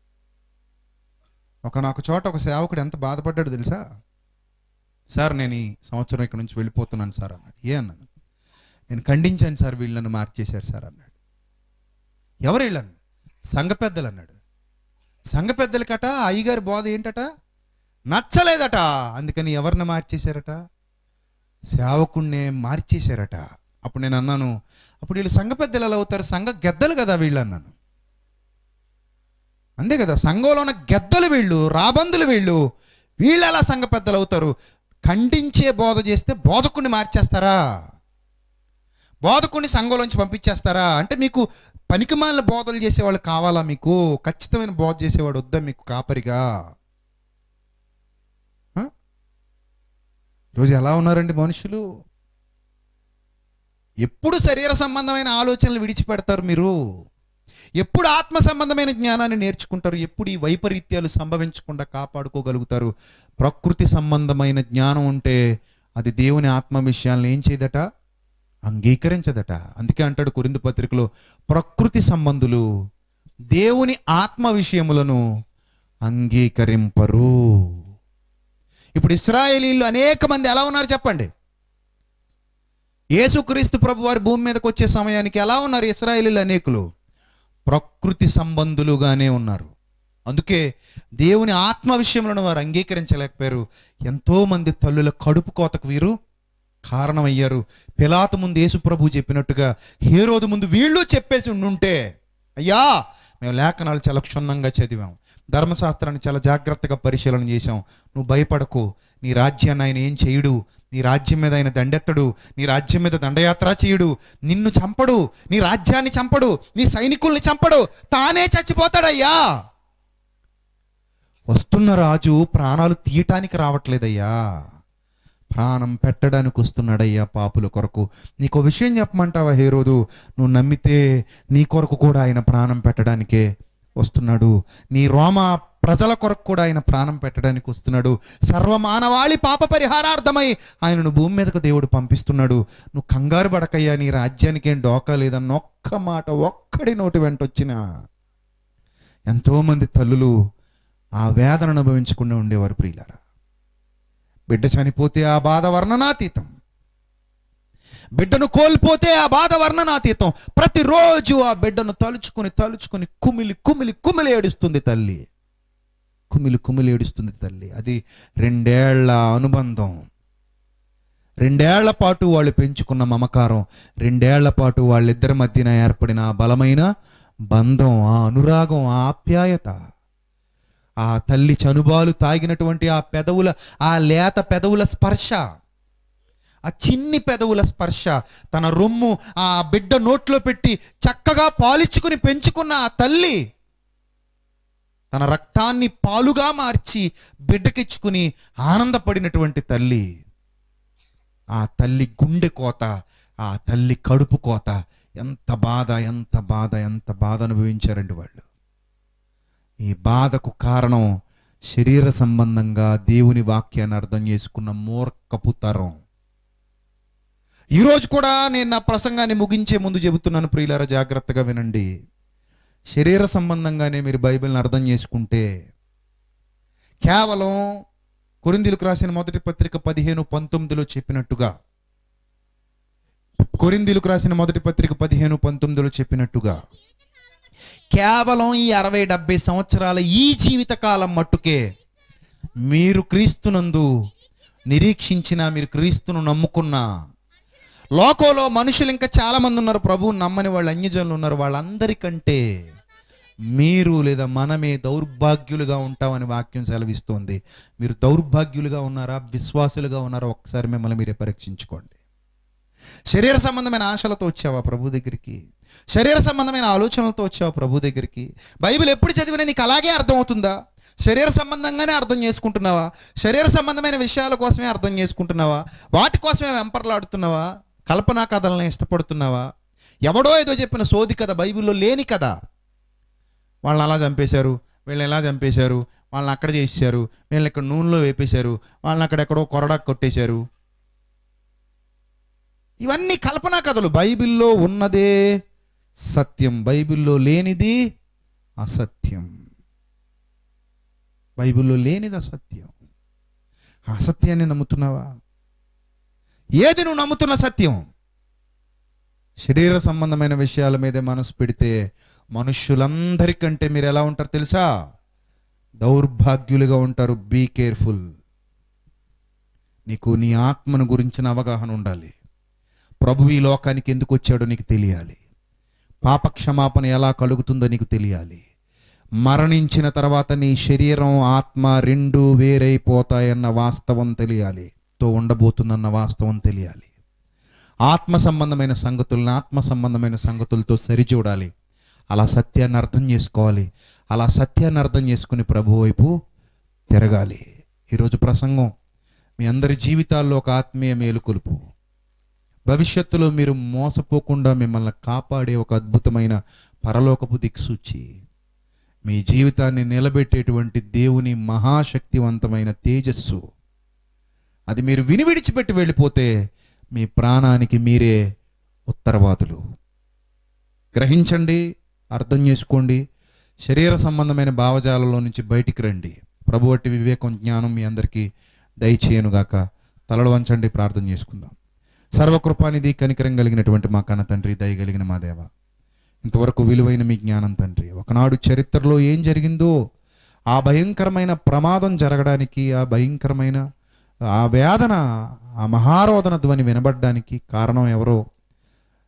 ఒక నాకు చోట ఒక సేవకుడు ఎంత బాధపడ్డాడు తెలుసా సార్ నేను ఈ సంవత్సరం ఇక్కడ నుంచి వెళ్ళిపోతున్నాను సార్ అన్నాడు ఏ అన్నాను నేను ఖండించాను సార్ వీళ్ళని మార్చేశారు సార్ అన్నాడు ఎవరు వీళ్ళని సంఘ పెద్దలు అన్నాడు సంఘ పెద్దలకట అయ్యగారి బోధ ఏంటట నచ్చలేదట అందుకని ఎవరిని మార్చేశారట సేవకుణ్ణే మార్చేశారట అప్పుడు నేను అన్నాను అప్పుడు వీళ్ళు సంఘ పెద్దలు ఎలా అవుతారు సంఘ గెద్దలు కదా వీళ్ళు అన్నాను అంతే కదా సంఘంలో ఉన్న గెద్దలు వీళ్ళు రాబందులు వీళ్ళు వీళ్ళు ఎలా సంఘ పెద్దలు అవుతారు ఖండించే బోధ చేస్తే బోధకుని మార్చేస్తారా బోధకుని సంఘంలోంచి పంపించేస్తారా అంటే మీకు పనికిమాలిన బోధలు చేసేవాళ్ళు కావాలా మీకు ఖచ్చితమైన బోధ చేసేవాడు వద్దా మీకు కాపరిగా ఆ? ఈరోజు ఎలా ఉన్నారండి మనుషులు ఎప్పుడు శరీర సంబంధమైన ఆలోచనలు విడిచిపెడతారు మీరు ఎప్పుడు ఆత్మ సంబంధమైన జ్ఞానాన్ని నేర్చుకుంటారు ఎప్పుడు ఈ వైపరీత్యాలు సంభవించకుండా కాపాడుకోగలుగుతారు ప్రకృతి సంబంధమైన జ్ఞానం ఉంటే అది దేవుని ఆత్మ విషయాలను ఏం చేయదట అంగీకరించదట అందుకే అంటాడు కొరింది పత్రికలో ప్రకృతి సంబంధులు దేవుని ఆత్మ విషయములను అంగీకరింపరు ఇప్పుడు ఇస్రాయేలీలు అనేక మంది ఎలా ఉన్నారు చెప్పండి యేసుక్రీస్తు ప్రభు వారి భూమి మీదకి వచ్చే సమయానికి ఎలా ఉన్నారు ఇస్రాయేలీలు అనేకులు ప్రకృతి సంబంధులుగానే ఉన్నారు అందుకే దేవుని ఆత్మ విషయంలో వారు అంగీకరించలేకపోయారు ఎంతోమంది తల్లుల కడుపు కోతకు వీరు కారణమయ్యారు పిలాతు ముందు యేసు ప్రభు చెప్పినట్టుగా హేరోదు ముందు వీళ్ళు చెప్పేసి ఉండుంటే అయ్యా మేము లేఖనాలు చాలా క్షుణ్ణంగా చదివాం ధర్మశాస్త్రాన్ని చాలా జాగ్రత్తగా పరిశీలన చేశాం నువ్వు భయపడకు నీ రాజ్యాన్ని ఆయన ఏం చేయుడు నీ రాజ్యం మీద ఆయన దండెత్తడు నీ రాజ్యం మీద దండయాత్ర చేయుడు నిన్ను చంపడు నీ రాజ్యాన్ని చంపడు నీ సైనికుల్ని చంపడు తానే చచ్చిపోతాడయ్యా వస్తున్న రాజు ప్రాణాలు తీయటానికి రావట్లేదయ్యా ప్రాణం పెట్టడానికి వస్తున్నాడయ్యా పాపుల కొరకు నీకు ఓ విషయం చెప్పమంటావా హే రోజు నువ్వు నమ్మితే నీ కొరకు కూడా ఆయన ప్రాణం పెట్టడానికే వస్తున్నాడు నీ రోమ ప్రజల కొరకు కూడా ఆయన ప్రాణం పెట్టడానికి వస్తున్నాడు సర్వమానవాళి పాప పరిహారార్థమై ఆయనను భూమి మీదకు దేవుడు పంపిస్తున్నాడు నువ్వు కంగారు పడకయ్యా నీ రాజ్యానికి ఏం డోకా లేదన్న ఒక్క మాట ఒక్కడి నోటి వెంట వచ్చినా ఎంతోమంది తల్లులు ఆ వేదన అనుభవించకుండా ఉండేవారు ప్రియులారా బిడ్డ చనిపోతే ఆ బాధ వర్ణనాతీతం బిడ్డను కోల్పోతే ఆ బాధ వర్ణనాతీతం ప్రతిరోజు ఆ బిడ్డను తలుచుకుని తలుచుకుని కుమిలి కుమిలి కుమిలి ఏడుస్తుంది తల్లి కుమిలి కుమిలి ఏడుస్తుంది తల్లి అది రెండేళ్ల అనుబంధం రెండేళ్ల పాటు వాళ్ళు పెంచుకున్న మమకారం రెండేళ్ల పాటు వాళ్ళిద్దరి మధ్యన ఏర్పడిన ఆ బలమైన బంధం ఆ అనురాగం ఆ ఆప్యాయత ఆ తల్లి చనుబాలు తాగినటువంటి ఆ పెదవుల ఆ లేత పెదవుల స్పర్శ ఆ చిన్ని పెదవుల స్పర్శ తన రొమ్ము ఆ బిడ్డ నోట్లో పెట్టి చక్కగా పాలిచ్చుకుని పెంచుకున్న ఆ తల్లి తన రక్తాన్ని పాలుగా మార్చి బిడ్డకిచ్చుకుని ఆనందపడినటువంటి తల్లి ఆ తల్లి గుండె కోత ఆ తల్లి కడుపు కోత ఎంత బాధ ఎంత బాధ ఎంత బాధ అనుభవించారండి వాళ్ళు ఈ బాధకు కారణం శరీర సంబంధంగా దేవుని వాక్యాన్ని అర్థం చేసుకున్న మూర్ఖపు తరం ఈరోజు కూడా నేను నా ప్రసంగాన్ని ముగించే ముందు చెబుతున్నాను ప్రియులారా జాగ్రత్తగా వినండి శరీర సంబంధంగానే మీరు బైబిల్ని అర్థం చేసుకుంటే కేవలం కొరిందీలకు రాసిన మొదటి పత్రిక పదిహేను పంతొమ్మిదిలో చెప్పినట్టుగా కొరిందీలకు రాసిన మొదటి పత్రిక పదిహేను పంతొమ్మిదిలో చెప్పినట్టుగా కేవలం ఈ అరవై డెబ్బై సంవత్సరాల ఈ జీవితకాలం మట్టుకే మీరు క్రీస్తునందు నిరీక్షించిన మీరు క్రీస్తును నమ్ముకున్న లోకంలో మనుషులు ఇంకా చాలా మంది ఉన్నారు ప్రభువు నమ్మని వాళ్ళు అన్యజనులు ఉన్నారు వాళ్ళందరికంటే మీరు లేదా మనమే దౌర్భాగ్యులుగా ఉంటామని వాక్యం సెలవిస్తోంది మీరు దౌర్భాగ్యులుగా ఉన్నారా విశ్వాసులుగా ఉన్నారా ఒకసారి మిమ్మల్ని మీరే పరీక్షించుకోండి శరీర సంబంధమైన ఆశలతో వచ్చావా ప్రభు దగ్గరికి శరీర సంబంధమైన ఆలోచనలతో వచ్చావా ప్రభు దగ్గరికి బైబిల్ ఎప్పుడు చదివినా నీకు అలాగే అర్థమవుతుందా శరీర సంబంధంగానే అర్థం చేసుకుంటున్నావా శరీర సంబంధమైన విషయాల కోసమే అర్థం చేసుకుంటున్నావా వాటి కోసమే వెంపర్లాడుతున్నావా కల్పనా కథలను ఇష్టపడుతున్నావా ఎవడో ఏదో చెప్పిన సోది కథ బైబిల్లో లేని కథ వాళ్ళని అలా చంపేశారు వీళ్ళని ఎలా చంపేశారు వాళ్ళని అక్కడ చేసేశారు వీళ్ళని ఇక్కడ నూనెలో వేపేశారు వాళ్ళని అక్కడెక్కడో కొరడా కొట్టేశారు ఇవన్నీ కల్పనా కథలు బైబిల్లో ఉన్నదే సత్యం బైబిల్లో లేనిది అసత్యం బైబిల్లో లేనిది అసత్యం ఆ అసత్యాన్ని నమ్ముతున్నావా ఏది నువ్వు నమ్ముతున్న సత్యం శరీర సంబంధమైన విషయాల మీదే మనసు పెడితే మనుష్యులందరికంటే మీరు ఎలా ఉంటారు తెలుసా దౌర్భాగ్యులుగా ఉంటారు బీ కేర్ఫుల్ నీకు నీ ఆత్మను గురించిన అవగాహన ఉండాలి ప్రభు ఈ లోకానికి ఎందుకు వచ్చాడో నీకు తెలియాలి పాపక్షమాపణ ఎలా కలుగుతుందో నీకు తెలియాలి మరణించిన తర్వాత నీ శరీరం ఆత్మ రెండు వేరైపోతాయన్న వాస్తవం తెలియాలి తో ఉండబోతుందన్న వాస్తవం తెలియాలి ఆత్మ సంబంధమైన సంగతులను ఆత్మ సంబంధమైన సంగతులతో సరిచూడాలి అలా సత్యాన్ని అర్థం చేసుకోవాలి అలా సత్యాన్ని అర్థం చేసుకుని ప్రభు వైపు తిరగాలి ఈరోజు ప్రసంగం మీ అందరి జీవితాల్లో ఒక ఆత్మీయ మేలుకొలుపు భవిష్యత్తులో మీరు మోసపోకుండా మిమ్మల్ని కాపాడే ఒక అద్భుతమైన పరలోకపు దిక్సూచి మీ జీవితాన్ని నిలబెట్టేటువంటి దేవుని మహాశక్తివంతమైన తేజస్సు అది మీరు విని విడిచిపెట్టి వెళ్ళిపోతే మీ ప్రాణానికి మీరే ఉత్తరవాదులు గ్రహించండి అర్థం చేసుకోండి శరీర సంబంధమైన భావజాలలో నుంచి బయటికి రండి ప్రభు వట్టి వివేకం జ్ఞానం మీ అందరికీ దయచేయనుగాక తలలు వంచండి ప్రార్థన చేసుకుందాం సర్వకృపానిధి కనికరం కలిగినటువంటి మా కన్న తండ్రి దయగలిగిన మా దేవ ఇంతవరకు విలువైన మీ జ్ఞానం తండ్రి ఒకనాడు చరిత్రలో ఏం జరిగిందో ఆ భయంకరమైన ప్రమాదం జరగడానికి ఆ భయంకరమైన ఆ వేదన ఆ మహారోదన ధ్వని వినబడ్డానికి కారణం ఎవరో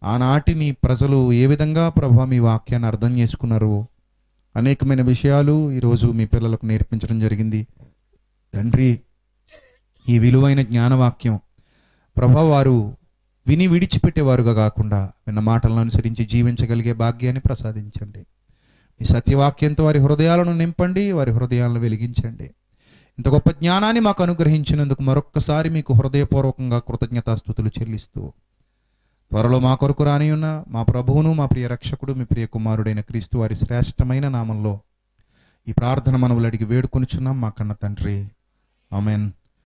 ఆనాటి నీ ప్రజలు ఏ విధంగా ప్రభా మీ వాక్యాన్ని అర్థం చేసుకున్నారు అనేకమైన విషయాలు ఈరోజు మీ పిల్లలకు నేర్పించడం జరిగింది తండ్రి ఈ విలువైన జ్ఞానవాక్యం ప్రభా వారు విని విడిచిపెట్టేవారుగా కాకుండా విన్న మాటలను అనుసరించి జీవించగలిగే భాగ్యాన్ని ప్రసాదించండి మీ సత్యవాక్యంతో వారి హృదయాలను నింపండి వారి హృదయాలను వెలిగించండి ఇంత గొప్ప జ్ఞానాన్ని మాకు అనుగ్రహించినందుకు మరొక్కసారి మీకు హృదయపూర్వకంగా కృతజ్ఞతాస్థుతులు చెల్లిస్తూ త్వరలో మా కొరకు రాని ఉన్న మా ప్రభువును మా ప్రియ రక్షకుడు మీ ప్రియ కుమారుడైన క్రీస్తు వారి శ్రేష్టమైన నామంలో ఈ ప్రార్థన మనవులు అడిగి వేడుకొనుచున్నాం మా కన్న తండ్రి ఆమెన్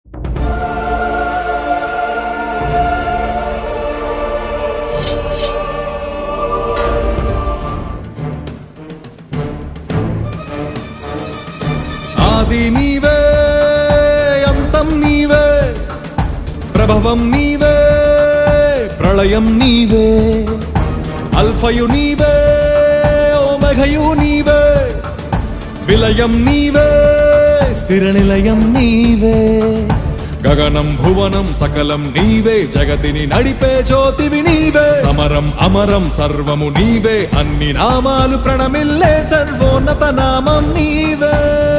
ఆది నీవే అంతం నీవే ప్రభవం నీవే ప్రళయం నీవే అల్ఫయు నీవే ఓమఘయు నీవే విలయం నీవే స్థిర నిలయం నీవే గగనం భువనం సకలం నీవే జగతిని నడిపే జ్యోతివి నీవే సమరం అమరం సర్వము నీవే అన్ని నామాలు ప్రణమిల్లే సర్వోన్నత నామం నీవే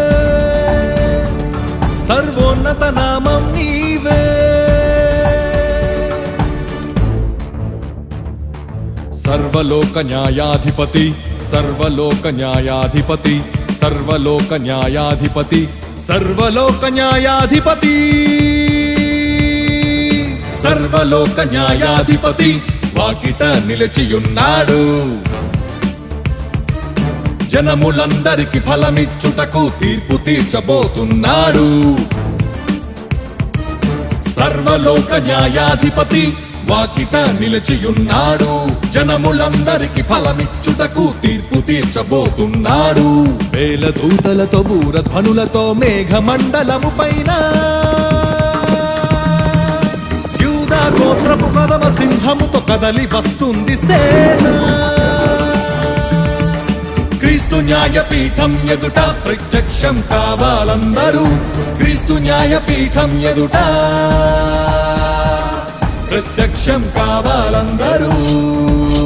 సర్వోన్నత నామం నీవే సర్వలోక న్యాయాధిపతి సర్వలోక న్యాయాధిపతి సర్వలోక న్యాయాధిపతి సర్వలోక న్యాయాధిపతి సర్వలోక న్యాయాధిపతి వాకిట నిలిచియున్నాడు జనములందరికి ఫలమిచ్చుటకు తీర్పు తీర్చబోతున్నాడు సర్వలోక న్యాయాధిపతి వాకిట నిలిచియున్నాడు జనములందరికి ఫలమిచ్చుటకు తీర్పు తీర్చబోతున్నాడు వేల దూతలతో బూరధ్వనులతో మేఘమండలము పైన యూదా గోత్రపు కదమ సింహముతో కదలి వస్తుంది సేన క్రీస్తు న్యాయపీఠం ఎదుట ప్రత్యక్షం కావాలందరూ క్రీస్తు న్యాయపీఠం ఎదుట ప్రత్యక్షం కావాలందరూ